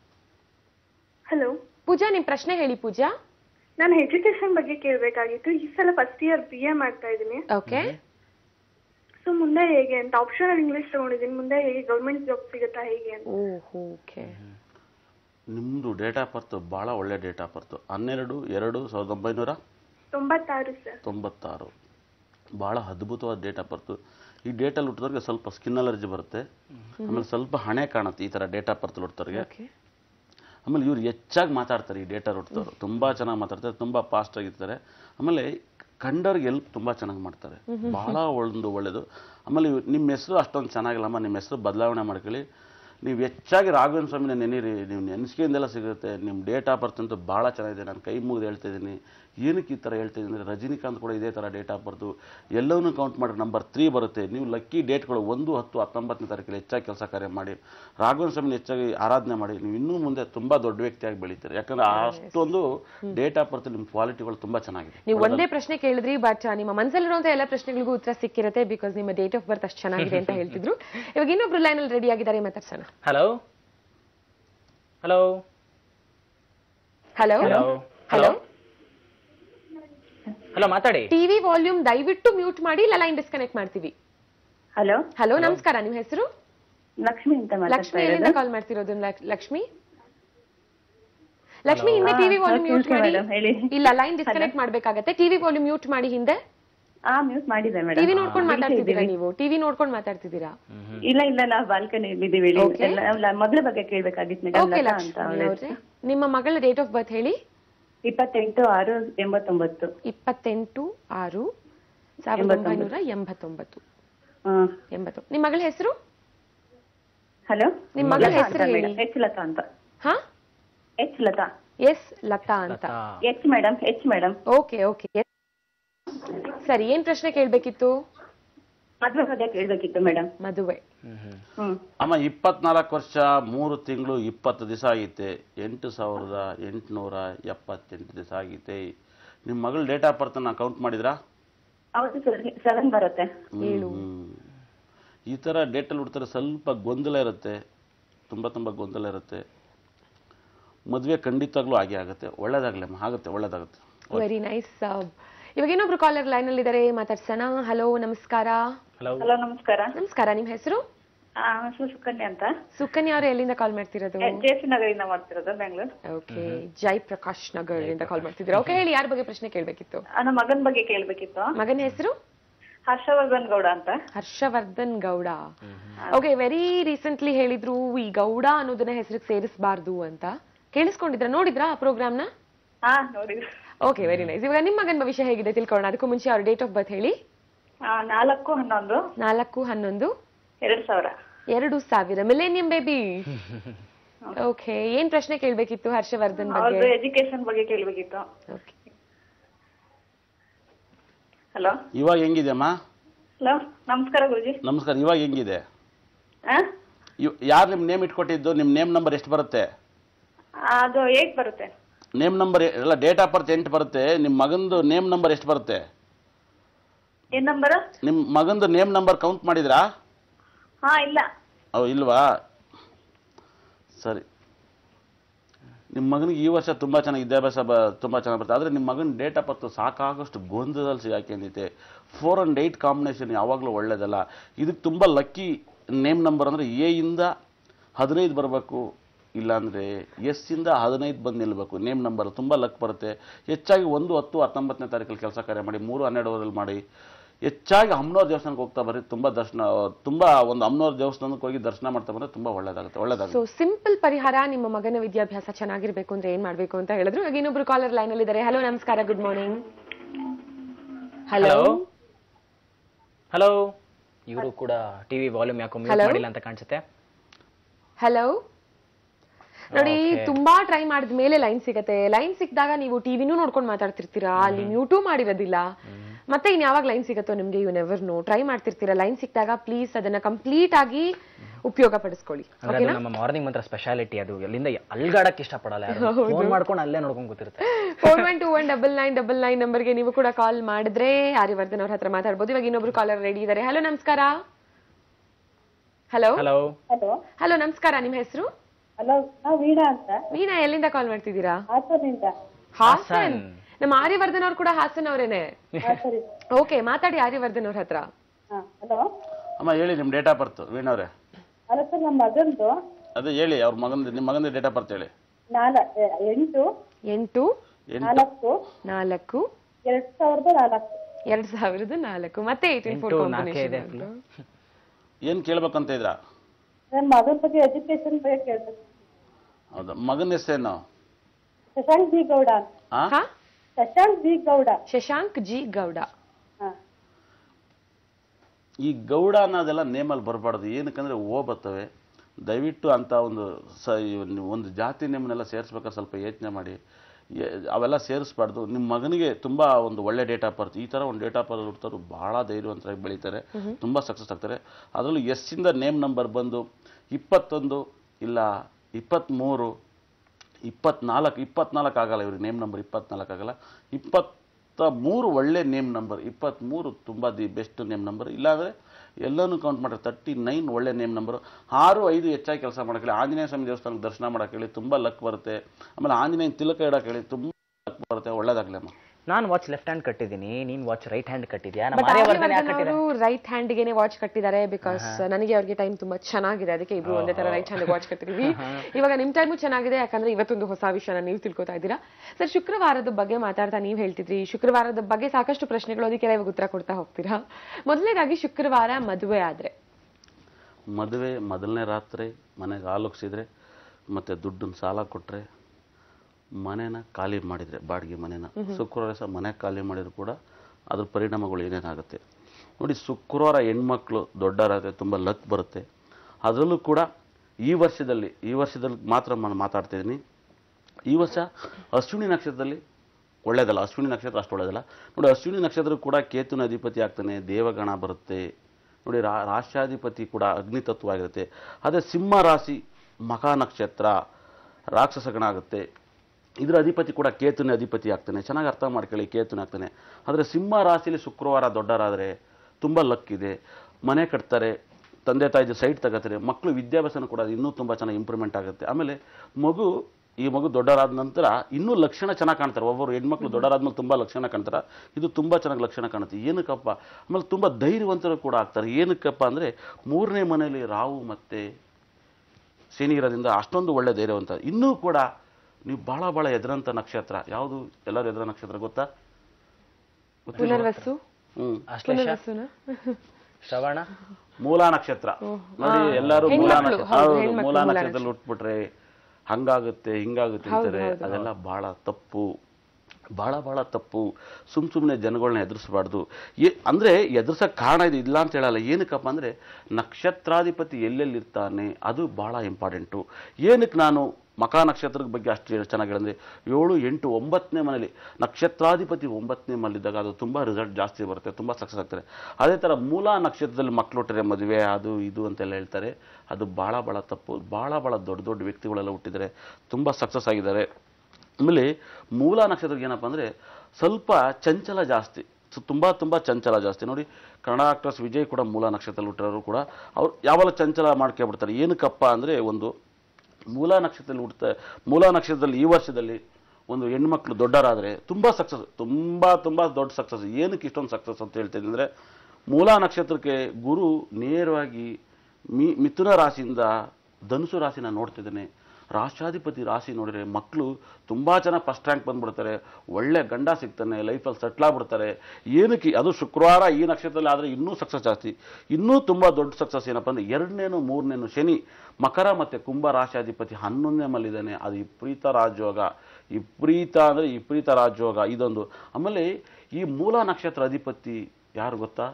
ಹಲೋ ಪೂಜಾ ನಿಮ್ ಪ್ರಶ್ನೆ ಹೇಳಿ ಪೂಜಾ ನಾನು ಎಜುಕೇಶನ್ ಬಗ್ಗೆ ಕೇಳಬೇಕಾಗಿತ್ತು ಈ ಸಲ ಫಸ್ಟ್ ಇಯರ್ ಬಿ ಎ ಮಾಡ್ತಾ ಇದ್ದೀನಿ ಓಕೆ ಸೊ ಮುಂದೆ ಹೇಗೆ ಅಂತ ಆಪ್ಷನಲ್ ಇಂಗ್ಲಿಷ್ ತಗೊಂಡಿದ್ದೀನಿ ಮುಂದೆ ಹೇಗೆ ಗೌರ್ಮೆಂಟ್ ಜಾಬ್ ಸಿಗುತ್ತಾ ಹೇಗೆ ಅಂತ ಓಕೆ ನಿಮ್ಮದು ಡೇಟ್ ಆಫ್ ಬರ್ತ್ ಭಾಳ ಒಳ್ಳೆ ಡೇಟ್ ಆಫ್ ಬರ್ತ್ ಹನ್ನೆರಡು ಎರಡು ಸಾವಿರದ ಒಂಬೈನೂರ ತೊಂಬತ್ತಾರು ಸರ್ ತೊಂಬತ್ತಾರು ಭಾಳ ಅದ್ಭುತವಾದ ಡೇಟ್ ಆಫ್ ಬರ್ತು ಈ ಡೇಟಲ್ಲಿ ಹುಟ್ಟಿದವ್ರಿಗೆ ಸ್ವಲ್ಪ ಸ್ಕಿನ್ ಅಲರ್ಜಿ ಬರುತ್ತೆ ಆಮೇಲೆ ಸ್ವಲ್ಪ ಹಣೆ ಕಾಣುತ್ತೆ ಈ ಥರ ಡೇಟ್ ಆಫ್ ಬರ್ತ್ ಹುಟ್ಟಿದವ್ರಿಗೆ ಓಕೆ ಆಮೇಲೆ ಇವ್ರು ಹೆಚ್ಚಾಗಿ ಮಾತಾಡ್ತಾರೆ ಈ ಡೇಟಾ ಹುಟ್ಟಿದವರು ತುಂಬ ಚೆನ್ನಾಗಿ ಮಾತಾಡ್ತಾರೆ ತುಂಬ ಫಾಸ್ಟ್ ಆಗಿರ್ತಾರೆ ಆಮೇಲೆ ಕಂಡವ್ರಿಗೆ ಎಲ್ಪ್ ತುಂಬ ಚೆನ್ನಾಗಿ ಮಾಡ್ತಾರೆ ಭಾಳ ಒಂದು ಒಳ್ಳೆಯದು ಆಮೇಲೆ ಇವ್- ನಿಮ್ಮ ಹೆಸರು ಅಷ್ಟೊಂದು ಚೆನ್ನಾಗಿಲ್ಲಮ್ಮ ನಿಮ್ಮ ಹೆಸರು ಬದಲಾವಣೆ ಮಾಡ್ಕೊಳ್ಳಿ ನೀವು ಹೆಚ್ಚಾಗಿ ರಾಘವೇಂದ್ರ ಸ್ವಾಮಿನ ನೆನೀರಿ ನೀವು ನೆನೆಸ್ಕೆಯಿಂದೆಲ್ಲ ಸಿಗುತ್ತೆ ನಿಮ್ಮ ಡೇಟ್ ಆಫ್ ಬರ್ತ್ ಅಂತೂ ಭಾಳ ಚೆನ್ನಾಗಿದೆ ನಾನು ಕೈ ಮುಗಿದು ಹೇಳ್ತಾ ಇದ್ದೀನಿ ಏನಕ್ಕೆ ಈ ಥರ ಹೇಳ್ತಾ ಇದ್ದೀನಿ ಅಂದರೆ ರಜನಿಕಾಂತ್ ಕೂಡ ಇದೇ ಥರ ಡೇಟ್ ಆಫ್ ಬರ್ದು ಎಲ್ಲವನ್ನೂ ಕೌಂಟ್ ಮಾಡಿ ನಂಬರ್ ತ್ರೀ ಬರುತ್ತೆ ನೀವು ಲಕ್ಕಿ ಡೇಟ್ಗಳು ಒಂದು ಹತ್ತು ಹತ್ತೊಂಬತ್ತನೇ ತಾರೀಕಲ್ಲಿ ಹೆಚ್ಚಾಗಿ ಕೆಲಸ ಕಾರ್ಯ ಮಾಡಿ ರಾಘವನ್ ಸ್ವಾಮಿನ ಹೆಚ್ಚಾಗಿ ಆರಾಧನೆ ಮಾಡಿ ನೀವು ಇನ್ನೂ ಮುಂದೆ ತುಂಬ ದೊಡ್ಡ ವ್ಯಕ್ತಿಯಾಗಿ ಬೆಳೀತೀರಿ ಯಾಕಂದ್ರೆ ಅಷ್ಟೊಂದು ಡೇಟ್ ಆಫ್ ಬರ್ತ್ ನಿಮ್ಮ ಕ್ವಾಲಿಟಿಗಳು ತುಂಬ ಚೆನ್ನಾಗಿದೆ ನೀವು ಒಂದೇ ಪ್ರಶ್ನೆ ಕೇಳಿದ್ರಿ ಬಟ್ ನಿಮ್ಮ ಮನಸ್ಸಲ್ಲಿರುವಂತ ಎಲ್ಲ ಪ್ರಶ್ನೆಗಳಿಗೂ ಉತ್ತರ ಸಿಕ್ಕಿರುತ್ತೆ ಬಿಕಾಸ್ ನಿಮ್ಮ ಡೇಟ್ ಆಫ್ ಬರ್ತ್ ಅಷ್ಟು ಚೆನ್ನಾಗಿದೆ ಅಂತ ಹೇಳ್ತಿದ್ರು ಇವಾಗ ಇನ್ನೊಬ್ರು ಲೈನ್ ಅಲ್ಲಿ ರೆಡಿ ಆಗಿದ್ದಾರೆ ಮಾತಾಡ್ಸೋಣ hello hello hello hello hello hello ಮಾತಾಡಿ ಟಿವಿ ವಾಲ್ಯೂಮ್ ದಯವಿಟ್ಟು ಮ್ಯೂಟ್ ಮಾಡಿ ಇಲ್ಲ ಲೈನ್ ಡಿಸ್ಕನೆಕ್ಟ್ ಮಾಡ್ತೀವಿ ಹಲೋ ಹಲೋ ನಮಸ್ಕಾರ ನಿಮ್ಮ ಹೆಸರು ಲಕ್ಷ್ಮಿ ಅಂತ ಲಕ್ಷ್ಮಿ ಎಲ್ಲಿಂದ ಕಾಲ್ ಮಾಡ್ತಿರೋದು ಲಕ್- ಲಕ್ಷ್ಮಿ ಲಕ್ಷ್ಮಿ ಹಿಂದೆ ಹಾ, TV volume okay, mute okay, ಮಾಡಿ madam, ಹೇಳಿ. ಇಲ್ಲ ಲೈನ್ ಡಿಸ್ಕನೆಕ್ಟ್ ಮಾಡ್ಬೇಕಾಗತ್ತೆ ಟಿವಿ ವಾಲ್ಯೂಮ್ ಮ್ಯೂಟ್ ಮಾಡಿ ಹಿಂದೆ ಆ ಮ್ಯೂಟ್ ಮಾಡಿದೆ ಮೇಡಮ್ ಟಿವಿ ನೋಡ್ಕೊಂಡು ಮಾತಾಡ್ತಿದ್ದೀರಾ ನೀವು ಟಿವಿ ನೋಡ್ಕೊಂಡು ಮಾತಾಡ್ತಿದ್ದೀರಾ ಇಲ್ಲ ಇಲ್ಲ ನಾವು ಬಾಲ್ಕನಿ ಇದ್ದೀವಿ ಹೇಳಿ Okay. ಎಲ್ಲ- ಎಲ್ಲ ಮಗಳ ಬಗ್ಗೆ ಕೇಳ್ಬೇಕಾಗಿತ್ತು ಮೇಡಮ್ ಓಕೆ ಲತಾ ಅಂತ ಲಕ್ಷ್ಮಿ ಅವಳ ಅವ್ರೆ ನಿಮ್ಮ ಮಗಳ ಡೇಟ್ ಆಫ್ ಬರ್ತ್ ಹೇಳಿ ಇಪ್ಪತ್ತೆಂಟು ಆರು ಎಂಬತ್ತೊಂಬತ್ತು ಇಪ್ಪತ್ತೆಂಟು ಆರು ಸಾವಿರದ ಒಂಬೈನೂರ ಎಂಬತ್ತೊಂಬತ್ತು ಎಂಬತ್ತು ನಿಮ್ಮ ಮಗಳ ಹೆಸರು ಹಲೋ ನಿಮ್ ಮಗಳ ಹೆಸರು ಹೇಳಿ. ಎಚ್ ಲತಾ ಅಂತ ಹಾ ಎಚ್ ಲತಾ ಎಸ್ ಲತಾ ಅಂತ H madam H madam okay okay ಸರಿ ಏನ್ ಪ್ರಶ್ನೆ ಕೇಳ್ಬೇಕಿತ್ತು ಮದ್ವೆ ಬಗ್ಗೆ ಕೇಳ್ಬೇಕಿತ್ತು ಮೇಡಮ್ ಮದುವೆ ಹ್ಮ್ ಅಮ್ಮ ಇಪ್ಪತ್ನಾಲ್ಕು ವರ್ಷ ಮೂರು ತಿಂಗಳು ಇಪ್ಪತ್ತು ದಿವಸ ಆಗೈತೆ ಎಂಟು ಸಾವಿರದ ಎಂಟುನೂರ ಎಪ್ಪತ್ತೆಂಟು ದಿವಸ ಆಗೈತೆ ನಿಮ್ಮ ಮಗಳ ಡೇಟ್ ಆಫ್ ಬರ್ತ್ ಕೌಂಟ್ ಮಾಡಿದ್ರಾ ಅವತ್ತು ಸೆವೆನ್ ಬರುತ್ತೆ ಹ್ಮ್. ಈ ಥರ ಡೇಟಲ್ಲಿ ಹುಡ್ತಾರೆ ಸ್ವಲ್ಪ ಗೊಂದಲ ಇರುತ್ತೆ ತುಂಬ ತುಂಬ ಗೊಂದಲ ಇರುತ್ತೆ ಮದುವೆ ಖಂಡಿತವಾಗ್ಲೂ ಆಗೇ ಆಗುತ್ತೆ ಒಳ್ಳೇದಾಗಲಿ ಅಮ್ಮ ಆಗುತ್ತೆ ಒಳ್ಳೇದಾಗುತ್ತೆ ವೆರಿ ನೈಸ್ ಇವಾಗ ಇನ್ನೊಬ್ರು ಕಾಲರ್ ಲೈನ್ ಅಲ್ಲಿ ಇದಾರೆ ಮಾತಾಡ್ಸೋಣ ಹಲೋ ನಮಸ್ಕಾರ ಹಲೋ ಹಲೋ ನಮಸ್ಕಾರ ನಮಸ್ಕಾರ ನಿಮ್ ಹೆಸರು ಆ, ಹೆಸರು ಸುಕನ್ಯಾ ಅಂತ ಸುಕನ್ಯಾ ಅವ್ರು ಎಲ್ಲಿಂದ ಕಾಲ್ ಮಾಡ್ತಿರೋದು ಜೆ ಸಿ ನಗರಿಂದ ಮಾಡ್ತಿರೋದು ಬೆಂಗಳೂರು ಓಕೆ ಜೈ ಪ್ರಕಾಶ್ ನಗರ್ ಇಂದ ಕಾಲ್ ಮಾಡ್ತಿದ್ದೀರಾ ಓಕೆ ಹೇಳಿ ಯಾರ ಬಗ್ಗೆ ಪ್ರಶ್ನೆ ಕೇಳ್ಬೇಕಿತ್ತು ಆ, ನಮ್ಮ ಮಗನ ಬಗ್ಗೆ ಕೇಳ್ಬೇಕಿತ್ತು ಮಗನ ಹೆಸರು ಹರ್ಷವರ್ಧನ್ ಗೌಡ ಅಂತ Harshavardhan Gowda okay very recently ಹೇಳಿದ್ರು ಈ ಗೌಡ ಅನ್ನೋದನ್ನ ಹೆಸರಿಗೆ ಸೇರಿಸಬಾರ್ದು ಅಂತ ಕೇಳಿಸ್ಕೊಂಡಿದ್ರ ನೋಡಿದ್ರಾ ಆ ಪ್ರೋಗ್ರಾಮ್ನ ಹಾ ನೋಡಿದ್ರು ಓಕೆ ವೆರಿ ನೈಸ್ ಇವಾಗ ನಿಮ್ಮ ಮಗನ ಭವಿಷ್ಯ ಹೇಗಿದೆ ತಿಳ್ಕೊಳ್ಳೋಣ ಅದಕ್ಕೂ ಮುಂಚೆ ಅವ್ರ ಡೇಟ್ ಆಫ್ ಬರ್ತ್ ಹೇಳಿ ಆ, ನಾಲ್ಕು ಹನ್ನೊಂದು ನಾಲ್ಕು ಹನ್ನೊಂದು ಎರಡ್ ಸಾವಿರ ಎರಡು ಸಾವಿರ ಮಿಲೇನಿಯಂ ಬೇಬಿ ಓಕೆ ಏನ್ ಪ್ರಶ್ನೆ ಕೇಳ್ಬೇಕಿತ್ತು ಹರ್ಷವರ್ಧನ್ ಅವ್ರದ್ದು ಬಗ್ಗೆ ಎಜುಕೇಶನ್ ಬಗ್ಗೆ ಕೇಳ್ಬೇಕಿತ್ತು Okay. ಹಲೋ ಇವಾಗ ಹೆಂಗಿದೆ ಅಮ್ಮ ಹಲೋ ನಮಸ್ಕಾರ ಗುರುಜಿ ನಮಸ್ಕಾರ ಇವಾಗ ಹೆಂಗಿದೆ ಆ? ಯಾರು ನಿಮ್ಮ ನೇಮ್ ಇಟ್ಕೊಟ್ಟಿದ್ದು ನಿಮ್ಮ ನೇಮ್ ನಂಬರ್ ಎಷ್ಟು ಬರುತ್ತೆ ಅದು ಏಟ್ ಬರುತ್ತೆ ನೇಮ್ ನಂಬರ್ ಎಲ್ಲ ಡೇಟ್ ಆಫ್ ಬರ್ತ್ ಎಂಟು ಬರುತ್ತೆ ನಿಮ್ಮ ಮಗಂದು ನೇಮ್ ನಂಬರ್ ಎಷ್ಟು ಬರುತ್ತೆ ಏನ್ ನಂಬರ್ ನಿಮ್ಮ ಮಗಂದು ನೇಮ್ ನಂಬರ್ ಕೌಂಟ್ ಮಾಡಿದ್ರಾ ಹಾ ಇಲ್ಲ ಅವು ಇಲ್ವಾ ಸರಿ ನಿಮ್ಮ ಮಗನಿಗೆ ಈ ವರ್ಷ ತುಂಬ ಚೆನ್ನಾಗಿ ವಿದ್ಯಾಭ್ಯಾಸ ಬ ತುಂಬ ಚೆನ್ನಾಗಿ ಬರುತ್ತೆ ಆದರೆ ನಿಮ್ಮ ಮಗನ ಡೇಟ್ ಆಫ್ ಬರ್ತ್ ಸಾಕಾಗಷ್ಟು ಗೊಂದಲದಲ್ಲಿ ಸಿಗಾಕೊಂಡಿದೆ ಫೋರ್ ಆ್ಯಂಡ್ ಏಯ್ಟ್ ಕಾಂಬಿನೇಷನ್ ಯಾವಾಗಲೂ ಒಳ್ಳೇದಲ್ಲ ಇದಕ್ಕೆ ತುಂಬ ಲಕ್ಕಿ ನೇಮ್ ನಂಬರ್ ಅಂದರೆ ಎ ಇಂದ ಹದಿನೈದು ಬರಬೇಕು ಇಲ್ಲಾಂದರೆ ಎಸ್ ಇಂದ ಹದಿನೈದು ಬಂದು ನಿಲ್ಲಬೇಕು ನೇಮ್ ನಂಬರ್ ತುಂಬ ಲಕ್ ಬರುತ್ತೆ ಹೆಚ್ಚಾಗಿ ಒಂದು ಹತ್ತು ಹತ್ತೊಂಬತ್ತನೇ ತಾರೀಕಲ್ಲಿ ಕೆಲಸ ಕಾರ್ಯ ಮಾಡಿ ಮೂರು ಹನ್ನೆರಡರಲ್ಲಿ ಮಾಡಿ ಹೆಚ್ಚಾಗಿ ಅಮ್ಮನವ್ರ ದೇವಸ್ಥಾನಕ್ಕೆ ಹೋಗ್ತಾ ಬರ್ರಿ ತುಂಬ ದರ್ಶನ ತುಂಬ ಒಂದು ಅಮ್ಮನವ್ರ ದೇವಸ್ಥಾನಕ್ಕೆ ಹೋಗಿ ದರ್ಶನ ಮಾಡ್ತಾ ಬಂದರೆ ತುಂಬ ಒಳ್ಳೇದಾಗುತ್ತೆ ಸೊ ಒಳ್ಳೇದಾಗುತ್ತೆ ಸಿಂಪಲ್ ಪರಿಹಾರ ನಿಮ್ಮ ಮಗನ ವಿದ್ಯಾಭ್ಯಾಸ ಚೆನ್ನಾಗಿರ್ಬೇಕು ಅಂದ್ರೆ ಏನ್ ಮಾಡ್ಬೇಕು ಅಂತ ಹೇಳಿದ್ರು ಇವಾಗ ಇನ್ನೊಬ್ರು ಕಾಲರ್ ಲೈನ್ ಅಲ್ಲಿ ಇದಾರೆ ಹಲೋ ನಮಸ್ಕಾರ ಗುಡ್ ಮಾರ್ನಿಂಗ್ ಹಲೋ ಹಲೋ ಇವರು ಕೂಡ ಟಿವಿ ವಾಲ್ಯೂಮ್ ಯಾಕೋ ಮ್ಯೂಟ್ Hello? ಮಾಡಿಲ್ಲ ಅಂತ ಕಾಣಿಸುತ್ತೆ ಹಲೋ ನೋಡಿ Okay. ತುಂಬಾ ಟ್ರೈ ಮಾಡಿದ ಮೇಲೆ ಲೈನ್ ಸಿಗತ್ತೆ ಲೈನ್ ಸಿಕ್ಕಿದಾಗ ನೀವು ಟಿವಿನೂ ನೋಡ್ಕೊಂಡು ಮಾತಾಡ್ತಿರ್ತೀರಾ ಅಲ್ಲಿ ಮ್ಯೂಟೂ ಮಾಡಿರೋದಿಲ್ಲ ಮತ್ತೆ ಇನ್ ಯಾವಾಗ ಲೈನ್ ಸಿಗತ್ತೋ ನಿಮ್ಗೆ ಯು ನೆವರ್ ನೋ ಟ್ರೈ ಮಾಡ್ತಿರ್ತೀರಾ ಲೈನ್ ಸಿಕ್ಕಿದಾಗ ಪ್ಲೀಸ್ ಅದನ್ನ ಕಂಪ್ಲೀಟ್ ಆಗಿ ಉಪಯೋಗ ಪಡಿಸ್ಕೊಳ್ಳಿ ಅಂದ್ರೆ ಅದು ಓಕೆನಾ ನಮ್ಮ ಮಾರ್ನಿಂಗ್ ಮಾತ್ರ ಸ್ಪೆಷಾಲಿಟಿ ಅದು ಎಲ್ಲಿಂದ ಅಲ್ಗಾಡಕ್ ಇಷ್ಟಪಡಲ್ಲ ಯಾರು ಫೋನ್ ಮಾಡ್ಕೊಂಡು ಅಲ್ಲೇ ನೋಡ್ಕೊಂಡು ಕೂತಿರುತ್ತೆ four one two one double nine double nine ನಂಬರ್ಗೆ ನೀವು ಕೂಡ ಕಾಲ್ ಮಾಡಿದ್ರೆ ಆರ್ಯವರ್ಧನ್ ಅವ್ರ ಹತ್ರ ಮಾತಾಡ್ಬೋದು ಇವಾಗ ಇನ್ನೊಬ್ರು ಕಾಲರ್ ರೆಡಿ ಇದ್ದಾರೆ ಹಲೋ ನಮಸ್ಕಾರ ಹಲೋ ಹಲೋ ಹಲೋ ಹಲೋ ನಮಸ್ಕಾರ ನಿಮ್ಮ ಹೆಸರು ಹಲೋ ನಾವು ವೀಣಾ ಅಂತ ವೀಣಾ ಎಲ್ಲಿಂದ ಕಾಲ್ ಮಾಡ್ತಿದ್ದೀರಾ ಹಾಸನಿಂದ ಹಾಸನ್ ನಮ್ಮ ಆರ್ಯವರ್ಧನ್ ಅವ್ರು ಕೂಡ ಹಾಸನ್ ಅವರೇನೆ ಸರಿ ಓಕೆ ಮಾತಾಡಿ ಆರ್ಯವರ್ಧನ್ ಅವ್ರ ಹತ್ರ ಹಾ ಹಲೋ ಅಮ್ಮ ಹೇಳಿ ನಿಮ್ಮ ಡೇಟ್ ಆಫ್ ಬರ್ತ್ ವೀಣವ್ರೆ ಅಲ್ಲ ಸರ್ ನಮ್ಮ ಮಗಂದು ಅದೇ ಹೇಳಿ ಅವ್ರ ಮಗಂದು ನಿಮ್ಮ ಮಗಂದು ಡೇಟ್ ಆಫ್ ಬರ್ತ್ ಹೇಳಿ ನಾಲ ಎಂಟು ಎಂಟು ಎಂಟು ನಾಲ್ಕು ನಾಲ್ಕು ಎರಡ್ ಸಾವಿರದ ನಾಲ್ಕು ಎರಡ್ ಸಾವಿರದ ನಾಲ್ಕು ಮತ್ತೆ ಏಯ್ಟೀನ್ ಫೋರ್ ಎಂಟು ನಾಲ್ಕೇ ಇದೆ ಏನು ಕೇಳ್ಬೇಕಂತ ಇದ್ರಾ ನನ್ನ ಮಗನ ಬಗ್ಗೆ ಎಜುಕೇಶನ್ ಬಗ್ಗೆ ಕೇಳ್ಬೇಕು ಹೌದಾ ಮಗನ ಹೆಸರೇನು ಶಶಾಂಕ್ ಜಿ ಗೌಡ ಅಂತ. ಆ ಹಾ ಶಶಾಂಕ್ ಜಿ ಗೌಡ ಶಶಾಂಕ್ ಜಿ ಗೌಡ ಹಾ ಈ ಗೌಡ ಅನ್ನೋದೆಲ್ಲ ನೇಮಲ್ಲಿ ಬರಬಾರ್ದು ಏನಕ್ಕಂದ್ರೆ ಓ ಬರ್ತವೆ ದಯವಿಟ್ಟು ಅಂತ ಒಂದು ಸ ಒಂದು ಜಾತಿ ನೇಮನ್ನೆಲ್ಲ ಸೇರಿಸ್ಬೇಕಾದ್ರೆ ಸ್ವಲ್ಪ ಯೋಚನೆ ಮಾಡಿ ಎ- ಅವೆಲ್ಲ ಸೇರಿಸ್ಬಾರ್ದು ನಿಮ್ಮ ಮಗನಿಗೆ ತುಂಬ ಒಂದು ಒಳ್ಳೆ ಡೇಟ್ ಆಫ್ ಬರ್ತ್ ಈ ಥರ ಒಂದು ಡೇಟ್ ಆಫ್ ಬರ್ತ್ ಹುಡ್ತವ್ರು ಭಾಳ ಧೈರ್ಯವಂತರಾಗಿ ಬೆಳೀತಾರೆ ತುಂಬ ಸಕ್ಸಸ್ ಆಗ್ತಾರೆ ಅದರಲ್ಲೂ ಎಸ್ಸಿಂದ ನೇಮ್ ನಂಬರ್ ಬಂದು ಇಪ್ಪತ್ತೊಂದು ಇಲ್ಲ ಇಪ್ಪತ್ತ್ಮೂರು ಇಪ್ಪತ್ನಾಲ್ಕು ಇಪ್ಪತ್ನಾಲ್ಕು ಆಗಲ್ಲ ಇವ್ರಿಗೆ ನೇಮ್ ನಂಬರ್ ಇಪ್ಪತ್ನಾಲ್ಕು ಆಗಲ್ಲ ಇಪ್ಪತ್ತ ಮೂರು ಒಳ್ಳೆ ನೇಮ್ ನಂಬರ್ ಇಪ್ಪತ್ತ್ಮೂರು ತುಂಬ ದಿ ಬೆಸ್ಟ್ ನೇಮ್ ನಂಬರ್ ಇಲ್ಲಾಂದರೆ ಎಲ್ಲನೂ ಕೌಂಟ್ ಮಾಡ್ರೆ ತರ್ಟಿ ನೈನ್ ಒಳ್ಳೆ ನೇಮ್ ನಂಬರು ಆರು ಐದು ಹೆಚ್ಚಾಗಿ ಕೆಲಸ ಮಾಡೋಕೆ ಆಂಜನೇಯ ಸ್ವಾಮಿ ದೇವಸ್ಥಾನಕ್ಕೆ ದರ್ಶನ ಮಾಡೋಕೆ ಹೇಳಿ ತುಂಬ ಲಕ್ ಬರುತ್ತೆ ಆಮೇಲೆ ಆಂಜನೇಯ ತಿಲಕ ಇಡೋಕೆ ಹೇಳಿ ತುಂಬ ಲಕ್ ಬರುತ್ತೆ ಒಳ್ಳೇದಾಗಲಿ ಅಮ್ಮ ನಾನು ವಾಚ್ ಲೆಫ್ಟ್ ಹ್ಯಾಂಡ್ ಕಟ್ಟಿದ್ದೀನಿ ನೀನ್ ವಾಚ್ ರೈಟ್ ಹ್ಯಾಂಡ್ ಕಟ್ಟಿದ್ಯಾ ನಮ್ಮ ಬಟ್ ಆರ್ಯವರ್ಧನ್ ಯಾಕೆ ಕಟ್ಟಿದ ಅವರು ರೈಟ್ ಹ್ಯಾಂಡ್ಗೆನೆ ವಾಚ್ ಕಟ್ಟಿದ್ದಾರೆ ಬಿಕಾಸ್ ನನಗೆ ಅವ್ರಿಗೆ ಟೈಮ್ ತುಂಬಾ ಚೆನ್ನಾಗಿದೆ ಅದಕ್ಕೆ ಇಬ್ರು ಒಂದೇ ತರ ರೈಟ್ ಹ್ಯಾಂಡ್ ವಾಚ್ ಕಟ್ಟಿದೀವಿ ಇವಾಗ ನಿಮ್ ಟೈಮು ಚೆನ್ನಾಗಿದೆ ಯಾಕಂದ್ರೆ ಇವತ್ತೊಂದು ಹೊಸ ವಿಷಯನ ನೀವು ತಿಳ್ಕೊತಾ ಇದ್ದೀರಾ ಸರ್ ಶುಕ್ರವಾರದ ಬಗ್ಗೆ ಮಾತಾಡ್ತಾ ನೀವು ಹೇಳ್ತಿದ್ರಿ ಶುಕ್ರವಾರದ ಬಗ್ಗೆ ಸಾಕಷ್ಟು ಪ್ರಶ್ನೆಗಳು ಅದಕ್ಕೆಲ್ಲ ಇವಾಗ ಉತ್ತರ ಕೊಡ್ತಾ ಹೋಗ್ತೀರಾ ಮೊದಲನೇದಾಗಿ ಶುಕ್ರವಾರ ಮದುವೆ ಆದ್ರೆ ಮದುವೆ ಮೊದಲನೇ ರಾತ್ರಿ ಮನೆಗೆ ಆಲೋಗಿಸಿದ್ರೆ ಮತ್ತು ದುಡ್ಡನ್ನ ಸಾಲ ಕೊಟ್ಟರೆ ಮನೇನ ಖಾಲಿ ಮಾಡಿದರೆ ಬಾಡಿಗೆ ಮನೇನ ಶುಕ್ರವಾರ ಸಹ ಮನೆ ಖಾಲಿ ಮಾಡಿದ್ರು ಕೂಡ ಅದ್ರ ಪರಿಣಾಮಗಳು ಏನೇನಾಗುತ್ತೆ ನೋಡಿ ಶುಕ್ರವಾರ ಹೆಣ್ಮಕ್ಳು ದೊಡ್ಡರಾದರೆ ತುಂಬ ಲಕ್ ಬರುತ್ತೆ ಅದರಲ್ಲೂ ಕೂಡ ಈ ವರ್ಷದಲ್ಲಿ ಈ ವರ್ಷದಲ್ಲಿ ಮಾತ್ರ ನಾನು ಮಾತಾಡ್ತಿದ್ದೀನಿ ಈ ವರ್ಷ ಅಶ್ವಿನಿ ನಕ್ಷತ್ರದಲ್ಲಿ ಒಳ್ಳೇದಲ್ಲ ಅಶ್ವಿನಿ ನಕ್ಷತ್ರ ಅಷ್ಟು ಒಳ್ಳೇದಲ್ಲ ನೋಡಿ ಅಶ್ವಿನಿ ನಕ್ಷತ್ರ ಕೂಡ ಕೇತುನ ಅಧಿಪತಿ ಆಗ್ತಾನೆ ದೇವಗಣ ಬರುತ್ತೆ ನೋಡಿ ರಾ ರಾಷ್ಟ್ರಾಧಿಪತಿ ಕೂಡ ಅಗ್ನಿ ತತ್ವ ಆಗಿರುತ್ತೆ ಅದೇ ಸಿಂಹ ರಾಶಿ ಮಖ ನಕ್ಷತ್ರ ರಾಕ್ಷಸ ಗಣ ಆಗುತ್ತೆ ಇದರ ಅಧಿಪತಿ ಕೂಡ ಕೇತುನ ಅಧಿಪತಿ ಆಗ್ತಾನೆ ಚೆನ್ನಾಗಿ ಅರ್ಥ ಮಾಡ್ಕೊಳ್ಳಿ ಕೇತುನ ಆಗ್ತಾನೆ ಆದರೆ ಸಿಂಹ ರಾಶಿಲಿ ಶುಕ್ರವಾರ ದೊಡ್ಡರಾದರೆ ತುಂಬ ಲಕ್ ಇದೆ ಮನೆ ಕಟ್ತಾರೆ ತಂದೆ ತಾಯಿದು ಸೈಟ್ ತಗೋತಾರೆ ಮಕ್ಕಳು ವಿದ್ಯಾಭ್ಯಾಸನ ಕೂಡ ಇನ್ನೂ ತುಂಬ ಚೆನ್ನಾಗಿ ಇಂಪ್ರೂವ್ಮೆಂಟ್ ಆಗುತ್ತೆ ಆಮೇಲೆ ಮಗು ಈ ಮಗು ದೊಡ್ಡರಾದ ನಂತರ ಇನ್ನೂ ಲಕ್ಷಣ ಚೆನ್ನಾಗಿ ಕಾಣ್ತಾರೆ ಒಬ್ಬರು ಹೆಣ್ಮಕ್ಳು ದೊಡ್ಡರಾದ್ಮೇಲೆ ತುಂಬ ಲಕ್ಷಣ ಕಾಣ್ತಾರೆ ಇದು ತುಂಬ ಚೆನ್ನಾಗಿ ಲಕ್ಷಣ ಕಾಣುತ್ತೆ ಏನಕ್ಕಪ್ಪ ಆಮೇಲೆ ತುಂಬ ಧೈರ್ಯವಂತರು ಕೂಡ ಆಗ್ತಾರೆ ಏನಕ್ಕಪ್ಪ ಅಂದರೆ ಮೂರನೇ ಮನೆಯಲ್ಲಿ ರಾವು ಮತ್ತು ಶನಿ ಇರೋದ್ರಿಂದ ಅಷ್ಟೊಂದು ಒಳ್ಳೆ ಧೈರ್ಯವಂತ ಇನ್ನೂ ಕೂಡ ನೀವು ಭಾಳ ಭಾಳ ಎದುರಂಥ ನಕ್ಷತ್ರ ಯಾವುದು ಎಲ್ಲರೂ ಎದುರ ನಕ್ಷತ್ರ ಗೊತ್ತಾ ಪುನರ್ವಸು ಹ್ಞೂ ಆಶ್ಲೇಷ ಪುನರ್ವಸುನ ಶ್ರವಣ ಮೂಲ ನಕ್ಷತ್ರ ನೋಡಿ ಎಲ್ಲರೂ ಮೂಲ ಹೆಣ್ಮಕ್ಳು, ನಕ್ಷತ್ರ ಹೌದು, ಹೌದು, ಹೆಣ್ಮಕ್ಳು ಮೂಲ ಮೂಲ ನಕ್ಷತ್ರದಲ್ಲಿ ಹುಟ್ಬಿಟ್ರೆ ಹಂಗಾಗುತ್ತೆ ಹಿಂಗಾಗುತ್ತೆ ಅಂತಾರೆ ಅದೆಲ್ಲ ಬಹಳ ತಪ್ಪು ಬಹಳ ಬಹಳ ತಪ್ಪು ಸುಮ್ ಸುಮ್ಮನೆ ಜನಗಳನ್ನ ಎದುರಿಸಬಾರ್ದು ಏ ಅಂದರೆ ಎದುರ್ಸೋಕೆ ಕಾರಣ ಇದು ಇಲ್ಲ ಅಂತ ಹೇಳಲ್ಲ ಏನಕ್ಕಪ್ಪ ಅಂದರೆ ನಕ್ಷತ್ರಾಧಿಪತಿ ಎಲ್ಲೆಲ್ಲಿರ್ತಾನೆ ಅದು ಭಾಳ ಇಂಪಾರ್ಟೆಂಟು ಏನಕ್ಕೆ ನಾನು ಮಕ ನಕ್ಷತ್ರದ ಬಗ್ಗೆ ಅಷ್ಟು ಹೇಳಿ ಚೆನ್ನಾಗಿ ಹೇಳಿದ್ರೆ ಏಳು ಎಂಟು ಒಂಬತ್ತನೇ ಮನೇಲಿ ನಕ್ಷತ್ರಾಧಿಪತಿ ಒಂಬತ್ತನೇ ಮನೇಲಿದ್ದಾಗ ಅದು ತುಂಬ ರಿಸಲ್ಟ್ ಜಾಸ್ತಿ ಬರುತ್ತೆ ತುಂಬ ಸಕ್ಸಸ್ ಆಗ್ತಾರೆ ಅದೇ ಥರ ಮೂಲ ನಕ್ಷತ್ರದಲ್ಲಿ ಮಕ್ಕಳು ಹುಟ್ಟರೆ ಮದುವೆ ಅದು ಇದು ಅಂತೆಲ್ಲ ಹೇಳ್ತಾರೆ ಅದು ಭಾಳ ಭಾಳ ತಪ್ಪು ಭಾಳ ಭಾಳ ದೊಡ್ಡ ದೊಡ್ಡ ವ್ಯಕ್ತಿಗಳೆಲ್ಲ ಹುಟ್ಟಿದ್ದಾರೆ ತುಂಬ ಸಕ್ಸಸ್ ಆಗಿದ್ದಾರೆ ಆಮೇಲೆ ಮೂಲ ನಕ್ಷತ್ರಕ್ಕೆ ಏನಪ್ಪ ಅಂದರೆ ಸ್ವಲ್ಪ ಚಂಚಲ ಜಾಸ್ತಿ ಸೊ ತುಂಬ ತುಂಬ ಚಂಚಲ ಜಾಸ್ತಿ ನೋಡಿ ಕನ್ನಡ ಆಕ್ಟರ್ಸ್ ವಿಜಯ್ ಕೂಡ ಮೂಲ ನಕ್ಷತ್ರದಲ್ಲಿ ಹುಟ್ಟಿರೋರು ಕೂಡ ಅವ್ರು ಯಾವಾಗ ಚಂಚಲ ಮಾಡ್ಕೊಬಿಡ್ತಾರೆ ಏನಕ್ಕಪ್ಪ ಅಂದರೆ ಒಂದು ಮೂಲ ನಕ್ಷತ್ರದಲ್ಲಿ ಹುಡ್ತಾ ಮೂಲ ನಕ್ಷತ್ರದಲ್ಲಿ ಈ ವರ್ಷದಲ್ಲಿ ಒಂದು ಹೆಣ್ಮಕ್ಳು ದೊಡ್ಡರಾದರೆ ತುಂಬ ಸಕ್ಸಸ್ ತುಂಬ ತುಂಬ ದೊಡ್ಡ ಸಕ್ಸಸ್ ಏನಕ್ಕೆ ಇಷ್ಟೊಂದು ಸಕ್ಸಸ್ ಅಂತ ಹೇಳ್ತೀನಿ ಅಂದರೆ ಮೂಲ ನಕ್ಷತ್ರಕ್ಕೆ ಗುರು ನೇರವಾಗಿ ಮಿ ಮಿಥುನ ರಾಶಿಯಿಂದ ಧನುಸು ರಾಶಿನ ನೋಡ್ತಿದ್ದಾನೆ ರಾಷ್ಟ್ರಾಧಿಪತಿ ರಾಶಿ ನೋಡಿದ್ರೆ ಮಕ್ಕಳು ತುಂಬ ಚೆನ್ನಾಗಿ ಫಸ್ಟ್ ರ್ಯಾಂಕ್ ಬಂದ್ಬಿಡ್ತಾರೆ ಒಳ್ಳೆ ಗಂಡ ಸಿಗ್ತಾನೆ ಲೈಫಲ್ಲಿ ಸೆಟ್ಲ್ ಆಗ್ಬಿಡ್ತಾರೆ ಏನಕ್ಕೆ ಅದು ಶುಕ್ರವಾರ ಈ ನಕ್ಷತ್ರದಲ್ಲಿ ಆದರೆ ಇನ್ನೂ ಸಕ್ಸಸ್ ಜಾಸ್ತಿ ಇನ್ನೂ ತುಂಬ ದೊಡ್ಡ ಸಕ್ಸಸ್ ಏನಪ್ಪ ಅಂದರೆ ಎರಡನೇನು ಮೂರನೇನು ಶನಿ ಮಕರ ಮತ್ತು ಕುಂಭ ರಾಶಿಯಾಧಿಪತಿ ಹನ್ನೊಂದನೇ ಮಲ್ಲಿದ್ದಾನೆ ಅದು ವಿಪರೀತ ರಾಜಯೋಗ ವಿಪರೀತ ಅಂದರೆ ವಿಪರೀತ ರಾಜಯೋಗ ಇದೊಂದು ಆಮೇಲೆ ಈ ಮೂಲ ನಕ್ಷತ್ರ ಅಧಿಪತಿ ಯಾರು ಗೊತ್ತಾ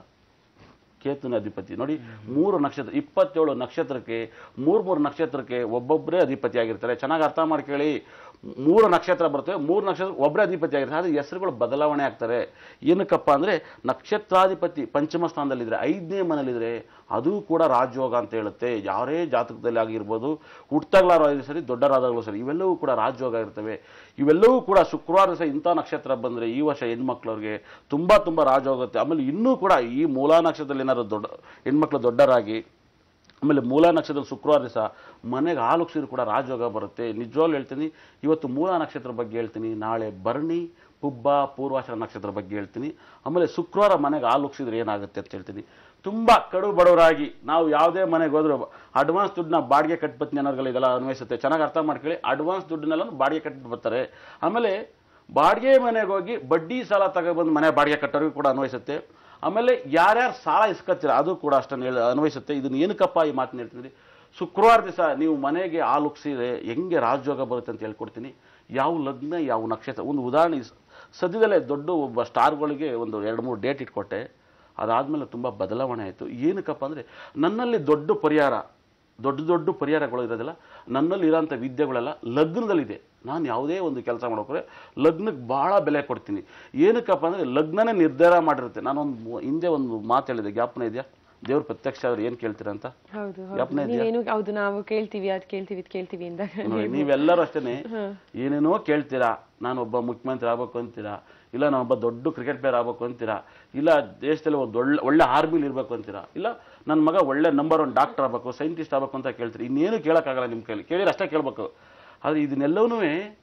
ಕೇತುನ ಅಧಿಪತಿ ನೋಡಿ ಮೂರು ನಕ್ಷತ್ರ ಇಪ್ಪತ್ತೇಳು ನಕ್ಷತ್ರಕ್ಕೆ ಮೂರು ಮೂರು ನಕ್ಷತ್ರಕ್ಕೆ ಒಬ್ಬೊಬ್ಬರೇ ಅಧಿಪತಿ ಆಗಿರ್ತಾರೆ ಚೆನ್ನಾಗಿ ಅರ್ಥ ಮಾಡ್ಕೊಳ್ಳಿ ಮೂರು ನಕ್ಷತ್ರ ಬರ್ತವೆ ಮೂರು ನಕ್ಷತ್ರ ಒಬ್ಬರೇ ಅಧಿಪತಿ ಆಗಿರ್ತಾರೆ ಆದರೆ ಹೆಸರುಗಳು ಬದಲಾವಣೆ ಆಗ್ತಾರೆ ಏನಕ್ಕಪ್ಪ ಅಂದರೆ ನಕ್ಷತ್ರಾಧಿಪತಿ ಪಂಚಮ ಸ್ಥಾನದಲ್ಲಿದ್ದರೆ ಐದನೇ ಮನೇಲಿದ್ರೆ ಅದು ಕೂಡ ರಾಜಯೋಗ ಅಂತ ಹೇಳುತ್ತೆ ಯಾರೇ ಜಾತಕದಲ್ಲಿ ಆಗಿರ್ಬೋದು ಹುಟ್ಟಾಗ್ಲಾರು ಸರಿ ದೊಡ್ಡರಾದಾಗಲೂ ಸರಿ ಇವೆಲ್ಲವೂ ಕೂಡ ರಾಜಯೋಗ ಇರ್ತವೆ ಇವೆಲ್ಲವೂ ಕೂಡ ಶುಕ್ರವಾರ ಸಹ ಇಂಥ ನಕ್ಷತ್ರ ಬಂದರೆ ಈ ವರ್ಷ ಹೆಣ್ಮಕ್ಳವ್ರಿಗೆ ತುಂಬ ತುಂಬ ರಾಜಯೋಗುತ್ತೆ ಆಮೇಲೆ ಇನ್ನೂ ಕೂಡ ಈ ಮೂಲ ನಕ್ಷತ್ರದಲ್ಲಿ ಏನಾದ್ರು ದೊಡ್ಡ ಹೆಣ್ಮಕ್ಳು ದೊಡ್ಡರಾಗಿ ಆಮೇಲೆ ಮೂಲ ನಕ್ಷತ್ರದ ಶುಕ್ರವಾರ ದಿವಸ ಮನೆಗೆ ಹಾಲುಕ್ಸಿದ್ರು ಕೂಡ ರಾಜಯೋಗ ಬರುತ್ತೆ ನಿಜವಾಗ್ಲೂ ಹೇಳ್ತೀನಿ ಇವತ್ತು ಮೂಲ ನಕ್ಷತ್ರ ಬಗ್ಗೆ ಹೇಳ್ತೀನಿ ನಾಳೆ ಭರಣಿ ಪುಬ್ಬ ಪೂರ್ವಾಷರ ನಕ್ಷತ್ರ ಬಗ್ಗೆ ಹೇಳ್ತೀನಿ ಆಮೇಲೆ ಶುಕ್ರವಾರ ಮನೆಗೆ ಹಾಲುಕ್ಸಿದ್ರೆ ಏನಾಗುತ್ತೆ ಅಂತ ಹೇಳ್ತೀನಿ ತುಂಬ ಕಡು ಬಡವರಾಗಿ ನಾವು ಯಾವುದೇ ಮನೆಗೆ ಹೋದ್ರು ಅಡ್ವಾನ್ಸ್ ದುಡ್ಡನ್ನ ಬಾಡಿಗೆ ಕಟ್ಬತ್ತೀನಿ ಅನ್ನೋದ್ರಲ್ಲಿ ಇದೆಲ್ಲ ಅನ್ವಯಿಸುತ್ತೆ ಚೆನ್ನಾಗಿ ಅರ್ಥ ಮಾಡ್ಕೊಳ್ಳಿ ಅಡ್ವಾನ್ಸ್ ದುಡ್ಡನ್ನೆಲ್ಲ ಬಾಡಿಗೆ ಕಟ್ಬಿಟ್ಟು ಬರ್ತಾರೆ ಆಮೇಲೆ ಬಾಡಿಗೆ ಮನೆಗೆ ಹೋಗಿ ಬಡ್ಡಿ ಸಾಲ ತಗೊಬಂದು ಮನೆ ಬಾಡಿಗೆ ಕಟ್ಟೋರಿಗೂ ಕೂಡ ಅನ್ವಯಿಸುತ್ತೆ ಆಮೇಲೆ ಯಾರ್ಯಾರು ಸಾಲ ಇಸ್ಕೊತೀರ ಅದು ಕೂಡ ಅಷ್ಟನ್ನು ಹೇಳಿ ಅನ್ವಯಿಸುತ್ತೆ ಇದನ್ನು ಏನಕ್ಕಪ್ಪ ಈ ಮಾತನ್ನ ಹೇಳ್ತೀನಿ ಶುಕ್ರವಾರ ದಿವಸ ನೀವು ಮನೆಗೆ ಹಾಲು ಉಕ್ಸಿದ್ರೆ ಹೆಂಗೆ ರಾಜಯೋಗ ಬರುತ್ತೆ ಅಂತ ಹೇಳ್ಕೊಡ್ತೀನಿ ಯಾವ ಲಗ್ನ ಯಾವ ನಕ್ಷತ್ರ ಒಂದು ಉದಾಹರಣೆ ಸ- ಸದ್ಯದಲ್ಲೇ ದೊಡ್ಡ ಒಬ್ಬ ಸ್ಟಾರ್ಗಳಿಗೆ ಒಂದು ಎರಡು ಮೂರು ಡೇಟ್ ಇಟ್ಕೊಟ್ಟೆ ಅದಾದಮೇಲೆ ತುಂಬ ಬದಲಾವಣೆ ಆಯಿತು ಏನಕ್ಕಪ್ಪ ಅಂದರೆ ನನ್ನಲ್ಲಿ ದೊಡ್ಡ ಪರಿಹಾರ ದೊಡ್ಡ ದೊಡ್ಡ ಪರಿಹಾರಗಳು ಇರೋದಿಲ್ಲ ನನ್ನಲ್ಲಿ ಇರೋಂಥ ವಿದ್ಯೆಗಳೆಲ್ಲ ಲಗ್ನದಲ್ಲಿದೆ ನಾನು ಯಾವುದೇ ಒಂದು ಕೆಲಸ ಮಾಡೋಕ್ರೆ ಲಗ್ನಕ್ಕೆ ಭಾಳ ಬೆಲೆ ಕೊಡ್ತೀನಿ ಏನಕ್ಕಪ್ಪ ಅಂದರೆ ಲಗ್ನನೇ ನಿರ್ಧಾರ ಮಾಡಿರುತ್ತೆ ನಾನೊಂದು ಹಿಂದೆ ಒಂದು ಮಾತು ಹೇಳಿದೆ ಜ್ಞಾಪನ ಇದೆಯಾ ದೇವ್ರ ಪ್ರತ್ಯಕ್ಷ ಆದ್ರೆ ಏನು ಕೇಳ್ತೀರ ಅಂತ ಹೌದು ಜ್ಞಾಪನ ಹೌದು ಇದೆಯಾ ನೀವೇನು ಹೌದು ನಾವು ಕೇಳ್ತೀವಿ ಅದ್ ಕೇಳ್ತೀವಿ ಇದ್ ಕೇಳ್ತೀವಿ ಇಂದ ನೋಡಿ, ನೀವೆಲ್ಲರೂ ಅಷ್ಟೇನೆ ಏನೇನೋ ಕೇಳ್ತೀರಾ ನಾನು ಒಬ್ಬ ಮುಖ್ಯಮಂತ್ರಿ ಆಗ್ಬೇಕು ಅಂತೀರಾ ಇಲ್ಲ ನಾನು ಒಬ್ಬ ದೊಡ್ಡ ಕ್ರಿಕೆಟ್ ಪ್ಲೇಯರ್ ಆಗ್ಬೇಕು ಅಂತೀರಾ ಇಲ್ಲ ದೇಶದಲ್ಲಿ ಒಂದು ಒಳ್ಳೆ ಒಳ್ಳೆ ಆರ್ಮಿಲಿ ಇರ್ಬೇಕು ಅಂತೀರಾ ಇಲ್ಲ ನನ್ನ ಮಗ ಒಳ್ಳೆ ನಂಬರ್ ಒನ್ ಡಾಕ್ಟರ್ ಆಗ್ಬೇಕು ಸೈಂಟಿಸ್ಟ್ ಆಗ್ಬೇಕು ಅಂತ ಕೇಳ್ತೀರಿ ಇನ್ನೇನು ಕೇಳೋಕ್ಕಾಗಲ್ಲ ನಿಮ್ಮ ಕೈಲಿ ಕೇಳಿದ್ರೆ ಅಷ್ಟೇ ಕೇಳಬೇಕು ಆದರೆ ಇದನ್ನೆಲ್ಲವೂ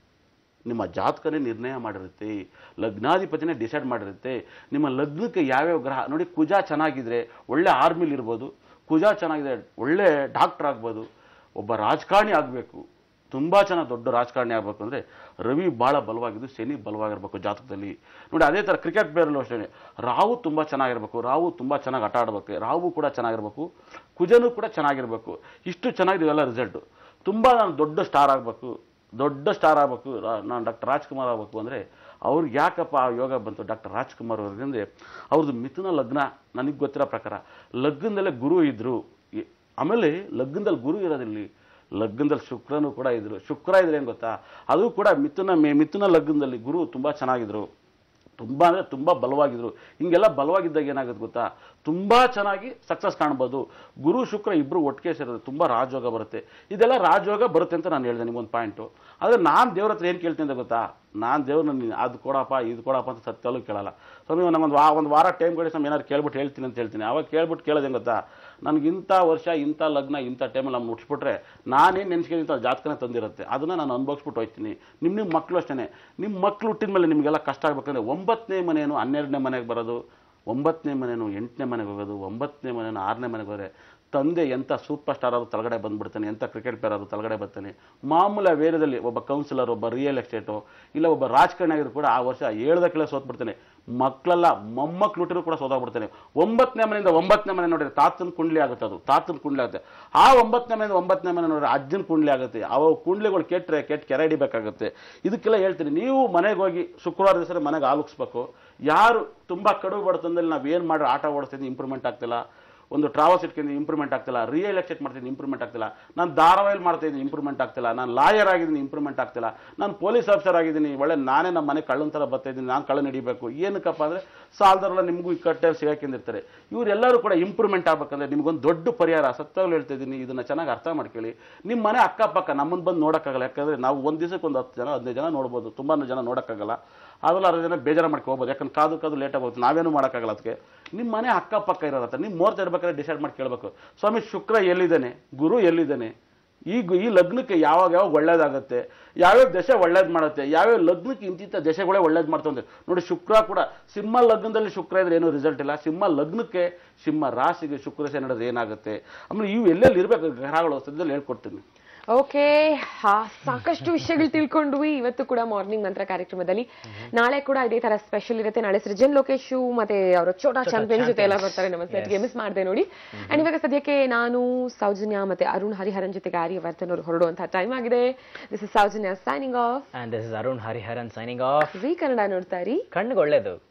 ನಿಮ್ಮ ಜಾತಕನೇ ನಿರ್ಣಯ ಮಾಡಿರುತ್ತೆ ಲಗ್ನಾಧಿಪತಿನೇ ಡಿಸೈಡ್ ಮಾಡಿರುತ್ತೆ ನಿಮ್ಮ ಲಗ್ನಕ್ಕೆ ಯಾವ್ಯಾವ ಗ್ರಹ ನೋಡಿ ಕುಜ ಚೆನ್ನಾಗಿದ್ರೆ ಒಳ್ಳೆ ಆರ್ಮಿಲಿ ಇರ್ಬೋದು ಕುಜ ಚೆನ್ನಾಗಿದ್ರೆ ಒಳ್ಳೆ ಡಾಕ್ಟರ್ ಆಗ್ಬೋದು ಒಬ್ಬ ರಾಜಕಾರಣಿ ಆಗಬೇಕು ತುಂಬ ಚೆನ್ನಾಗಿ ದೊಡ್ಡ ರಾಜಕಾರಣಿ ಆಗಬೇಕು ಅಂದರೆ ರವಿ ಭಾಳ ಬಲವಾಗಿದ್ದು ಶನಿ ಬಲವಾಗಿರ್ಬೇಕು ಜಾತಕದಲ್ಲಿ ನೋಡಿ ಅದೇ ಥರ ಕ್ರಿಕೆಟ್ ಪ್ಲೇಯರ್ಲ್ಲೂ ಅಷ್ಟೇ ರಾಹು ತುಂಬ ಚೆನ್ನಾಗಿರ್ಬೇಕು ರಾಹು ತುಂಬ ಚೆನ್ನಾಗಿ ಆಟ ಆಡಬೇಕು ರಾಹು ಕೂಡ ಚೆನ್ನಾಗಿರ್ಬೇಕು ಕುಜನೂ ಕೂಡ ಚೆನ್ನಾಗಿರ್ಬೇಕು ಇಷ್ಟು ಚೆನ್ನಾಗಿದೆಯಲ್ಲ ರಿಸಲ್ಟು ತುಂಬ ನಾನು ದೊಡ್ಡ ಸ್ಟಾರ್ ಆಗಬೇಕು ದೊಡ್ಡ ಸ್ಟಾರ್ ಆಗಬೇಕು ನಾನು ಡಾಕ್ಟರ್ ರಾಜ್ಕುಮಾರ್ ಆಗಬೇಕು ಅಂದರೆ ಅವ್ರಿಗೆ ಯಾಕಪ್ಪ ಆ ಯೋಗ ಬಂತು ಡಾಕ್ಟರ್ ರಾಜ್ಕುಮಾರ್ ಅವ್ರಿಗೆ ಅಂದರೆ ಅವ್ರದ್ದು ಮಿಥುನ ಲಗ್ನ ನನಗೆ ಗೊತ್ತಿರೋ ಪ್ರಕಾರ ಲಗ್ನದಲ್ಲೇ ಗುರು ಇದ್ದರು ಆಮೇಲೆ ಲಗ್ನದಲ್ಲಿ ಗುರು ಇರೋದಿಲ್ಲಿ ಲಗ್ನದಲ್ಲಿ ಶುಕ್ರನು ಕೂಡ ಇದ್ರು ಶುಕ್ರ ಇದ್ರೆ ಏನು ಗೊತ್ತಾ ಅದು ಕೂಡ ಮಿಥುನ ಮೇ ಮಿಥುನ ಲಗ್ನದಲ್ಲಿ ಗುರು ತುಂಬ ಚೆನ್ನಾಗಿದ್ರು ತುಂಬ ಅಂದರೆ ತುಂಬ ಬಲವಾಗಿದ್ರು ಹಿಂಗೆಲ್ಲ ಬಲವಾಗಿದ್ದಾಗ ಏನಾಗುತ್ತೆ ಗೊತ್ತಾ ತುಂಬ ಚೆನ್ನಾಗಿ ಸಕ್ಸಸ್ ಕಾಣ್ಬೋದು ಗುರು ಶುಕ್ರ ಇಬ್ಬರು ಒಟ್ಟಿಗೆ ಸೇರೋದು ತುಂಬ ರಾಜಯೋಗ ಬರುತ್ತೆ ಇದೆಲ್ಲ ರಾಜಯೋಗ ಬರುತ್ತೆ ಅಂತ ನಾನು ಹೇಳಿದೆ ನಿಮ್ಗೊಂದು ಪಾಯಿಂಟು ಆದರೆ ನಾನು ದೇವ್ರ ಹತ್ರ ಏನು ಕೇಳ್ತೀನಿ ಅಂತ ಗೊತ್ತಾ ನಾನು ದೇವ್ರನ್ನ ನೀನು ಅದು ಕೊಡಪ್ಪ ಇದು ಕೊಡಪ್ಪ ಅಂತ ಸತ್ಯಲ್ಲೂ ಕೇಳಲ್ಲ ಸ್ವಾಮಿ ನಮ್ಮೊಂದು ವಾ ಒಂದು ವಾರ ಟೈಮ್ ಕೊಡಿ ಸ್ವಾಮಿ ಏನಾದ್ರು ಕೇಳ್ಬಿಟ್ಟು ಹೇಳ್ತೀನಿ ಅಂತ ಹೇಳ್ತೀನಿ ಅವಾಗ ಕೇಳ್ಬಿಟ್ಟು ಕೇಳೋದು ಹೆಂಗೆ ಗೊತ್ತಾ ನನಗೆ ಇಂಥ ವರ್ಷ ಇಂಥ ಲಗ್ನ ಇಂಥ ಟೈಮಲ್ಲಿ ನಮ್ಮ ಮುಟ್ಸ್ಬಿಟ್ರೆ ನಾನೇನು ನೆನ್ಸ್ಕೊಂಡಿಂತ ಜಾತಕನೇ ತಂದಿರುತ್ತೆ ಅದನ್ನು ನಾನು ಅನುಭವಿಸ್ಬಿಟ್ಟು ಹೋಗ್ತೀನಿ ನಿಮ್ಮ ನಿಮ್ಮ ಮಕ್ಕಳು ಅಷ್ಟೇ ನಿಮ್ಮ ಮಕ್ಕಳು ಹುಟ್ಟಿದ ಮೇಲೆ ನಿಮಗೆಲ್ಲ ಕಷ್ಟ ಆಗ್ಬೇಕಂದ್ರೆ ಒಂಬತ್ತನೇ ಮನೇನು ಹನ್ನೆರಡನೇ ಮನೆಗೆ ಬರೋದು ಒಂಬತ್ತನೇ ಮನೇನು ಎಂಟನೇ ಮನೆಗೆ ಹೋಗೋದು ಒಂಬತ್ತನೇ ಮನೇನು ಆರನೇ ಮನೆಗೆ ಹೋದರೆ ತಂದೆ ಎಂಥ ಸೂಪರ್ ಸ್ಟಾರ್ ಆದ್ರೂ ತಳಗಡೆ ಬಂದ್ಬಿಡ್ತಾನೆ ಎಂಥ ಕ್ರಿಕೆಟ್ ಪ್ಲೇಯರ್ ಆದ್ರೂ ತಳಗಡೆ ಬರ್ತಾನೆ ಮಾಮೂಲ ವೇರದಲ್ಲಿ ಒಬ್ಬ ಕೌನ್ಸಿಲರ್ ಒಬ್ಬ ರಿಯಲ್ ಎಸ್ಟೇಟು ಇಲ್ಲ ಒಬ್ಬ ರಾಜಕಾರಣಿ ಆಗಿದ್ರು ಕೂಡ ಆ ವರ್ಷ ಏಳ್ದ ಕೆಳ ಸೋತ್ಬಿಡ್ತಾನೆ ಮಕ್ಕಳೆಲ್ಲ ಮೊಮ್ಮಕ್ಳು ಹುಟ್ಟಿದ್ರು ಕೂಡ ಸೋತಾಗ್ಬಿಡ್ತಾನೆ ಒಂಬತ್ತನೇ ಮನೆಯಿಂದ ಒಂಬತ್ತನೇ ಮನೆ ನೋಡಿದ್ರೆ ತಾತನ ಕುಂಡ್ಲಿ ಆಗುತ್ತೆ ಅದು ತಾತನ ಕುಂಡ್ಲಿ ಆಗುತ್ತೆ ಆ ಒಂಬತ್ತನೇ ಮನೆಯಿಂದ ಒಂಬತ್ತನೇ ಮನೆ ನೋಡಿದ್ರೆ ಅಜ್ಜನ ಕುಂಡ್ಲಿ ಆಗುತ್ತೆ ಅವ ಕುಂಡ್ಲಿಗಳು ಕೆಟ್ಟರೆ ಕೆಟ್ಟ ಕೆರೆ ಹಿಡಿಬೇಕಾಗುತ್ತೆ ಇದಕ್ಕೆಲ್ಲ ಹೇಳ್ತೀನಿ ನೀವು ಮನೆಗೆ ಹೋಗಿ ಶುಕ್ರವಾರ ದಿವಸ ಮನೆಗೆ ಆಲೋಗಿಸ್ಬೇಕು ಯಾರು ತುಂಬ ಕಡುಬು ಬಡತನದಲ್ಲಿ ನಾವು ಏನು ಮಾಡಿ ಆಟ ಓಡಿಸ್ತಿದ್ವಿ ಇಂಪ್ರೂವ್ಮೆಂಟ್ ಆಗ್ತಿಲ್ಲ ಒಂದು ಟ್ರಾವಲ್ಸ್ ಇಟ್ಕೊಂಡು ಇಂಪ್ರೂವ್ಮೆಂಟ್ ಆಗ್ತಿಲ್ಲ ರಿಯಲ್ ಎಸ್ಟೇಟ್ ಮಾಡ್ತೀನಿ ಇಂಪ್ರೂವ್ಮೆಂಟ್ ಆಗ್ತಿಲ್ಲ ನಾನು ಧಾರಾವಾಹಿಲಿ ಮಾಡ್ತಾ ಇದ್ದೀನಿ ಇಂಪ್ರೂವ್ಮೆಂಟ್ ಆಗ್ತಿಲ್ಲ ನಾನು ಲಾಯರ್ ಆಗಿದ್ದೀನಿ ಇಂಪ್ರೂವ್ಮೆಂಟ್ ಆಗ್ತಿಲ್ಲ ನಾನು ಪೊಲೀಸ್ ಆಫೀಸರ್ ಆಗಿದ್ದೀನಿ ಒಳ್ಳೆ ನಾನೇ ನಮ್ಮ ಮನೆ ಕಳ್ಳನ ಥರ ಬರ್ತಾ ಇದ್ದೀನಿ ನಾನು ಕಳ್ಳನ ಹಿಡಿಬೇಕು ಏನಕ್ಕಪ್ಪ ಅಂದರೆ ಸಾಲದವರೆಲ್ಲ ನಿಮಗೂ ಇಕ್ಕಟ್ಟೆ ಸಿಗಾಕೊಂಡಿರ್ತಾರೆ ಇವರೆಲ್ಲರೂ ಕೂಡ ಇಂಪ್ರೂವ್ಮೆಂಟ್ ಆಗ್ಬೇಕಂದ್ರೆ ನಿಮ್ಗೊಂದು ದೊಡ್ಡ ಪರಿಹಾರ ಸತ್ಯವಾಗ್ಲೂ ಹೇಳ್ತಾ ಇದ್ದೀನಿ ಇದನ್ನು ಚೆನ್ನಾಗಿ ಅರ್ಥ ಮಾಡ್ಕೊಳ್ಳಿ ನಿಮ್ಮ ಮನೆ ಅಕ್ಕಪಕ್ಕ ನಮ್ಮನ್ನು ಬಂದು ನೋಡೋಕ್ಕಾಗಲ್ಲ ಯಾಕಂದರೆ ನಾವು ಒಂದು ದಿವಸಕ್ಕೆ ಒಂದು ಹತ್ತು ಜನ ಹದಿನೈದು ಜನ ನೋಡ್ಬೋದು ತುಂಬಾ ಜನ ನೋಡೋಕ್ಕಾಗಲ್ಲ ಅದೆಲ್ಲ ಅರ್ಧ ಜನ ಬೇಜಾರು ಮಾಡ್ಕೊ ಹೋಗ್ಬೋದು ಯಾಕಂದ್ರೆ ಕಾದು ಕಾದು ಲೇಟಾಗಿ ಹೋಗುತ್ತೆ ನಾವೇನು ಮಾಡೋಕ್ಕಾಗಲ್ಲ ಅದಕ್ಕೆ ನಿಮ್ಮ ಮನೆ ಅಕ್ಕಪಕ್ಕ ಇರೋರತ್ತ ನಿಮ್ಮ ಮುಹೂರ್ತ ಇರ್ಬೇಕಾದ್ರೆ ಡಿಸೈಡ್ ಮಾಡಿ ಕೇಳಬೇಕು ಸ್ವಾಮಿ ಶುಕ್ರ ಎಲ್ಲಿದ್ದಾನೆ ಗುರು ಎಲ್ಲಿದ್ದಾನೆ ಈ ಗು- ಈ ಲಗ್ನಕ್ಕೆ ಯಾವಾಗ ಯಾವಾಗ ಒಳ್ಳೇದಾಗುತ್ತೆ ಯಾವ್ಯಾವ ದಶೆ ಒಳ್ಳೇದು ಮಾಡುತ್ತೆ ಯಾವ್ಯಾವ ಲಗ್ನಕ್ಕೆ ಇಂತಿಂಥ ದಶೆಗಳೇ ಒಳ್ಳೇದು ಮಾಡ್ತಂದ್ರೆ ನೋಡಿ ಶುಕ್ರ ಕೂಡ ಸಿಂಹ ಲಗ್ನದಲ್ಲಿ ಶುಕ್ರ ಇದ್ರೆ ಏನೂ ರಿಸಲ್ಟ್ ಇಲ್ಲ ಸಿಂಹ ಲಗ್ನಕ್ಕೆ ಸಿಂಹ ರಾಶಿಗೆ ಶುಕ್ರ ಸೇ ನಡೆದ್ರೆ ಏನಾಗುತ್ತೆ ಆಮೇಲೆ ಇವು ಎಲ್ಲೆಲ್ಲಿ ಇರಬೇಕು ಗ್ರಹಗಳು ಸದ್ಯದಲ್ಲಿ ಹೇಳ್ಕೊಡ್ತೀನಿ ಓಕೆ ಹಾ ಸಾಕಷ್ಟು ವಿಷಯಗಳು ತಿಳ್ಕೊಂಡ್ವಿ ಇವತ್ತು ಕೂಡ ಮಾರ್ನಿಂಗ್ ಮಂತ್ರ ಕಾರ್ಯಕ್ರಮದಲ್ಲಿ ನಾಳೆ ಕೂಡ ಇದೇ ತರ ಸ್ಪೆಷಲ್ ಇರುತ್ತೆ ನಾಳೆ ಸೃಜನ್ ಲೋಕೇಶ್ ಮತ್ತೆ ಅವರ ಚೋಟಾ ಚಾಂಪಿಯನ್ ಜೊತೆ ಎಲ್ಲ ಬರ್ತಾರೆ ನಮ್ಮ ಸೆಟ್ಗೆ ಮಿಸ್ ಮಾಡಿದೆ ನೋಡಿ ಅಂಡ್ ಇವಾಗ ಸದ್ಯಕ್ಕೆ ನಾನು ಸೌಜನ್ಯ ಮತ್ತೆ ಅರುಣ್ ಹರಿಹರನ್ ಜೊತೆಗೆ ಆರ್ಯವರ್ಧನ್ ಅವರು ಹೊರಡುವಂತಹ ಟೈಮ್ ಆಗಿದೆ this is Soujanya signing off and this is Arun Hariharan signing off Zee Kannada ನೋಡ್ತಾ ಇರಿ ಕಣ್ಣಿಗೆ ಒಳ್ಳೇದು